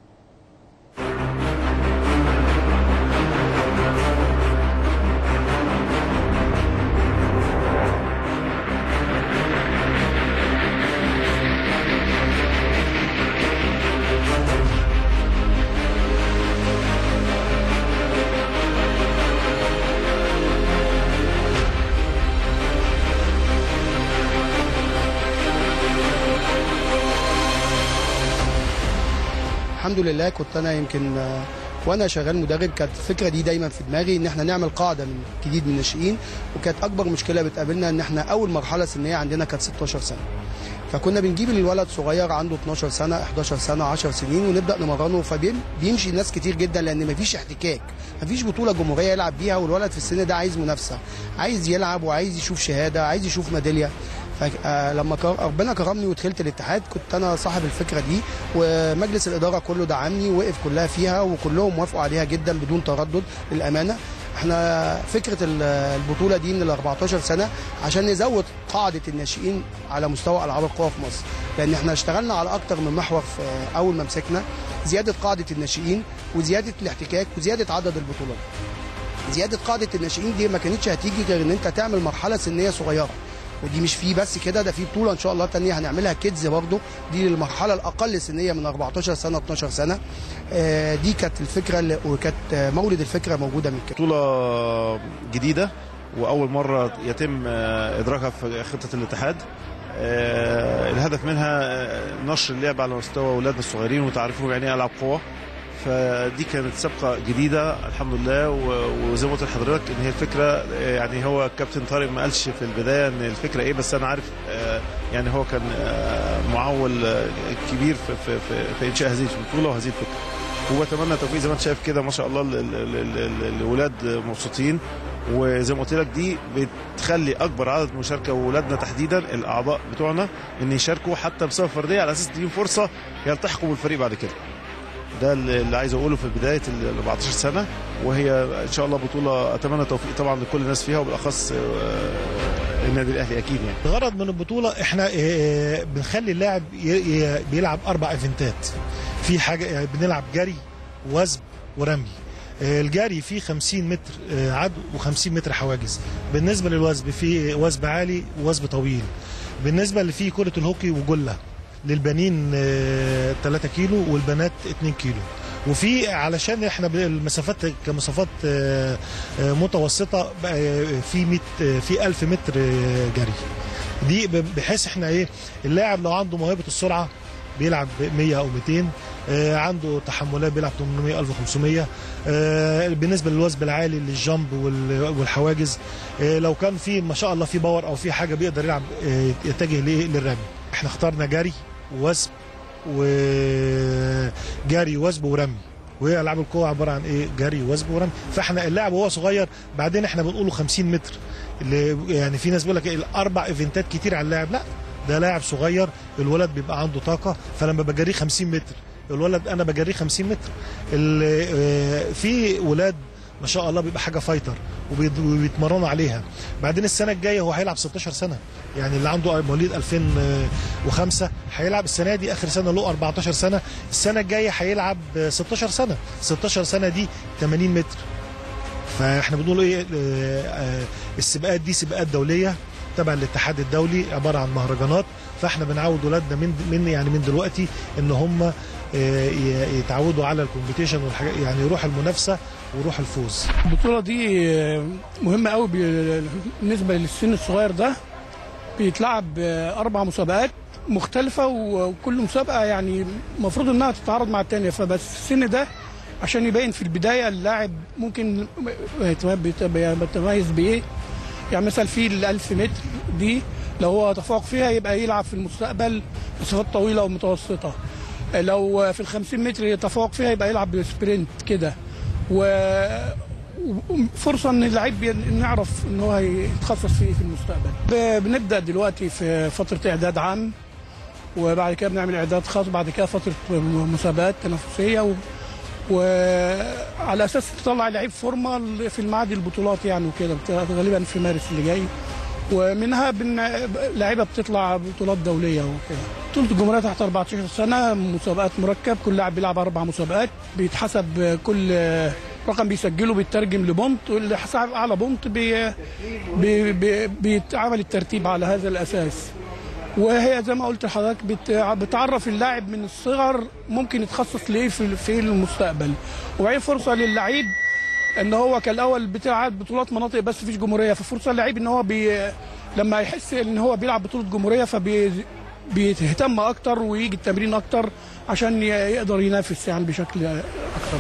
الحمد لله كنت انا يمكن آه، وانا شغال مدرب كانت الفكره دي دايما في دماغي ان احنا نعمل قاعده من جديد من الناشئين وكانت اكبر مشكله بتقابلنا ان احنا اول مرحله سنيه عندنا كانت 16 سنه فكنا بنجيب الولد صغير عنده 12 سنه 11 سنه 10 سنين ونبدا نمرنه فبيمشي ناس كتير جدا لان مفيش احتكاك مفيش بطوله جمهوريه يلعب بيها والولد في السن ده عايز منافسه عايز يلعب وعايز يشوف شهاده عايز يشوف ميداليه فلما ربنا كرمني ودخلت الاتحاد كنت انا صاحب الفكره دي ومجلس الاداره كله دعمني وقف كلها فيها وكلهم وافقوا عليها جدا بدون تردد للامانه احنا فكره ال- البطوله دي من ال 14 سنه عشان نزود قاعده الناشئين على مستوى العاب القوى في مصر لان احنا اشتغلنا على اكتر من محور في اول ما مسكنا زياده قاعده الناشئين وزياده الاحتكاك وزياده عدد البطولات زياده قاعده الناشئين دي ما كانتش هتيجي غير ان انت تعمل مرحله سنيه صغيره ودي مش فيه بس كده ده في بطوله ان شاء الله تانية هنعملها كيدز برضه دي للمرحله الاقل سنيه من 14 سنه 12 سنه آه، دي كانت الفكره اللي وكانت آه، مولد الفكره موجوده من كده بطولة جديدة وأول مرة يتم آه، إدراكها في خطة الاتحاد آه، الهدف منها آه، نشر اللعب على مستوى أولادنا الصغيرين وتعريفهم يعني إيه ألعاب قوة فدي كانت سابقة جديدة الحمد لله و- وزي ما قلت لحضرتك ان هي الفكرة آه، يعني هو الكابتن طارق ما قالش في البداية ان الفكرة ايه بس انا عارف آه، يعني هو كان آه، معول آه، كبير في, في, في, في انشاء هذه البطولة وهذه الفكرة وبتمنى توفيق زي ما انت شايف كده ما شاء الله ال- ال- ال- ال- الولاد مبسوطين وزي ما قلت لك دي بتخلي اكبر عدد مشاركه واولادنا تحديدا الاعضاء بتوعنا ان يشاركوا حتى بصفه فرديه على اساس تديهم فرصه يلتحقوا بالفريق بعد كده. ده اللي اللي عايز اقوله في بدايه ال 14 سنه وهي ان شاء الله بطوله اتمنى التوفيق طبعا لكل الناس فيها وبالاخص آه، النادي الاهلي اكيد يعني. الغرض من البطوله احنا آه، بنخلي اللاعب ي- ي- بيلعب اربع ايفنتات في حاجه يعني بنلعب جري وزب ورمي آه، الجري فيه 50 متر آه، عدو و50 متر حواجز بالنسبه للوزب في وزب عالي ووزب طويل بالنسبه اللي فيه كره الهوكي وجله للبنين 3 كيلو والبنات 2 كيلو وفي علشان احنا ب- المسافات كمسافات آه، آه، متوسطه بقى في 100 آه، في 1000 متر آه، جري دي ب- بحيث احنا ايه اللاعب لو عنده موهبه السرعه بيلعب ب 100 او 200 آه، عنده تحملات بيلعب 800 1500 آه، بالنسبه للوزن العالي للجامب وال- والحواجز آه، لو كان في ما شاء الله في باور او في حاجه بيقدر يلعب آه، يتجه ليه للرمي احنا اخترنا جري ووزن وجري وزب ورمي وهي العاب القوه عباره عن ايه جري وزب ورمي فاحنا اللاعب وهو صغير بعدين احنا بنقوله 50 متر اللي يعني في ناس بيقول لك إيه الاربع ايفنتات كتير على اللاعب لا ده لاعب صغير الولد بيبقى عنده طاقه فلما بجريه 50 متر الولد انا بجريه 50 متر ال- آه، في ولاد ما شاء الله بيبقى حاجه فايتر وبيد- وبيتمرنوا عليها بعدين السنه الجايه هو هيلعب 16 سنه يعني اللي عنده مواليد 2005 هيلعب السنه دي اخر سنه له 14 سنه السنه الجايه هيلعب 16 سنه 16 سنه دي 80 متر فاحنا بنقول ايه آه، آه، السباقات دي سباقات دوليه تبع الاتحاد الدولي عباره عن مهرجانات فاحنا بنعود ولادنا من من يعني من دلوقتي ان هم آه، ي- يتعودوا على الكومبيتيشن والحاجات يعني يروح المنافسه ويروح الفوز البطولة دي آه، مهمة قوي بي- بالنسبة للسن الصغير ده بيتلعب آه، أربع مسابقات مختلفة و- وكل مسابقة يعني المفروض إنها تتعارض مع التانية فبس السن ده عشان يبين في البداية اللاعب ممكن يتميز بإيه يعني مثلا في ال 1000 متر دي لو هو تفوق فيها يبقى يلعب في المستقبل مسافات طويلة أو متوسطة لو في ال 50 متر يتفوق فيها يبقى يلعب بالسبرنت كده و فرصه ان اللعيب ي- نعرف ان هو يتخصص في إيه في المستقبل ب- بنبدا دلوقتي في فتره اعداد عام وبعد كده بنعمل اعداد خاص بعد كده فتره م- مسابقات تنافسيه و... وعلى اساس تطلع لعيب فورمه ل- في المعاد البطولات يعني وكده بت- غالبا في مارس اللي جاي ومنها بن... لعيبه بتطلع بطولات دوليه وكده بطوله الجمهوريه تحت 14 سنه مسابقات مركب كل لاعب بيلعب اربع مسابقات بيتحسب كل رقم بيسجله بيترجم لبونت واللي حسب اعلى بونت بي... بي... بي... بيتعمل الترتيب على هذا الاساس وهي زي ما قلت لحضرتك بت... بتعرف اللاعب من الصغر ممكن يتخصص ليه في في المستقبل وبعدين فرصه للعيب ان هو كان الاول بتلعب بطولات مناطق بس مفيش جمهوريه ففرصه للعيب ان هو بي... لما يحس ان هو بيلعب بطوله جمهوريه فبي بيهتم اكتر ويجي التمرين اكتر عشان ي- يقدر ينافس يعني بشكل اكتر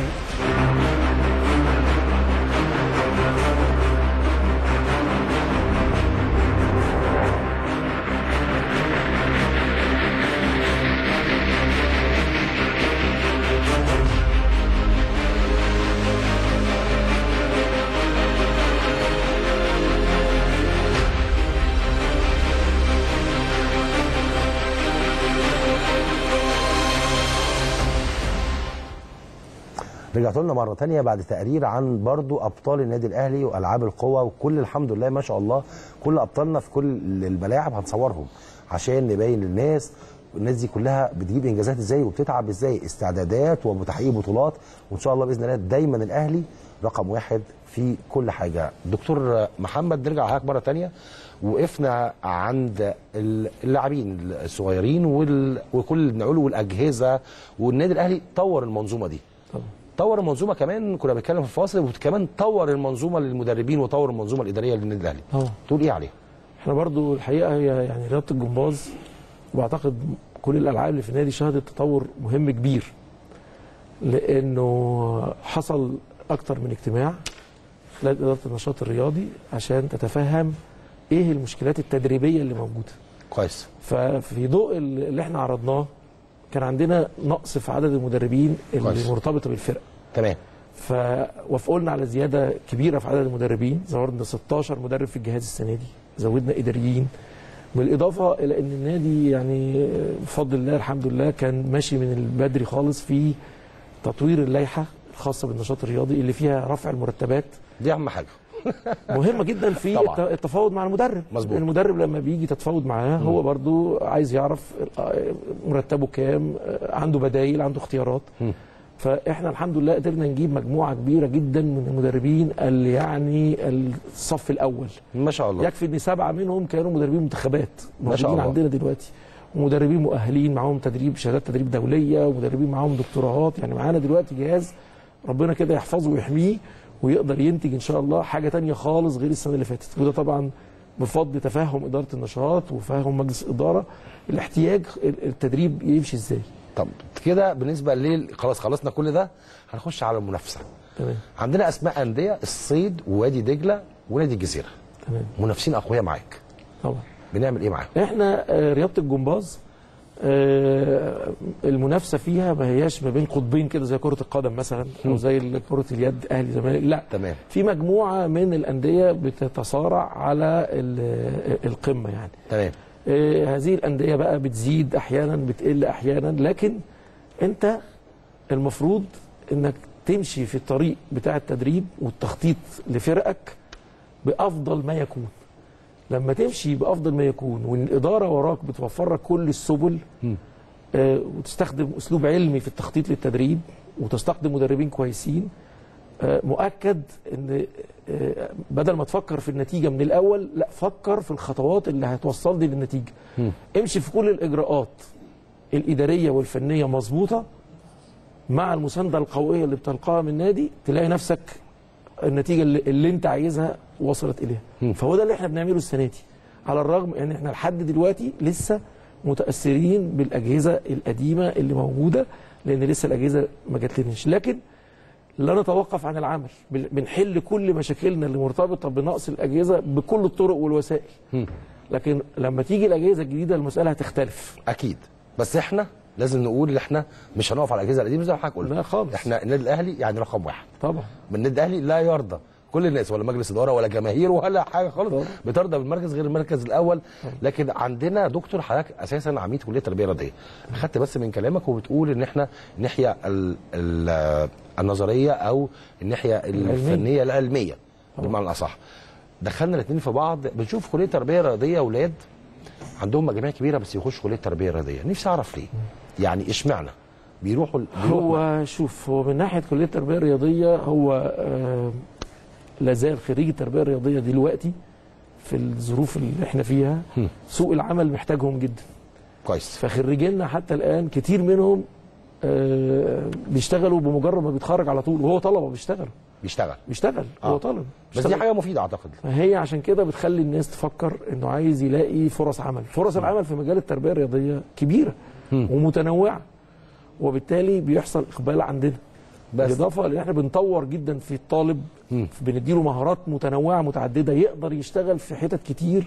رجعت لنا مره تانية بعد تقرير عن برضو ابطال النادي الاهلي والعاب القوى وكل الحمد لله ما شاء الله كل ابطالنا في كل الملاعب هنصورهم عشان نبين للناس الناس دي كلها بتجيب انجازات ازاي وبتتعب ازاي استعدادات وتحقيق بطولات وان شاء الله باذن الله دايما الاهلي رقم واحد في كل حاجه دكتور محمد نرجع لحضرتك مره تانية وقفنا عند اللاعبين الصغيرين وال... وكل اللي بنقوله والاجهزه والنادي الاهلي طور المنظومه دي طور المنظومه كمان كنا بنتكلم في الفاصل وكمان طور المنظومه للمدربين وطور المنظومه الاداريه للنادي الاهلي طبعا تقول ايه عليها احنا برضو الحقيقه هي يعني رياضه الجمباز واعتقد كل الالعاب اللي في النادي شهدت تطور مهم كبير لانه حصل اكتر من اجتماع خلال اداره النشاط الرياضي عشان تتفهم ايه المشكلات التدريبيه اللي موجوده كويس ففي ضوء اللي احنا عرضناه كان عندنا نقص في عدد المدربين اللي كويس. مرتبطه بالفرق تمام فوافقوا لنا على زياده كبيره في عدد المدربين زودنا 16 مدرب في الجهاز السنه دي زودنا اداريين بالاضافه الى ان النادي يعني بفضل الله الحمد لله كان ماشي من البدري خالص في تطوير اللائحه الخاصه بالنشاط الرياضي اللي فيها رفع المرتبات دي اهم حاجه مهمه جدا في طبعاً. الت- التفاوض مع المدرب مظبوط. المدرب لما بيجي تتفاوض معاه هو برضو عايز يعرف مرتبه كام عنده بدايل عنده اختيارات فاحنا الحمد لله قدرنا نجيب مجموعه كبيره جدا من المدربين اللي يعني الصف الاول ما شاء الله يكفي ان سبعه منهم كانوا مدربين منتخبات ما شاء موجودين الله. عندنا دلوقتي ومدربين مؤهلين معاهم تدريب شهادات تدريب دوليه ومدربين معاهم دكتوراهات يعني معانا دلوقتي جهاز ربنا كده يحفظه ويحميه ويقدر ينتج ان شاء الله حاجه تانية خالص غير السنه اللي فاتت وده طبعا بفضل تفهم اداره النشاط وفهم مجلس الاداره الاحتياج التدريب يمشي ازاي طب كده بالنسبه لل خلاص خلصنا كل ده هنخش على المنافسه تمام عندنا اسماء انديه الصيد ووادي دجله ونادي الجزيره تمام منافسين اقوياء معاك طبعا بنعمل ايه معاهم احنا آه، رياضه الجمباز آه، المنافسه فيها ما هياش ما بين قطبين كده زي كره القدم مثلا او مم. زي كره اليد اهلي زمالك لا تمام في مجموعه من الانديه بتتصارع على ال- القمه يعني تمام آه، هذه الانديه بقى بتزيد احيانا بتقل احيانا لكن انت المفروض انك تمشي في الطريق بتاع التدريب والتخطيط لفرقك بافضل ما يكون لما تمشي بافضل ما يكون وان الاداره وراك بتوفر لك كل السبل آه، وتستخدم اسلوب علمي في التخطيط للتدريب وتستخدم مدربين كويسين آه، مؤكد ان آه، بدل ما تفكر في النتيجه من الاول لا فكر في الخطوات اللي هتوصلني للنتيجه امشي في كل الاجراءات الاداريه والفنيه مظبوطه مع المسانده القويه اللي بتلقاها من النادي تلاقي نفسك النتيجه اللي, اللي انت عايزها وصلت اليها فهو ده اللي احنا بنعمله السنه دي على الرغم ان احنا لحد دلوقتي لسه متاثرين بالاجهزه القديمه اللي موجوده لان لسه الاجهزه ما جاتلناش لكن لا نتوقف عن العمل بن- بنحل كل مشاكلنا اللي مرتبطه بنقص الاجهزه بكل الطرق والوسائل لكن لما تيجي الاجهزه الجديده المساله هتختلف اكيد بس احنا لازم نقول ان احنا مش هنقف على الاجهزه القديمه زي ما حضرتك قلت لا خالص احنا النادي الاهلي يعني رقم واحد طبعا من النادي الاهلي لا يرضى كل الناس ولا مجلس اداره ولا جماهير ولا حاجه خالص بترضى بالمركز غير المركز الاول لكن عندنا دكتور حضرتك اساسا عميد كليه تربيه رياضيه اخدت بس من كلامك وبتقول ان احنا الناحيه ال- ال- النظريه او الناحيه الفنيه العلميه بمعنى الاصح دخلنا الاثنين في بعض بنشوف كليه تربيه رياضيه اولاد عندهم مجاميع كبيره بس يخشوا كليه تربيه رياضيه نفسي اعرف ليه يعني اشمعنى بيروحوا بيروحوا هو شوف هو من ناحيه كليه التربيه الرياضيه هو آه لازال خريج التربيه الرياضيه دلوقتي في الظروف اللي احنا فيها سوق العمل محتاجهم جدا كويس فخريجينا حتى الان كتير منهم آه بيشتغلوا بمجرد ما بيتخرج على طول وهو طلبه بيشتغل بيشتغل بيشتغل آه. هو طالب بس دي بيشتغل. حاجه مفيده اعتقد هي عشان كده بتخلي الناس تفكر انه عايز يلاقي فرص عمل فرص العمل في مجال التربيه الرياضيه كبيره ومتنوعه وبالتالي بيحصل اقبال عندنا بس. بالاضافه لان احنا بنطور جدا في الطالب بنديله مهارات متنوعه متعدده يقدر يشتغل في حتت كتير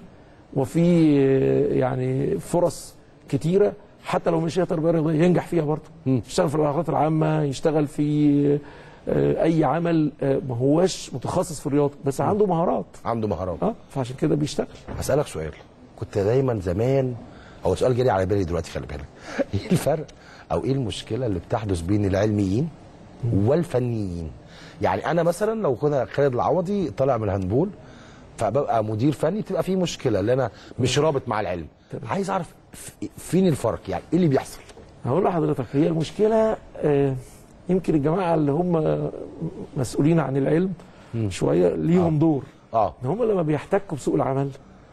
وفي آه، يعني فرص كتيره حتى لو مش هي تربيه رياضيه ينجح فيها برضه يشتغل في العلاقات العامه يشتغل في آه، اي عمل آه، ما هواش متخصص في الرياضه بس عنده مهارات عنده مهارات اه فعشان كده بيشتغل هسألك سؤال كنت دايما زمان او سؤال جالي على بالي دلوقتي خلي بالك ايه الفرق او ايه المشكله اللي بتحدث بين العلميين والفنيين يعني انا مثلا لو كنا خالد العوضي طالع من الهندبول فببقى مدير فني تبقى في مشكله اللي انا مش رابط مع العلم عايز اعرف ف- فين الفرق يعني ايه اللي بيحصل هقول لحضرتك هي المشكله آه، يمكن الجماعه اللي هم مسؤولين عن العلم شويه ليهم دور اه ان هم لما بيحتكوا بسوق العمل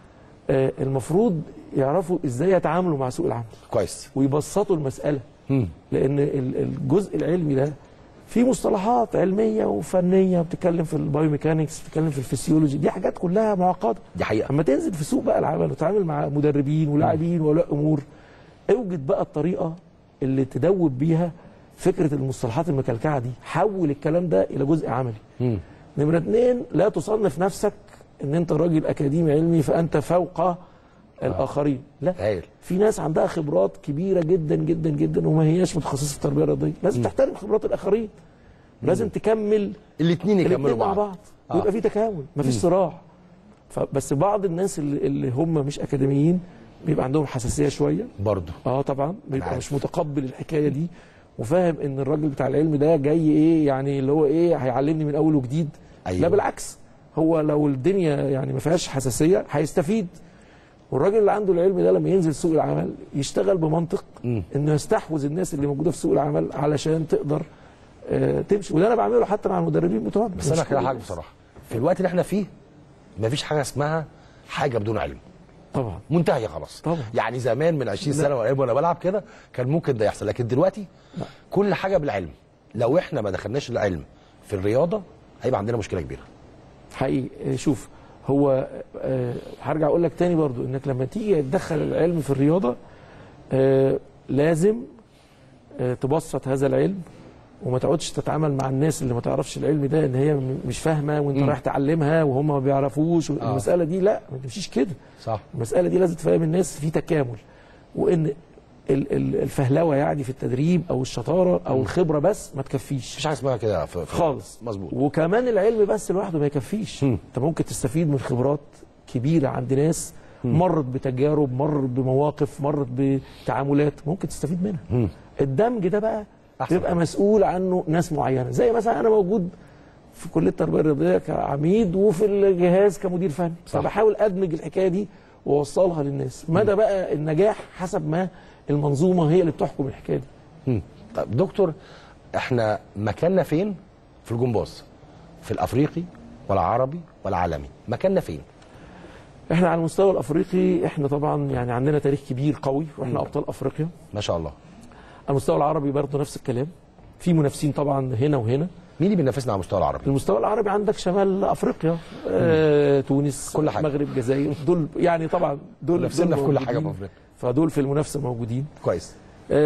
آه، المفروض يعرفوا ازاي يتعاملوا مع سوق العمل كويس ويبسطوا المساله لان ال- الجزء العلمي ده في مصطلحات علميه وفنيه بتتكلم في البايوميكانكس بتتكلم في الفسيولوجي دي حاجات كلها معقده دي حقيقه اما تنزل في سوق بقى العمل وتتعامل مع مدربين ولاعبين ولاء امور اوجد بقى الطريقه اللي تدوب بيها فكره المصطلحات المكلكعه دي حول الكلام ده الى جزء عملي نمره اتنين لا تصنف نفسك ان انت راجل اكاديمي علمي فانت فوق الاخرين لا هايل في ناس عندها خبرات كبيره جدا جدا جدا وما هياش متخصصه في التربيه الرياضيه لازم تحترم خبرات الاخرين لازم تكمل الاثنين يكملوا الاتنين مع بعض. بعض آه. ويبقى في تكامل مفيش مم. صراع فبس بعض الناس اللي, اللي هم مش اكاديميين بيبقى عندهم حساسيه شويه برضه اه طبعا بيبقى عارف. مش متقبل الحكايه دي وفاهم ان الراجل بتاع العلم ده جاي ايه يعني اللي هو ايه هيعلمني من اول وجديد أيوة. لا بالعكس هو لو الدنيا يعني ما فيهاش حساسيه هيستفيد والراجل اللي عنده العلم ده لما ينزل سوق العمل يشتغل بمنطق انه يستحوذ الناس اللي موجوده في سوق العمل علشان تقدر آه تمشي وده انا بعمله حتى مع المدربين بتوعنا بس انا مش كده كل حاجه الناس. بصراحه في الوقت اللي احنا فيه مفيش حاجه اسمها حاجه بدون علم طبعا منتهيه خلاص طبعا يعني زمان من 20 لا. سنه وانا وانا بلعب كده كان ممكن ده يحصل لكن دلوقتي كل حاجه بالعلم لو احنا ما دخلناش العلم في الرياضه هيبقى عندنا مشكله كبيره حقيقي آه، شوف هو آه، هرجع اقول لك تاني برضو انك لما تيجي تدخل العلم في الرياضه آه، لازم آه، تبسط هذا العلم وما تقعدش تتعامل مع الناس اللي ما تعرفش العلم ده ان هي م- مش فاهمه وانت مم. رايح تعلمها وهم ما بيعرفوش آه. المساله دي لا ما تمشيش كده صح المساله دي لازم تفهم الناس في تكامل وان ال- ال- الفهلوه يعني في التدريب او الشطاره او الخبره بس ما تكفيش مفيش حاجه اسمها كده في في- خالص مظبوط وكمان العلم بس لوحده ما يكفيش انت ممكن تستفيد من خبرات كبيره عند ناس مرت بتجارب مرت بمواقف مرت بتعاملات ممكن تستفيد منها الدمج ده بقى أحسن بيبقى مسؤول عنه ناس معينه زي مثلا انا موجود في كليه التربيه الرياضيه كعميد وفي الجهاز كمدير فني فبحاول ادمج الحكايه دي واوصلها للناس مدى بقى النجاح حسب ما المنظومه هي اللي بتحكم الحكايه دي مم. طب دكتور احنا مكاننا فين في الجمباز في الافريقي ولا عربي ولا عالمي مكاننا فين احنا على المستوى الافريقي احنا طبعا يعني عندنا تاريخ كبير قوي واحنا مم. ابطال افريقيا ما شاء الله على المستوى العربي برضه نفس الكلام في منافسين طبعا هنا وهنا مين اللي بينافسنا على المستوى العربي المستوى العربي عندك شمال افريقيا آه تونس كل حاجة. المغرب الجزائر دول يعني طبعا دول منافسينا دول في كل حاجة في موجودين. أفريقيا. فدول في المنافسه موجودين كويس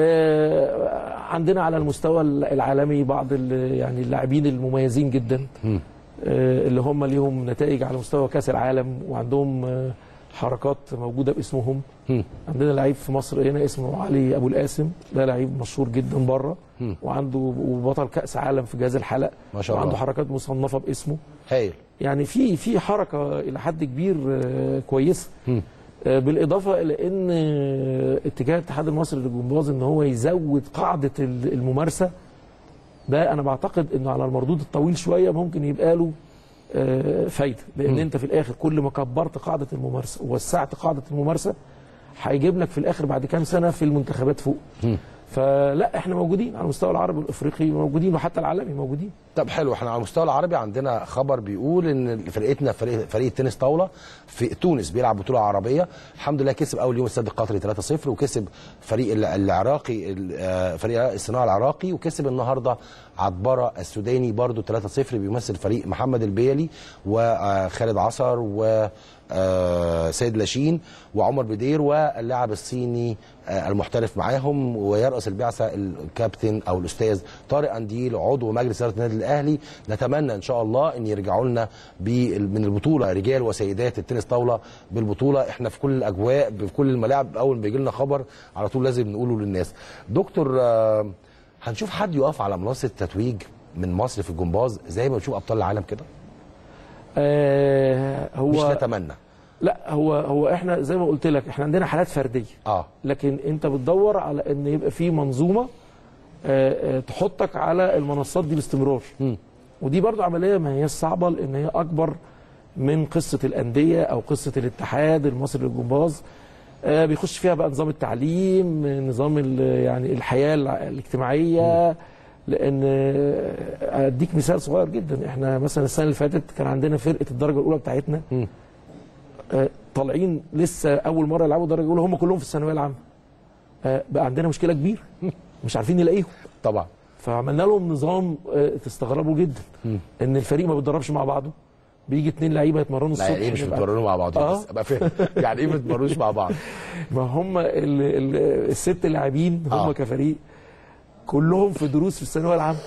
آه عندنا على المستوى العالمي بعض ال- يعني اللاعبين المميزين جدا مم. آه اللي هم ليهم نتائج على مستوى كاس العالم وعندهم آه حركات موجوده باسمهم مم. عندنا لعيب في مصر هنا اسمه علي ابو القاسم ده لعيب مشهور جدا بره مم. وعنده وبطل كاس عالم في جهاز الحلق ما شاء الله. وعنده حركات مصنفه باسمه هايل يعني في في حركه الى حد كبير آه، كويسه مم. آه، بالاضافه الى ان آه، اتجاه الاتحاد المصري للجمباز ان هو يزود قاعده ال- الممارسه ده انا بعتقد انه على المردود الطويل شويه ممكن يبقى له آه، فايده لان مم. انت في الاخر كل ما كبرت قاعده الممارسه ووسعت قاعده الممارسه هيجيب لك في الاخر بعد كام سنه في المنتخبات فوق مم. فلا احنا موجودين على المستوى العربي والافريقي موجودين وحتى العالمي موجودين طب حلو احنا على المستوى العربي عندنا خبر بيقول ان فرقتنا فريق فريق التنس طاوله في تونس بيلعب بطوله عربيه الحمد لله كسب اول يوم السد القطري 3-0 وكسب فريق ال- العراقي ال- آه، فريق الصناعه العراقي وكسب النهارده عطبره السوداني برضو 3-0 بيمثل فريق محمد البيلي وخالد عصر و آه، سيد لاشين وعمر بدير واللاعب الصيني آه، المحترف معاهم ويرأس البعثة الكابتن أو الأستاذ طارق أنديل عضو مجلس إدارة النادي الأهلي نتمنى إن شاء الله أن يرجعوا لنا بال- من البطولة رجال وسيدات التنس طاولة بالبطولة إحنا في كل الأجواء في كل الملاعب أول ما بيجي لنا خبر على طول لازم نقوله للناس دكتور آه، هنشوف حد يقف على منصة التتويج من مصر في الجمباز زي ما بنشوف أبطال العالم كده آه هو مش نتمنى لا هو هو احنا زي ما قلت لك احنا عندنا حالات فرديه اه لكن انت بتدور على ان يبقى في منظومه آه، آه، تحطك على المنصات دي باستمرار ودي برضو عمليه ما هي صعبه لان هي اكبر من قصه الانديه او قصه الاتحاد المصري للجمباز آه، بيخش فيها بقى نظام التعليم نظام ال- يعني الحياه الع- الاجتماعيه لان آه، اديك مثال صغير جدا احنا مثلا السنه اللي فاتت كان عندنا فرقه الدرجه الاولى بتاعتنا آه، طالعين لسه اول مره يلعبوا الدرجه الاولى هم كلهم في الثانويه العامه آه، بقى عندنا مشكله كبيره مش عارفين نلاقيهم طبعا فعملنا لهم نظام آه، تستغربوا جدا ان الفريق ما بيتدربش مع بعضه بيجي اتنين لعيبه يتمرنوا لا الصبح يعني ايه مش نبقى- بيتمرنوا مع بعض اه بس ابقى فاهم يعني ايه ما بيتمرنوش مع بعض ما هم ال ال الست لاعبين هم آه. كفريق كلهم في دروس في الثانويه العامه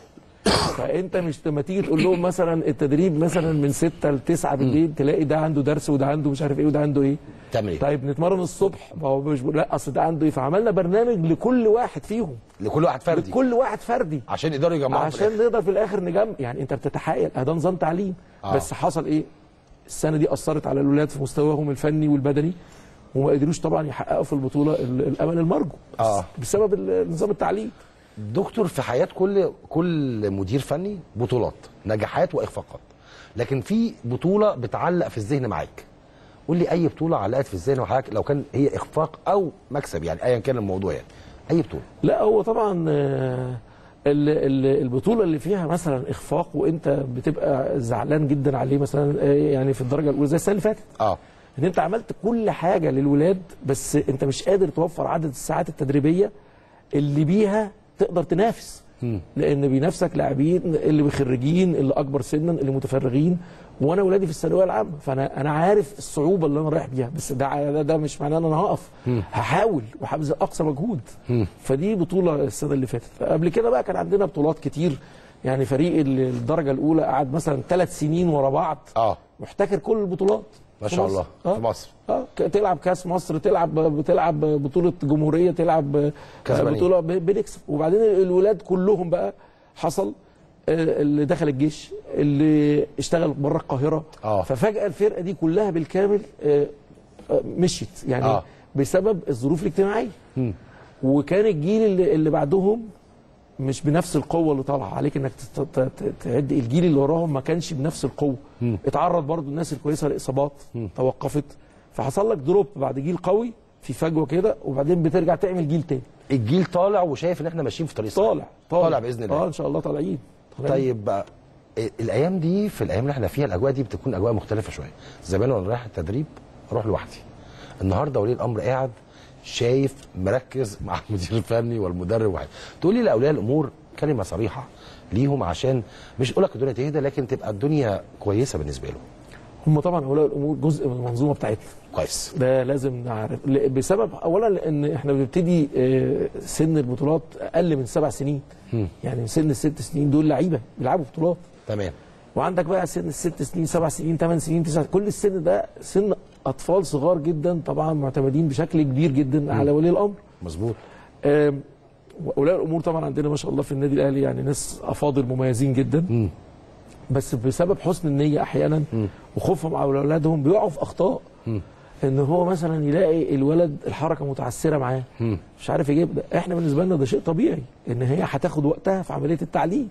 فانت مش لما تيجي تقول لهم مثلا التدريب مثلا من 6 ل 9 بالليل تلاقي ده عنده درس وده عنده مش عارف ايه وده عنده ايه تعمل ايه طيب نتمرن الصبح ما هو مش لا اصل ده عنده ايه فعملنا برنامج لكل واحد فيهم لكل واحد فردي لكل واحد فردي عشان يقدروا يجمعوا في عشان الآخر. نقدر في الاخر نجمع يعني انت بتتحايل ده نظام تعليم آه. بس حصل ايه السنه دي اثرت على الاولاد في مستواهم الفني والبدني وما قدروش طبعا يحققوا في البطوله ال- الامل المرجو اه بسبب ال- نظام التعليم دكتور في حياه كل كل مدير فني بطولات نجاحات واخفاقات لكن في بطوله بتعلق في الذهن معاك قول لي اي بطوله علقت في الذهن معاك لو كان هي اخفاق او مكسب يعني ايا كان الموضوع يعني اي بطوله لا هو طبعا آه، ال- ال- البطوله اللي فيها مثلا اخفاق وانت بتبقى زعلان جدا عليه مثلا آه، يعني في الدرجه الاولى زي السنه اللي فاتت اه ان انت عملت كل حاجه للولاد بس انت مش قادر توفر عدد الساعات التدريبيه اللي بيها تقدر تنافس لان بينافسك لاعبين اللي بخريجين اللي اكبر سنا اللي متفرغين وانا ولادي في الثانويه العامه فانا انا عارف الصعوبه اللي انا رايح بيها بس ده ده, ده مش معناه ان انا هقف هحاول وهبذل اقصى مجهود فدي بطوله السنه اللي فاتت قبل كده بقى كان عندنا بطولات كتير يعني فريق ال- الدرجه الاولى قعد مثلا ثلاث سنين ورا بعض اه محتكر كل البطولات ما في شاء مصر. الله آه. في مصر اه ك- تلعب كاس مصر تلعب بتلعب بطوله جمهوريه تلعب آه، كسبانين. بطوله ب- بنكسب وبعدين الولاد كلهم بقى حصل آه، اللي دخل الجيش اللي اشتغل بره القاهره آه. ففجاه الفرقه دي كلها بالكامل آه، آه، مشيت يعني آه. آه. بسبب الظروف الاجتماعيه مم. وكان الجيل اللي, اللي بعدهم مش بنفس القوه اللي طالعه عليك انك تت- ت- ت- تعد الجيل اللي وراهم ما كانش بنفس القوه اتعرض برضو الناس الكويسه لاصابات توقفت فحصل لك دروب بعد جيل قوي في فجوه كده وبعدين بترجع تعمل جيل تاني الجيل طالع وشايف ان احنا ماشيين في طريق صح. طالع طالع باذن الله اه ان شاء الله طالعين طالعين. طيب بقى إيه، الايام دي في الايام اللي احنا فيها الاجواء دي بتكون اجواء مختلفه شويه زمان وانا رايح التدريب اروح لوحدي النهارده ولي الامر قاعد شايف مركز مع المدير الفني والمدرب واحد تقول لي لاولياء الامور كلمه صريحه ليهم عشان مش اقول لك الدنيا تهدى لكن تبقى الدنيا كويسه بالنسبه لهم هم طبعا اولياء الامور جزء من المنظومه بتاعتنا كويس ده لازم نعرف ل- بسبب اولا لان احنا بنبتدي آه، سن البطولات اقل من سبع سنين يعني سن الست سنين دول لعيبه بيلعبوا بطولات تمام وعندك بقى سن الست سنين سبع سنين ثمان سنين تسع كل السن ده سن اطفال صغار جدا طبعا معتمدين بشكل كبير جدا على ولي الامر مظبوط آم، واولياء الامور طبعا عندنا ما شاء الله في النادي الاهلي يعني ناس افاضل مميزين جدا بس بسبب حسن النيه احيانا وخوفهم على اولادهم بيقعوا في اخطاء ان هو مثلا يلاقي الولد الحركه متعسره معاه مش عارف يجيب ده احنا بالنسبه لنا ده شيء طبيعي ان هي هتاخد وقتها في عمليه التعليم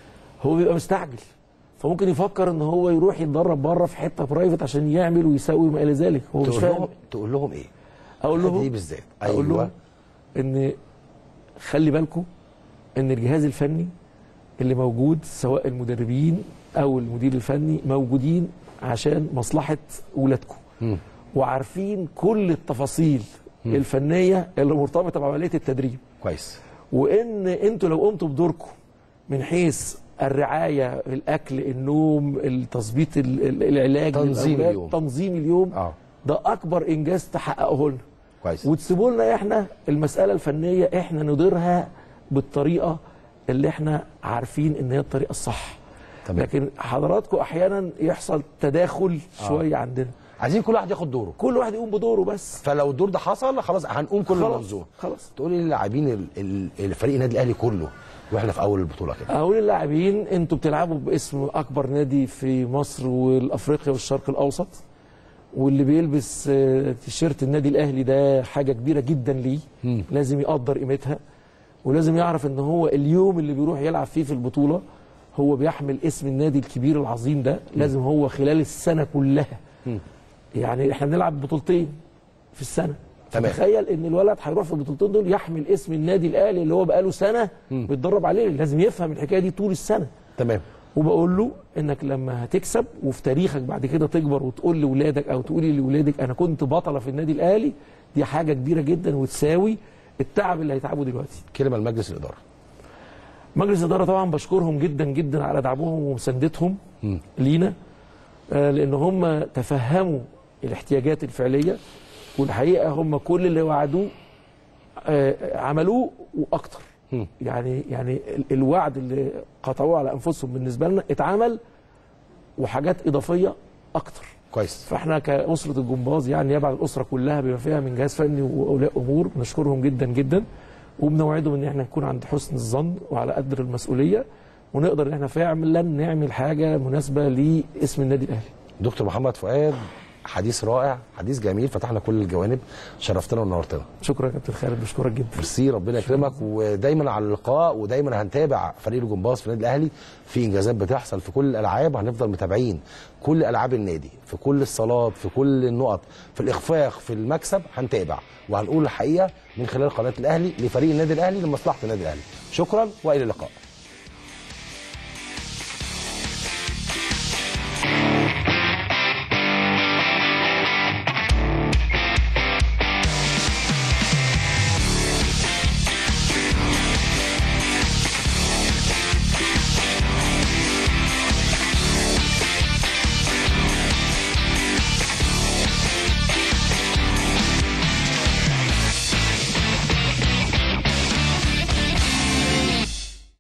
هو بيبقى مستعجل فممكن يفكر ان هو يروح يتدرب بره في حته برايفت عشان يعمل ويسوي ما الى ذلك هو مش تقول فاهم لهم تقول لهم ايه اقول الحتة لهم دي بالذات اقول أيوة. لهم ان خلي بالكم ان الجهاز الفني اللي موجود سواء المدربين او المدير الفني موجودين عشان مصلحه ولادكم وعارفين كل التفاصيل الفنيه اللي مرتبطه بعمليه التدريب كويس وان انتوا لو قمتوا بدوركم من حيث الرعايه الاكل النوم التظبيط ال- ال- العلاج تنظيم للأولاد، اليوم. تنظيم اليوم اه ده اكبر انجاز تحققه لنا كويس وتسيبوا لنا احنا المساله الفنيه احنا نديرها بالطريقه اللي احنا عارفين ان هي الطريقه الصح تمام. لكن حضراتكم احيانا يحصل تداخل آه. شويه عندنا عايزين كل واحد ياخد دوره كل واحد يقوم بدوره بس فلو الدور ده حصل خلاص هنقوم كل خلاص، المنظومه خلاص تقولي للاعبين ال- ال- الفريق النادي الاهلي كله واحنا في اول البطوله كده اقول للاعبين انتوا بتلعبوا باسم اكبر نادي في مصر والافريقيا والشرق الاوسط واللي بيلبس آه، تيشيرت النادي الاهلي ده حاجه كبيره جدا ليه لازم يقدر قيمتها ولازم يعرف ان هو اليوم اللي بيروح يلعب فيه في البطوله هو بيحمل اسم النادي الكبير العظيم ده لازم هو خلال السنه كلها يعني احنا بنلعب بطولتين في السنه تمام. تخيل ان الولد هيروح في البطولتين دول يحمل اسم النادي الاهلي اللي هو بقاله سنه بيتدرب عليه لازم يفهم الحكايه دي طول السنه تمام وبقول له انك لما هتكسب وفي تاريخك بعد كده تكبر وتقول لاولادك او تقولي لاولادك انا كنت بطله في النادي الاهلي دي حاجه كبيره جدا وتساوي التعب اللي هيتعبه دلوقتي كلمه لمجلس الاداره مجلس الاداره طبعا بشكرهم جدا جدا على دعمهم ومساندتهم لينا آه، لان هم تفهموا الاحتياجات الفعليه والحقيقه هم كل اللي وعدوه آه، عملوه واكتر يعني يعني ال- الوعد اللي قطعوه على انفسهم بالنسبه لنا اتعمل وحاجات اضافيه اكتر كويس فاحنا كاسره الجمباز يعني يبع الاسره كلها بما فيها من جهاز فني واولياء امور بنشكرهم جدا جدا وبنوعدهم ان احنا نكون عند حسن الظن وعلى قدر المسؤوليه ونقدر ان احنا فعلا نعمل حاجه مناسبه لاسم النادي الاهلي دكتور محمد فؤاد حديث رائع حديث جميل فتحنا كل الجوانب شرفتنا ونورتنا شكرا يا كابتن خالد بشكرك جدا ميرسي ربنا يكرمك ودايما على اللقاء ودايما هنتابع فريق الجمباز في النادي الاهلي في انجازات بتحصل في كل الالعاب هنفضل متابعين كل العاب النادي في كل الصالات في كل النقط في الاخفاق في المكسب هنتابع وهنقول الحقيقه من خلال قناه الاهلي لفريق النادي الاهلي لمصلحه النادي الاهلي شكرا والى اللقاء